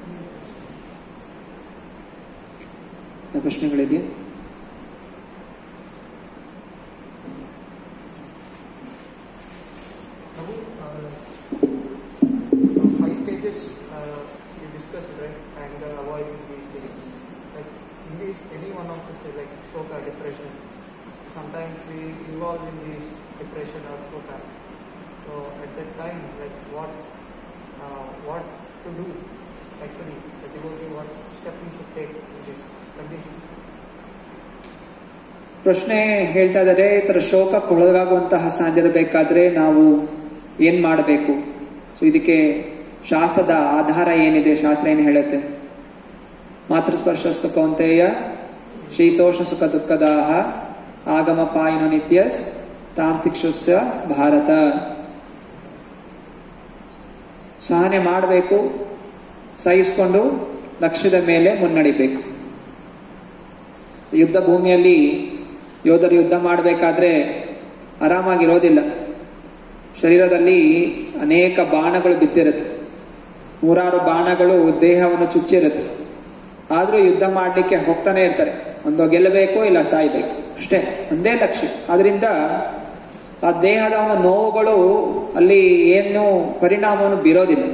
ಪ್ರಶ್ನೆಗಳಿದೆಯಾ Prabhu, uh, five stages uh, you discussed, right? And uh, avoiding these things. Like in these, any one of the stages, like shoka, depression, sometimes we involve in this depression or shoka. So at that time, like what, uh, what to do actually? The devotee, what step we should take in this condition? ಪ್ರಶ್ನೆ ಹೇಳ್ತಾ ಇದ್ದಾರೆ ಈ ಥರ ಶೋಕಕ್ಕೊಳಗಾಗುವಂತಹ ಸಾಧ್ಯರಬೇಕಾದ್ರೆ ನಾವು ಏನು ಮಾಡಬೇಕು ಸೊ ಇದಕ್ಕೆ ಶಾಸ್ತ್ರದ ಆಧಾರ ಏನಿದೆ ಶಾಸ್ತ್ರ ಏನು ಹೇಳುತ್ತೆ ಮಾತೃಸ್ಪರ್ಶಸ್ತು ಕೌಂತೆಯ ಶೀತೋಷ್ಣ ಸುಖ ದುಃಖದಾಹ ಆಗಮ ಪಾಯಿನೋ ನಿತ್ಯ ತಾಮ್ ತಿಕ್ಷುಸ್ಯ ಭಾರತ ಸಹನೆ ಮಾಡಬೇಕು ಸಹಿಸಿಕೊಂಡು ಲಕ್ಷ್ಯದ ಮೇಲೆ ಮುನ್ನಡಿಬೇಕು ಯುದ್ಧ ಭೂಮಿಯಲ್ಲಿ ಯೋಧರು ಯುದ್ಧ ಮಾಡಬೇಕಾದ್ರೆ ಆರಾಮಾಗಿರೋದಿಲ್ಲ ಶರೀರದಲ್ಲಿ ಅನೇಕ ಬಾಣಗಳು ಬಿದ್ದಿರುತ್ತೆ ನೂರಾರು ಬಾಣಗಳು ದೇಹವನ್ನು ಚುಚ್ಚಿರುತ್ತೆ ಆದರೂ ಯುದ್ಧ ಮಾಡಲಿಕ್ಕೆ ಹೋಗ್ತಾನೆ ಇರ್ತಾರೆ ಒಂದು ಗೆಲ್ಲಬೇಕು ಇಲ್ಲ ಸಾಯ್ಬೇಕು ಅಷ್ಟೇ ಒಂದೇ ಲಕ್ಷ್ಯ ಆದ್ರಿಂದ ಆ ದೇಹದ ಒಂದು ನೋವುಗಳು ಅಲ್ಲಿ ಏನು ಪರಿಣಾಮವನ್ನು ಬೀರೋದಿಲ್ಲ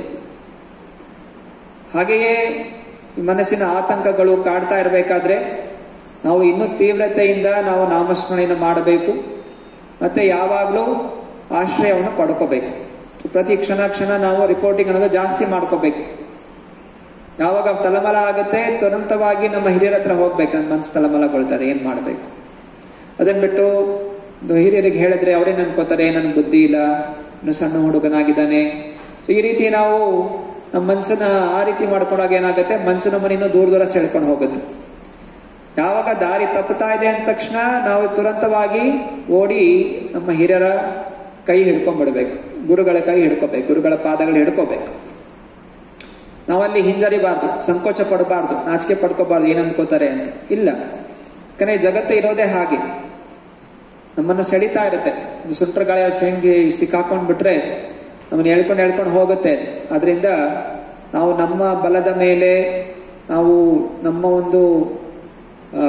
ಹಾಗೆಯೇ ಮನಸ್ಸಿನ ಆತಂಕಗಳು ಕಾಡ್ತಾ ಇರಬೇಕಾದ್ರೆ ನಾವು ಇನ್ನೂ ತೀವ್ರತೆಯಿಂದ ನಾವು ನಾಮಸ್ಮರಣೆಯನ್ನು ಮಾಡಬೇಕು ಮತ್ತೆ ಯಾವಾಗಲೂ ಆಶ್ರಯವನ್ನು ಪಡ್ಕೋಬೇಕು ಪ್ರತಿ ಕ್ಷಣ ಕ್ಷಣ ನಾವು ರಿಪೋರ್ಟಿಂಗ್ ಅನ್ನೋದು ಜಾಸ್ತಿ ಮಾಡ್ಕೋಬೇಕು ಯಾವಾಗ ತಲಮಲ ಆಗುತ್ತೆ ತುರಂತವಾಗಿ ನಮ್ಮ ಹಿರಿಯರ ಹತ್ರ ಹೋಗ್ಬೇಕು ನನ್ನ ಮನಸ್ಸು ತಲಮಲಗೊಳ್ತದೆ ಏನು ಮಾಡಬೇಕು ಅದನ್ನ ಬಿಟ್ಟು ಒಂದು ಹಿರಿಯರಿಗೆ ಹೇಳಿದ್ರೆ ಅವರೇ ಅನ್ಕೋತಾರೆ ನನ್ನ ಬುದ್ಧಿ ಇಲ್ಲ ಇನ್ನು ಸಣ್ಣ ಹುಡುಗನಾಗಿದ್ದಾನೆ ಸೊ ಈ ರೀತಿ ನಾವು ನಮ್ಮ ಮನಸ್ಸನ್ನ ಆ ರೀತಿ ಮಾಡ್ಕೊಂಡಾಗ ಏನಾಗುತ್ತೆ ಮನಸ್ಸು ನಮ್ಮನ್ನ ಇನ್ನೂ ದೂರ ದೂರ ಸೆಳ್ಕೊಂಡು ಹೋಗುತ್ತೆ ಯಾವಾಗ ದಾರಿ ತಪ್ಪುತ್ತಾ ಇದೆ ಅಂದ ತಕ್ಷಣ ನಾವು ತುರಂತವಾಗಿ ಓಡಿ ನಮ್ಮ ಹಿರಿಯರ ಕೈ ಹಿಡ್ಕೊಂಡ್ಬಿಡ್ಬೇಕು ಗುರುಗಳ ಕೈ ಹಿಡ್ಕೋಬೇಕು ಗುರುಗಳ ಪಾದಗಳು ಹಿಡ್ಕೋಬೇಕು ನಾವಲ್ಲಿ ಹಿಂಜರಿಬಾರ್ದು ಸಂಕೋಚ ಪಡಬಾರ್ದು ನಾಚಿಕೆ ಪಡ್ಕೋಬಾರ್ದು ಏನ್ ಅನ್ಕೋತಾರೆ ಅಂತ ಇಲ್ಲ ಯಾಕಂದ್ರೆ ಜಗತ್ತು ಇರೋದೇ ಹಾಗೆ ನಮ್ಮನ್ನು ಸೆಳಿತಾ ಇರುತ್ತೆ ಒಂದು ಸುಂಟ್ರ ಗಾಳಿಯಲ್ಲಿ ಸೆಂಗಿ ಸಿಕ್ಕಾಕೊಂಡ್ಬಿಟ್ರೆ ನಮ್ಮನ್ನು ಹೇಳ್ಕೊಂಡು ಹೇಳ್ಕೊಂಡು ಹೋಗುತ್ತೆ ಅದು ಅದರಿಂದ ನಾವು ನಮ್ಮ ಬಲದ ಮೇಲೆ ನಾವು ನಮ್ಮ ಒಂದು ಆ,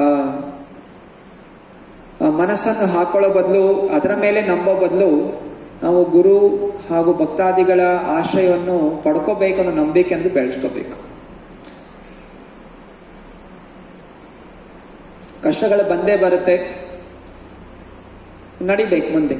ಆ, ಮನಸ್ಸನ್ನು ಹಾಕೊಳ್ಳೋ ಬದಲು ಅದರ ಮೇಲೆ ನಂಬೋ ಬದಲು ನಾವು ಗುರು ಹಾಗೂ ಭಕ್ತಾದಿಗಳ ಆಶ್ರಯವನ್ನು ಪಡ್ಕೋಬೇಕು ಅನ್ನೋ ನಂಬಿಕೆಯನ್ನು ಬೆಳೆಸ್ಕೋಬೇಕು ಕಷ್ಟಗಳು ಬಂದೇ ಬರುತ್ತೆ ನಡಿಬೇಕು ಮುಂದೆ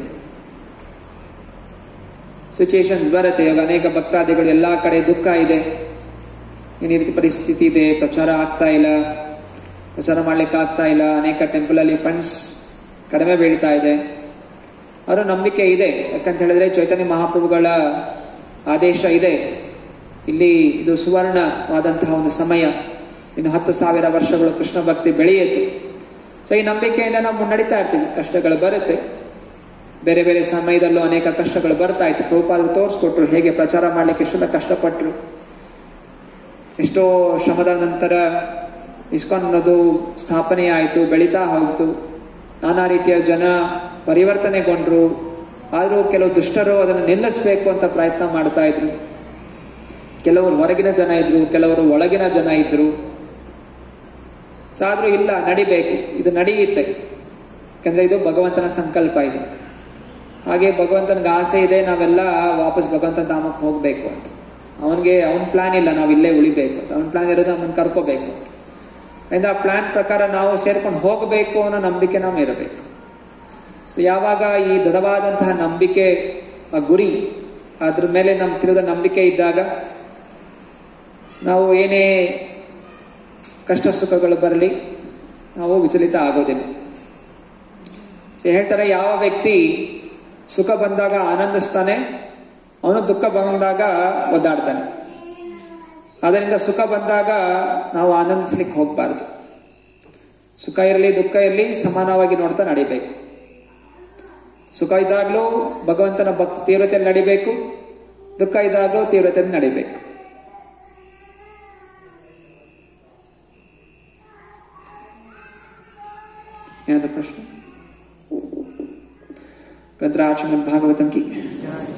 ಸಿಚುಯೇಷನ್ಸ್ ಬರುತ್ತೆ ಇವಾಗ ಅನೇಕ ಭಕ್ತಾದಿಗಳು ಎಲ್ಲ ಕಡೆ ದುಃಖ ಇದೆ ಏನ್ ಈ ರೀತಿ ಪರಿಸ್ಥಿತಿ ಇದೆ ಪ್ರಚಾರ ಆಗ್ತಾ ಇಲ್ಲ ಪ್ರಚಾರ ಮಾಡ್ಲಿಕ್ಕೆ ಆಗ್ತಾ ಇಲ್ಲ ಅನೇಕ ಟೆಂಪಲ್ ಅಲ್ಲಿ ಫಂಡ್ಸ್ ಕಡಿಮೆ ಬೀಳ್ತಾ ಇದೆ ಅವರ ನಂಬಿಕೆ ಇದೆ ಯಾಕಂತ ಹೇಳಿದ್ರೆ ಚೈತನ್ಯ ಮಹಾಪ್ರಭುಗಳ ಆದೇಶ ಇದೆ ಇಲ್ಲಿ ಇದು ಸುವರ್ಣವಾದಂತಹ ಒಂದು ಸಮಯ ಇನ್ನು ಹತ್ತು ಸಾವಿರ ವರ್ಷಗಳು ಕೃಷ್ಣ ಭಕ್ತಿ ಬೆಳೆಯಿತು ಸೊ ಈ ನಂಬಿಕೆಯಿಂದ ನಾವು ಮುನ್ನಡಿತಾ ಇರ್ತೀವಿ ಕಷ್ಟಗಳು ಬರುತ್ತೆ ಬೇರೆ ಬೇರೆ ಸಮಯದಲ್ಲೂ ಅನೇಕ ಕಷ್ಟಗಳು ಬರ್ತಾ ಇತ್ತು ಪ್ರಭುಪಾದರು ತೋರಿಸ್ಕೊಟ್ರು ಹೇಗೆ ಪ್ರಚಾರ ಮಾಡ್ಲಿಕ್ಕೆ ಎಷ್ಟೆಲ್ಲ ಕಷ್ಟಪಟ್ಟರು ಎಷ್ಟೋ ಶ್ರಮದ ನಂತರ ಇಸ್ಕಾನ್ ಅನ್ನೋದು ಸ್ಥಾಪನೆ ಆಯಿತು ಬೆಳೀತಾ ಹೋಗ್ತು ನಾನಾ ರೀತಿಯ ಜನ ಪರಿವರ್ತನೆಗೊಂಡ್ರು ಆದರೂ ಕೆಲವು ದುಷ್ಟರು ಅದನ್ನು ನಿಲ್ಲಿಸಬೇಕು ಅಂತ ಪ್ರಯತ್ನ ಮಾಡ್ತಾ ಇದ್ರು ಕೆಲವರು ಹೊರಗಿನ ಜನ ಇದ್ರು ಕೆಲವರು ಒಳಗಿನ ಜನ ಇದ್ರು ಸೊ ಆದ್ರೂ ಇಲ್ಲ ನಡಿಬೇಕು ಇದು ನಡೆಯುತ್ತೆ ಯಾಕಂದ್ರೆ ಇದು ಭಗವಂತನ ಸಂಕಲ್ಪ ಇದು ಹಾಗೆ ಭಗವಂತನಿಗೆ ಆಸೆ ಇದೆ ನಾವೆಲ್ಲ ವಾಪಸ್ ಭಗವಂತನ ಧಾಮಕ್ಕೆ ಹೋಗ್ಬೇಕು ಅಂತ ಅವನಿಗೆ ಅವನ ಪ್ಲಾನ್ ಇಲ್ಲ ನಾವು ಇಲ್ಲೇ ಉಳಿಬೇಕು ಅಂತ ಅವನ ಪ್ಲಾನ್ ಇರೋದು ಅವನ್ ಕರ್ಕೋಬೇಕು ಅಂತ ಇಂದ ಆ ಪ್ಲಾನ್ ಪ್ರಕಾರ ನಾವು ಸೇರ್ಕೊಂಡು ಹೋಗಬೇಕು ಅನ್ನೋ ನಂಬಿಕೆ ನಾವು ಇರಬೇಕು ಸೊ ಯಾವಾಗ ಈ ದೃಢವಾದಂತಹ ನಂಬಿಕೆ ಆ ಗುರಿ ಅದ್ರ ಮೇಲೆ ನಮ್ಮ ತಿರುದ ನಂಬಿಕೆ ಇದ್ದಾಗ ನಾವು ಏನೇ ಕಷ್ಟ ಸುಖಗಳು ಬರಲಿ ನಾವು ವಿಚಲಿತ ಆಗೋದಿಲ್ಲ ಸೊ ಹೇಳ್ತಾರೆ ಯಾವ ವ್ಯಕ್ತಿ ಸುಖ ಬಂದಾಗ ಆನಂದಿಸ್ತಾನೆ ಅವನು ದುಃಖ ಬಂದಾಗ ಒದ್ದಾಡ್ತಾನೆ ಅದರಿಂದ ಸುಖ ಬಂದಾಗ ನಾವು ಆನಂದಿಸ್ಲಿಕ್ಕೆ ಹೋಗಬಾರ್ದು ಸುಖ ಇರಲಿ ದುಃಖ ಇರಲಿ ಸಮಾನವಾಗಿ ನೋಡ್ತಾ ನಡಿಬೇಕು ಸುಖ ಇದ್ದಾಗಲೂ ಭಗವಂತನ ಭಕ್ತಿ ತೀವ್ರತೆಯಲ್ಲಿ ನಡಿಬೇಕು ದುಃಖ ಇದ್ದಾಗಲೂ ತೀವ್ರತೆಯಲ್ಲಿ ನಡಿಬೇಕು ಏನಾದ್ರು ಪ್ರಶ್ನೆ ग्रंथराज श्रीमद् भागवतम की जय